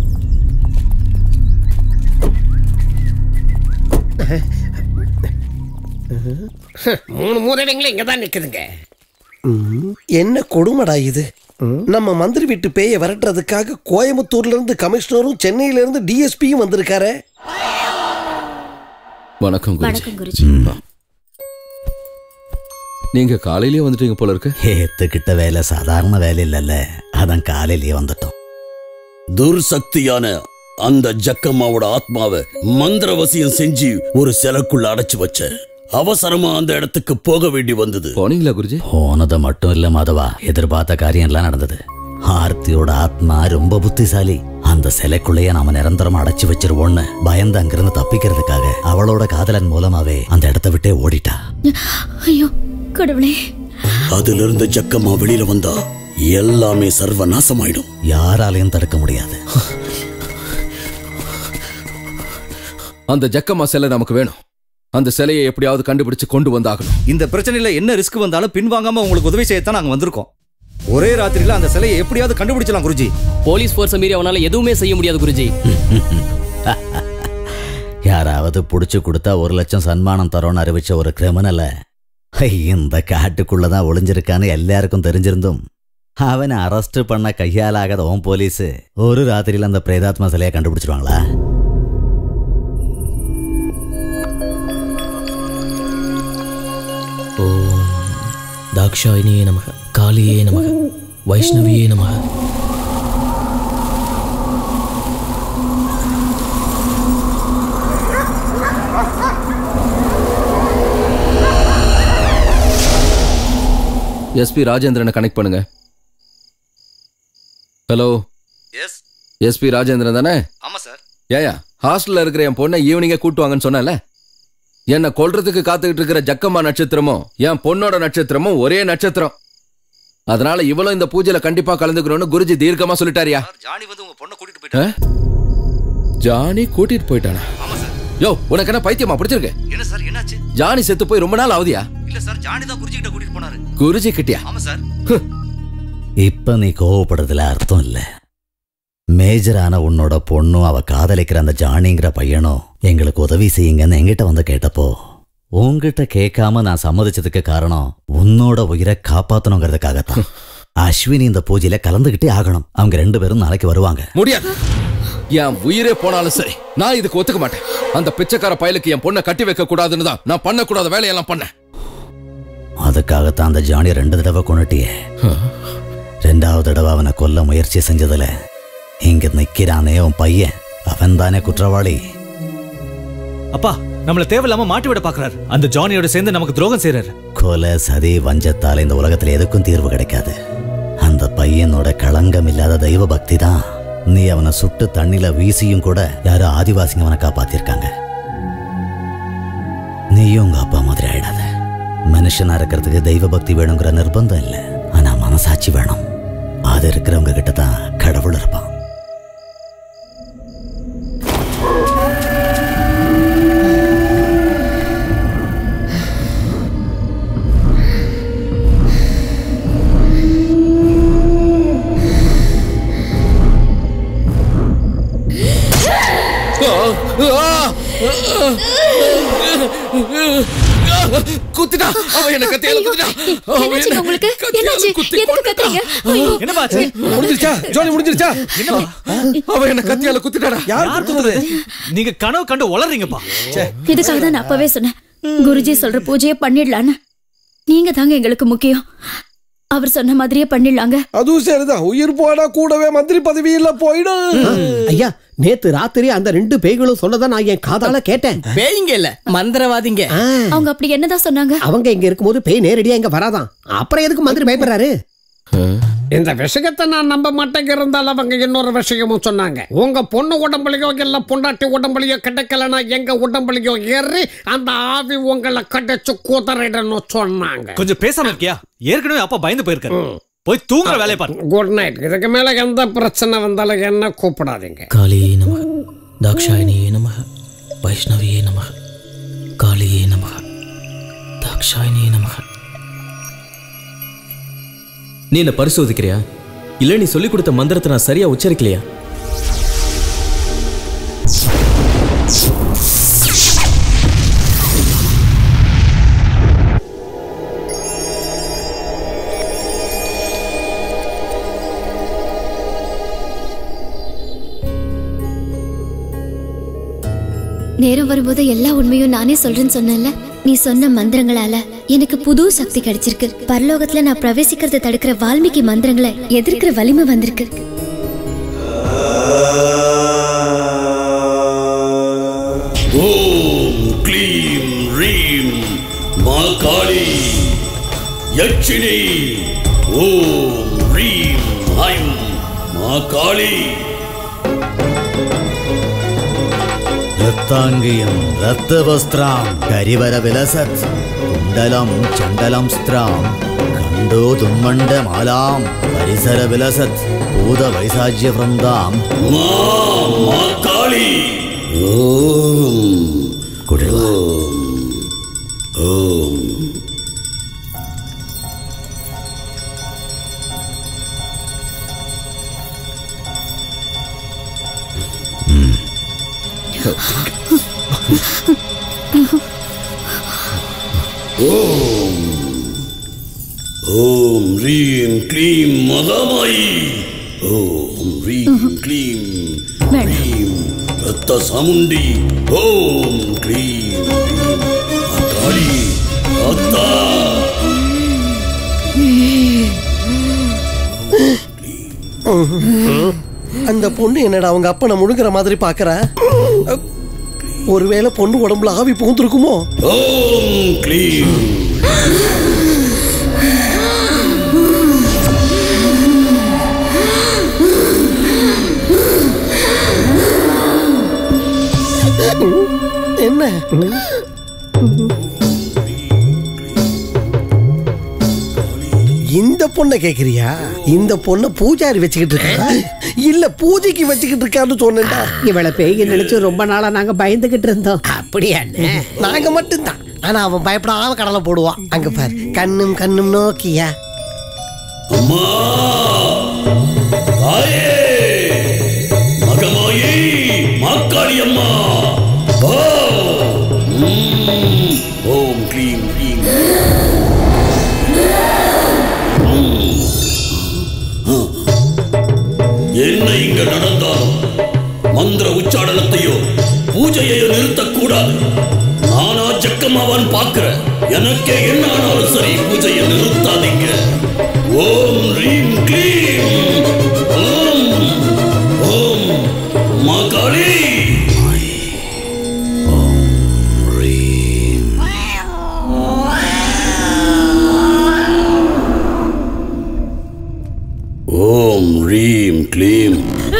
[SPEAKER 16] மூணு மூதவிங்களும் இங்க தான் நிக்குதுங்க
[SPEAKER 13] ம், என்ன கொடுமடா இது நம்ம மந்திரி வீட்டு பேயை விரட்டுறதுக்காக கோயம்புத்தூர்ல இருந்து கமிஷனரும் சென்னையில இருந்து டிஎஸ்பியும் வந்திருக்காரே
[SPEAKER 21] வணக்கம் குருஜி
[SPEAKER 2] வணக்கம் குருஜி
[SPEAKER 21] நீங்க காலையிலேயே வந்துட்டீங்க போல இருக்கு
[SPEAKER 20] ஏத்துக்கிட்ட வேலை சாதாரண வேலை இல்லைல்ல அதான் காலையிலேயே வந்துட்டோம்
[SPEAKER 5] துர்சக்தியான அந்த ஜக்கம்மாவோட ஆத்மாவை மந்திரவசியம் செஞ்சு ஒரு சிலைக்குள்ள அடைச்சு வச்ச அவசரமா அந்த இடத்துக்கு போக வேண்டி வந்தது
[SPEAKER 21] போனீங்களா குருஜி
[SPEAKER 20] போனது மட்டும் இல்ல மாதவா எதிர்பார்த்த காரியம் எல்லாம் நடந்தது ஆர்த்தியோட ஆத்மா ரொம்ப புத்திசாலி அந்த சிலைக்குள்ளேயே நாம நிரந்தரமா அடைச்சு வச்சிருவோம்னு பயந்து அங்கிருந்து தப்பிக்கிறதுக்காக அவளோட காதலன் மூலமாவே அந்த இடத்த விட்டே ஓடிட்டா
[SPEAKER 2] ஐயோ கடவுளே
[SPEAKER 5] அதுல இருந்து ஜக்கம்மா வெளியில வந்தா எல்லாமே சர்வ நாசமாயிடும்
[SPEAKER 20] யாராலையும் தடுக்க முடியாது
[SPEAKER 21] அந்த ஜக்கம்மா சிலை நமக்கு வேணும் அந்த சிலையை எப்படியாவது கண்டுபிடிச்சு கொண்டு வந்தாகணும்
[SPEAKER 8] இந்த பிரச்சனையில என்ன ரிஸ்க் வந்தாலும் பின்வாங்காம உங்களுக்கு உதவி செய்யத்தான் நாங்க வந்திருக்கோம் ஒரே ராத்திரியில அந்த சிலையை எப்படியாவது கண்டுபிடிச்சலாம் குருஜி
[SPEAKER 10] போலீஸ் ஃபோர்ஸை மீறி அவனால எதுவுமே செய்ய முடியாது குருஜி
[SPEAKER 20] யாராவது புடிச்சு கொடுத்தா ஒரு லட்சம் சன்மானம் தரோன்னு அறிவிச்ச ஒரு கிரிமினல இந்த காட்டுக்குள்ளதான் ஒளிஞ்சிருக்கான்னு எல்லாருக்கும் தெரிஞ்சிருந்தும் அவனை அரெஸ்ட் பண்ண கையாலாகாத ஓம் போலீஸ் ஒரு ராத்திரியில அந்த பிரேதாத்மா சிலையை கண்டுபிடிச்சிருவாங்களா
[SPEAKER 11] ஓம் தாக்ஷாயினியே நமக காளியே நமக வைஷ்ணவியே நமக
[SPEAKER 21] எஸ்பி ராஜேந்திரனை கனெக்ட் பண்ணுங்க ஹலோ
[SPEAKER 8] எஸ்
[SPEAKER 21] எஸ்பி ராஜேந்திரன் தானே
[SPEAKER 8] ஆமா சார்
[SPEAKER 21] ஏயா ஹாஸ்டல்ல இருக்கிற என் பொண்ணை ஈவினிங்கே கூட்டு வாங்கன்னு சொன்னல என்னை கொல்றதுக்கு காத்துக்கிட்டு இருக்கிற ஜக்கம்மா நட்சத்திரமும் என் பொண்ணோட நட்சத்திரமும் ஒரே நட்சத்திரம் அதனால இவளும் இந்த பூஜையில கண்டிப்பா கலந்துக்கணும்னு குருஜி தீர்க்கமா சொல்லிட்டாரியா
[SPEAKER 8] ஜானி வந்து உங்க பொண்ணை கூட்டிட்டு
[SPEAKER 21] ஆ? ஜானி கூட்டிட்டு போயிட்டானா யோ உனக்கு என்ன பைத்தியமா பிடிச்சிருக்கு
[SPEAKER 8] என்ன சார் என்னாச்சு
[SPEAKER 21] ஜானி செத்து போய் ரொம்ப நாள் ஆகுதியா
[SPEAKER 8] இல்ல சார் ஜானி தான் குருஜி கிட்ட கூட்டிட்டு போனாரு
[SPEAKER 21] குருஜி கிட்டியா
[SPEAKER 8] ஆமா சார்
[SPEAKER 20] இப்ப நீ கோவப்படுறதுல அர்த்தம் இல்ல மேஜரான உன்னோட பொண்ணும் அவ காதலிக்கிற அந்த ஜானிங்கிற பையனும் எங்களுக்கு உதவி செய்யுங்கன்னு என்கிட்ட வந்து கேட்டப்போ உன்கிட்ட கேட்காம நான் சம்மதிச்சதுக்கு காரணம் உன்னோட உயிரை காப்பாத்தணுங்கிறதுக்காகத்தான் அஸ்வினி இந்த பூஜையில கலந்துகிட்டே ஆகணும் அவங்க ரெண்டு பேரும் நாளைக்கு வருவாங்க
[SPEAKER 21] முடியாது என் உயிரே போனாலும் சரி நான் இதுக்கு ஒத்துக்க மாட்டேன் அந்த பிச்சைக்கார பயலுக்கு என் பொண்ணை கட்டி வைக்க கூடாதுன்னு தான் நான் பண்ணக்கூடாத வேலையெல்லாம் பண்ணேன்
[SPEAKER 20] அதுக்காகத்தான் அந்த ஜானி ரெண்டு தடவை கொண்டுட்டியே ரெண்டாவது தடவை அவனை கொல்ல முயற்சி செஞ்சதுல இங்க நிக்கிறானே உன் பையன் அவன் தானே குற்றவாளி
[SPEAKER 8] அப்பா நம்மள தேவையில்லாம மாட்டி விட பாக்குறாரு அந்த ஜானியோட சேர்ந்து நமக்கு துரோகம் செய்யறாரு
[SPEAKER 20] கொலை சதி வஞ்சத்தால் இந்த உலகத்துல எதுக்கும் தீர்வு கிடைக்காது அந்த பையனோட களங்கம் இல்லாத தெய்வ பக்தி தான் நீ அவனை சுட்டு தண்ணில வீசியும் கூட யாரோ ஆதிவாசிங்க அவனை காப்பாத்திருக்காங்க நீயும் உங்க அப்பா மாதிரி ஆயிடாத மனுஷனா இருக்கிறதுக்கு தெய்வ பக்தி வேணுங்கிற நிர்பந்தம் இல்லை ஆனா மனசாட்சி வேணும் அது இருக்கிறவங்க கிட்ட தான் கடவுள் இருப்பான்
[SPEAKER 21] குத்துடா அவன் என்ன கத்தியால குத்துடா அவன்
[SPEAKER 2] என்னாச்சு
[SPEAKER 21] என்ன
[SPEAKER 2] உங்களுக்கு
[SPEAKER 21] கத்தியால
[SPEAKER 2] என்னாச்சு
[SPEAKER 21] குத்தி
[SPEAKER 2] எதுக்கு கத்துறீங்க ஐயோ.
[SPEAKER 8] என்னப்பா ஆச்சு
[SPEAKER 3] முடிஞ்சிருச்சா ஜோனி முடிஞ்சிருச்சா
[SPEAKER 21] அவன் என்ன கத்தியால குத்திட்டாடா
[SPEAKER 8] யார் குத்துறது நீங்க கனவு கண்டு உளறீங்கப்பா
[SPEAKER 2] இதுக்காக தான் நான் அப்பவே சொன்னேன் குருஜி சொல்ற பூஜையை பண்ணிடலான்னு நீங்க தாங்க எங்களுக்கு முக்கியம் அவர் சொன்ன மாதிரியே பண்ணிடலாங்க
[SPEAKER 13] அதுவும் சரிதான் உயிர் போனா கூடவே மந்திரி பதவி இல்ல போயிடும்
[SPEAKER 16] ஐயா நேத்து ராத்திரி அந்த ரெண்டு பேய்களும் சொன்னதை நான் என் காதால கேட்டேன்
[SPEAKER 14] பேய்ங்க இல்ல மந்திரவாதிங்க
[SPEAKER 2] அவங்க அப்படி என்னதான் சொன்னாங்க
[SPEAKER 16] அவங்க இங்க இருக்கும்போது பேய் நேரடியா இங்க வராதான் அப்புறம் எதுக்கு மந்திரி பயப்படுறாரு
[SPEAKER 9] இந்த விஷயத்தை நான் நம்ப மாட்டேங்க இருந்தாலும் அவங்க இன்னொரு விஷயமும் சொன்னாங்க உங்க பொண்ணு உடம்புலையோ இல்ல பொண்டாட்டி உடம்புலையோ கிடைக்கலனா எங்க உடம்புலையோ ஏறி அந்த ஆவி உங்களை கடைச்சு குதறிடணும் சொன்னாங்க
[SPEAKER 8] கொஞ்சம் பேசாம இருக்கியா ஏற்கனவே அப்பா பயந்து போயிருக்காரு போய் தூங்குற வேலையை பாரு
[SPEAKER 9] குட் நைட் இதுக்கு மேல எந்த பிரச்சனை வந்தாலும் என்ன கூப்பிடாதீங்க
[SPEAKER 11] காளியே நம தாக்ஷாயினியே நம வைஷ்ணவியே நம காளியே நம தாக்ஷாயினியே நம நீ என்ன பரிசோதிக்கிறியா இல்ல நீ சொல்லிக் கொடுத்த மந்திரத்தை நான் சரியா உச்சரிக்கலையா
[SPEAKER 17] நேரம் வரும்போது எல்லா உண்மையும் நானே சொல்றேன்னு சொன்னேன்ல நீ சொன்ன மந்திரங்களால எனக்கு புது சக்தி கிடைச்சிருக்கு பரலோகத்துல நான் பிரவேசிக்கிறத தடுக்கிற வால்மீகி மந்திரங்களை எதிர்க்கிற வலிமை வந்திருக்கு
[SPEAKER 5] ஓம் க்ளீம் ரீம் மா காளி யட்சினி ஓம் ரீம் ஐம் மா காளி
[SPEAKER 20] രക്താംഗിയും രക്തവസ്ത്രാം കരിവര വിലസത് കുണ്ടലം ചണ്ഡലം സ്ത്രാം കണ്ടോ തുമ്മണ്ഡമാലാം പരിസര വിലസത് ഭൂതവൈസാജ്യ വൃന്ദാം
[SPEAKER 5] மா காளி ஓம் ஓம் ஓம் ஓம் ஓம் ரீம் க்ளீம் மதமாயி ஓம் ரீம் க்ளீம் க்ளீம் ரத்த சாமுண்டி ஓம் க்ளீம் க்ளீம் அக்காளி அத்தா
[SPEAKER 13] அந்த பொண்ணு என்னடா அவங்க அப்பனை முழுங்குற மாதிரி பாக்குற ஒருவேளை பொண்ணு உடம்புல ஆவி புகுந்திருக்குமோ
[SPEAKER 5] ஓம் க்ளீம்
[SPEAKER 16] இந்த பொண்ணை கேக்குறியா இந்த பொண்ணை பூஜாரி வச்சுக்கிட்டு இருக்கா இல்ல பூஜைக்கு வச்சுக்கிட்டு இருக்கான்னு சொன்னேன்டா
[SPEAKER 12] இவளை பேய் நினைச்சு ரொம்ப நாளா நாங்க பயந்துகிட்டு இருந்தோம்
[SPEAKER 16] அப்படியா நாங்க மட்டும்தான் ஆனா அவன் பயப்படாம கடலை போடுவான் அங்க பாரு கண்ணும் கண்ணும் நோக்கியா
[SPEAKER 5] அம்மா தாயே மகமாயி மாக்காளி அம்மா வா. ம். ஓம் க்ளீம் க்ளீம் ம். ஆ. என்ன இங்க நடந்தாலும் மந்திர உச்சாடனத்தையோ பூஜையையோ நிறுத்தக்கூடாது நானா ஜக்கமாவான் பார்க்கிறேன் எனக்கே என்ன ஆனாலும் சரி பூஜையை நிறுத்தாதீங்க ஓம் ரீம் க்ளீம் ஓம் ஓம் மாகாளி ஓம் ரீம் க்ளீம்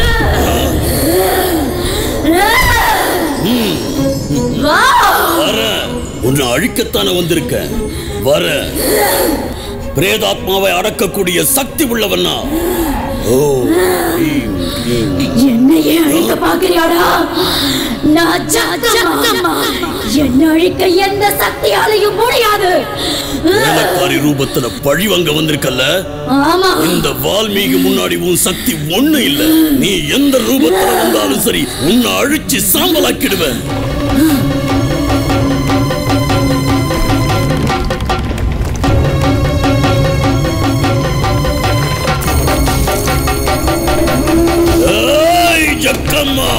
[SPEAKER 5] ம். வரேன் உன்னை அழிக்கத்தானே வந்திருக்கேன் வரேன் பிரேதாத்மாவை அடக்கக்கூடிய சக்தி உள்ளவனா ஓ ரீம் க்ளீம்
[SPEAKER 2] என்னையே அழிக்க பாக்குறியாடா நான் சத்தம்மா என்ன அழிக்க எந்த சக்தியாலையும் முடியாது
[SPEAKER 5] வேலைக்காரி ரூபத்துல பழி வாங்க வந்திருக்கல்ல
[SPEAKER 2] ஆமா
[SPEAKER 5] இந்த வால்மீகி முன்னாடி உன் சக்தி ஒண்ணு இல்ல நீ எந்த ரூபத்துல வந்தாலும் சரி உன்னை அழிச்சு சாம்பலாக்கிடுவேன் ஏய், ஜக்கம்மா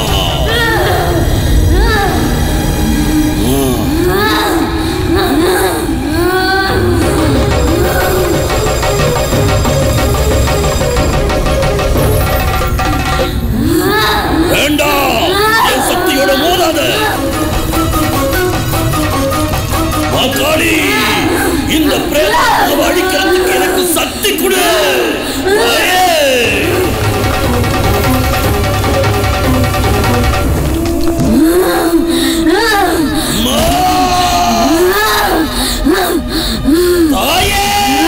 [SPEAKER 5] வேண்டாம் என் சக்தியோட மோதாத மாக்காளி இந்த பிரேதாத்மாவை அழிக்கிறதுக்கு எனக்கு சக்தி கொடு தாயே! தாயே!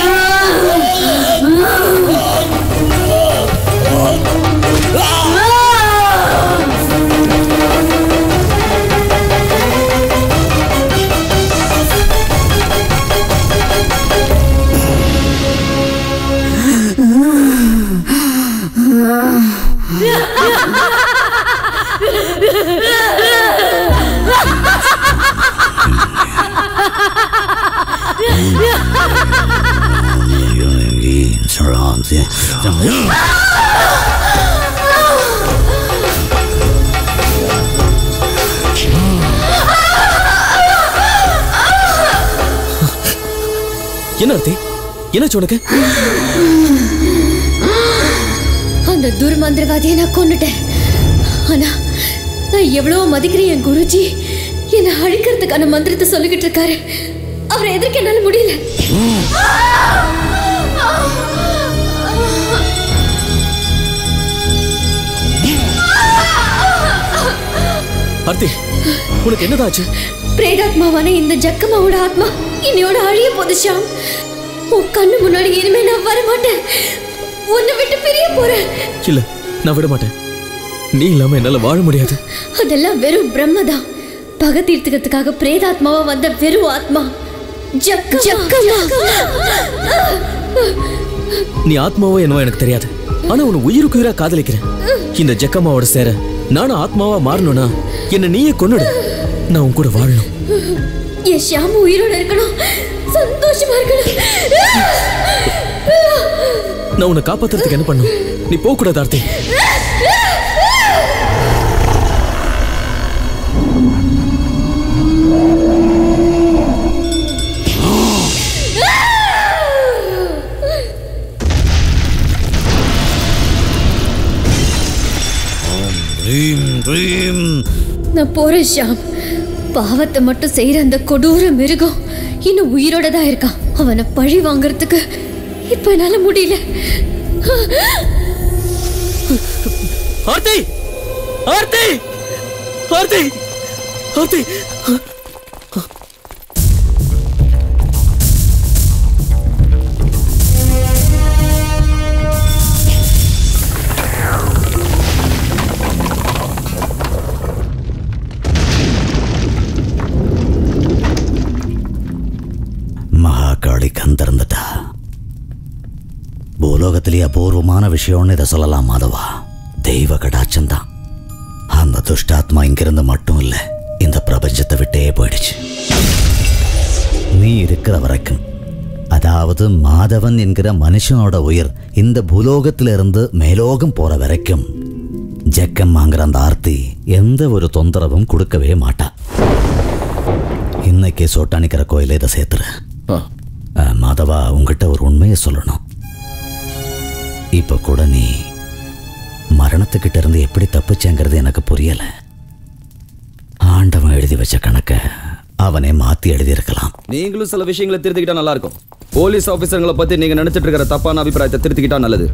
[SPEAKER 11] என்ன அர்த்தி என்னாச்சு உனக்கு
[SPEAKER 2] அந்த துர்மந்திரவாதியை நான் கொன்னுட்டேன் ஆனா நான் எவ்வளவு மதிக்கிறேன் என் குருஜி என்னை அழிக்கிறதுக்கான மந்திரத்தை சொல்லிக்கிட்டு இருக்காரு அவரை எதிர்க்க என்னால முடியல
[SPEAKER 11] அர்த்தி உனக்கு என்னதான் ஆச்சு
[SPEAKER 2] பிரேதாத்மாவான இந்த ஜக்கம்மாவோட ஆத்மா இன்னையோட அழிய போகுது ஷாம் உன் கண்ணு முன்னாடி இனிமே நான் வர மாட்டேன் உன்னை விட்டு பிரிய போறேன்
[SPEAKER 11] இல்ல நான் விட மாட்டேன் நீ இல்லாம என்னால வாழ முடியாது
[SPEAKER 2] அதெல்லாம் வெறும் பிரம்மதான் பகை தீர்த்துக்கிறதுக்காக பிரேதாத்மாவா வந்த வெறும் ஆத்மா ஜக்க ஜக்கம்மா
[SPEAKER 11] நீ ஆத்மாவோ என்னவோ எனக்கு தெரியாது ஆனா உன்னை உயிருக்கு உயிரா காதலிக்கிறேன் இந்த ஜக்கம்மாவோட சேர நானும் ஆத்மாவா மாறணும்னா என்ன நீயே கொன்னுடு நான் உன் கூட வாழணும்
[SPEAKER 2] என் ஷாம் உயிரோட இருக்கணும் சந்தோஷமா இருக்கணும்
[SPEAKER 11] நான் உன்னை காப்பாத்துறதுக்கு என்ன பண்ணும் நீ போக கூடாது ஆர்த்தி
[SPEAKER 2] நான் போறேன் ஷாம் பாவத்தை மட்டும் செய்யற அந்த கொடூர மிருகம் இன்னும் உயிரோட தான் இருக்கான் அவனை பழி வாங்குறதுக்கு இப்ப என்னால முடியல
[SPEAKER 11] ஆர்த்தி ஆர்த்தி ஆர்த்தி ஆர்த்தி
[SPEAKER 20] பூலோகத்திலேயே அபூர்வமான விஷயம்னு இதை சொல்லலாம் மாதவா தெய்வ கடாட்சம்தான் அந்த துஷ்டாத்மா இங்கிருந்து மட்டும் இல்லை இந்த பிரபஞ்சத்தை விட்டே போயிடுச்சு நீ இருக்கிற வரைக்கும் அதாவது மாதவன் என்கிற மனுஷனோட உயிர் இந்த பூலோகத்திலிருந்து இருந்து மேலோகம் போற வரைக்கும் ஜக்கம்மாங்கிற அந்த ஆர்த்தி எந்த ஒரு தொந்தரவும் கொடுக்கவே மாட்டா இன்னைக்கு சோட்டானிக்கிற கோயில இதை சேர்த்துரு அஹ், மாதவா உங்ககிட்ட ஒரு உண்மையை சொல்லணும் இப்ப கூட நீ மரணத்துக்கிட்ட இருந்து எப்படி தப்பிச்சேங்கிறது எனக்கு புரியல ஆண்டவன் எழுதி வச்ச கணக்க அவனே மாத்தி எழுதியிருக்கலாம்
[SPEAKER 4] நீங்களும் சில விஷயங்களை திருத்திக்கிட்டா நல்லா இருக்கும் போலீஸ் ஆபீசர்களை பத்தி நீங்க நினைச்சிட்டு இருக்கிற தப்பான அபிப்பிராயத்தை திருத்திக்கிட்டா நல்லது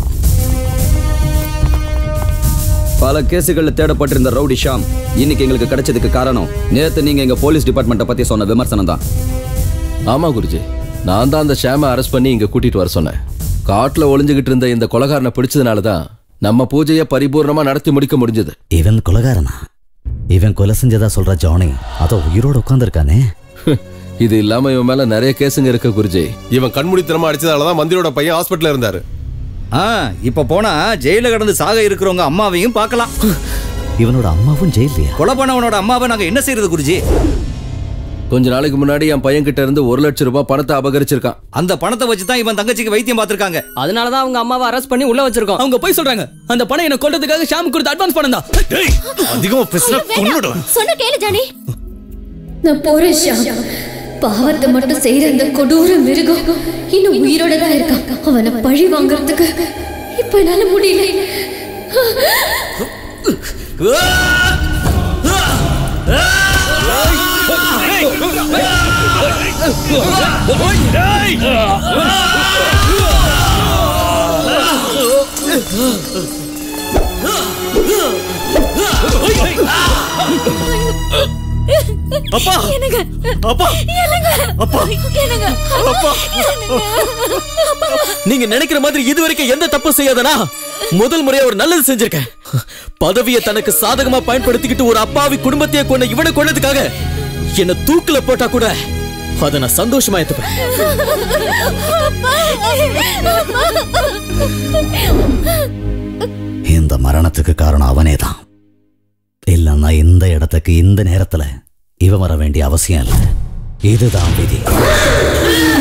[SPEAKER 4] பல கேசுகள்ல தேடப்பட்டிருந்த ரவுடி ஷாம் இன்னைக்கு எங்களுக்கு கிடைச்சதுக்கு காரணம் நேத்து நீங்க எங்க போலீஸ் டிபார்ட்மெண்ட்டை பத்தி சொன்ன விமர்சனம் தான்
[SPEAKER 21] ஆமா குருஜி நான் தான் அந்த ஷாமை அரெஸ்ட் பண்ணி இங்க கூட்டிட்டு வர சொன்னேன் காட்டுல ஒளிஞ்சுகிட்டு இருந்த இந்த கொலகாரனை பிடிச்சதுனால தான் நம்ம பூஜையை பரிபூர்ணமா நடத்தி முடிக்க முடிஞ்சது
[SPEAKER 20] இவன் கொலகாரனா இவன் கொலை செஞ்சதா சொல்ற ஜானி அதோ உயிரோட உட்காந்துருக்கானே
[SPEAKER 21] இது இல்லாம இவன் மேல நிறைய கேஸுங்க இருக்கு குருஜி
[SPEAKER 3] இவன் கண்மூடித்தனமா அடிச்சதால தான் மந்திரியோட பையன் ஹாஸ்பிட்டல்ல இருந்தாரு
[SPEAKER 15] ஆ இப்ப போனா ஜெயில கடந்து சாக இருக்கிறவங்க அம்மாவையும் பார்க்கலாம்
[SPEAKER 20] இவனோட அம்மாவும் ஜெயிலையா
[SPEAKER 15] கொலை பண்ணவனோட அம்மாவை நாங்க என்ன செய்யறது குருஜி
[SPEAKER 21] கொஞ்ச நாளைக்கு முன்னாடி என் பையன் கிட்ட இருந்து ஒரு லட்சம் ரூபாய் பணத்தை அபகரிச்சிருக்கான்
[SPEAKER 15] அந்த பணத்தை வச்சு தான் இவன் தங்கச்சிக்கு வைத்தியம் பார்த்திருக்காங்க
[SPEAKER 10] அதனால தான் அவங்க அம்மாவை அரெஸ்ட் பண்ணி உள்ள வச்சிருக்கோம்
[SPEAKER 14] அவங்க போய் சொல்றாங்க அந்த பணம் என்ன கொல்றதுக்காக ஷாம் கொடுத்த அட்வான்ஸ் பணம் தான்
[SPEAKER 15] அதிகமா பேசுற
[SPEAKER 2] வேண்டாம். சொன்ன கேளு ஜானி
[SPEAKER 17] நான் போறேன் ஷாம் பாவத்தை மட்டும் செய்யற இந்த கொடூர மிருகம் இன்னும் உயிரோட தான் இருக்கான் அவனை பழி வாங்குறதுக்கு இப்ப என்னால முடியல
[SPEAKER 15] அப்பா
[SPEAKER 2] என்னங்க
[SPEAKER 15] அப்பா
[SPEAKER 2] என்னங்க
[SPEAKER 15] அப்பா
[SPEAKER 2] என்னங்க
[SPEAKER 15] அப்பா
[SPEAKER 11] நீங்க நினைக்கிற மாதிரி இதுவரைக்கும் எந்த தப்பும் செய்யாதனா முதல் முறையா ஒரு நல்லது செஞ்சிருக்கேன் பதவியை தனக்கு சாதகமா பயன்படுத்திக்கிட்டு ஒரு அப்பாவி குடும்பத்தையே கொண்ட இவனை கொண்டதுக்காக என்ன தூக்குல போட்டா கூட அதை நான் சந்தோஷமா ஏத்துப்பேன்
[SPEAKER 20] இந்த மரணத்துக்கு காரணம் அவனே தான் இல்லைன்னா இந்த இடத்துக்கு இந்த நேரத்துல இவன் வர வேண்டிய அவசியம் இல்லை இதுதான் விதி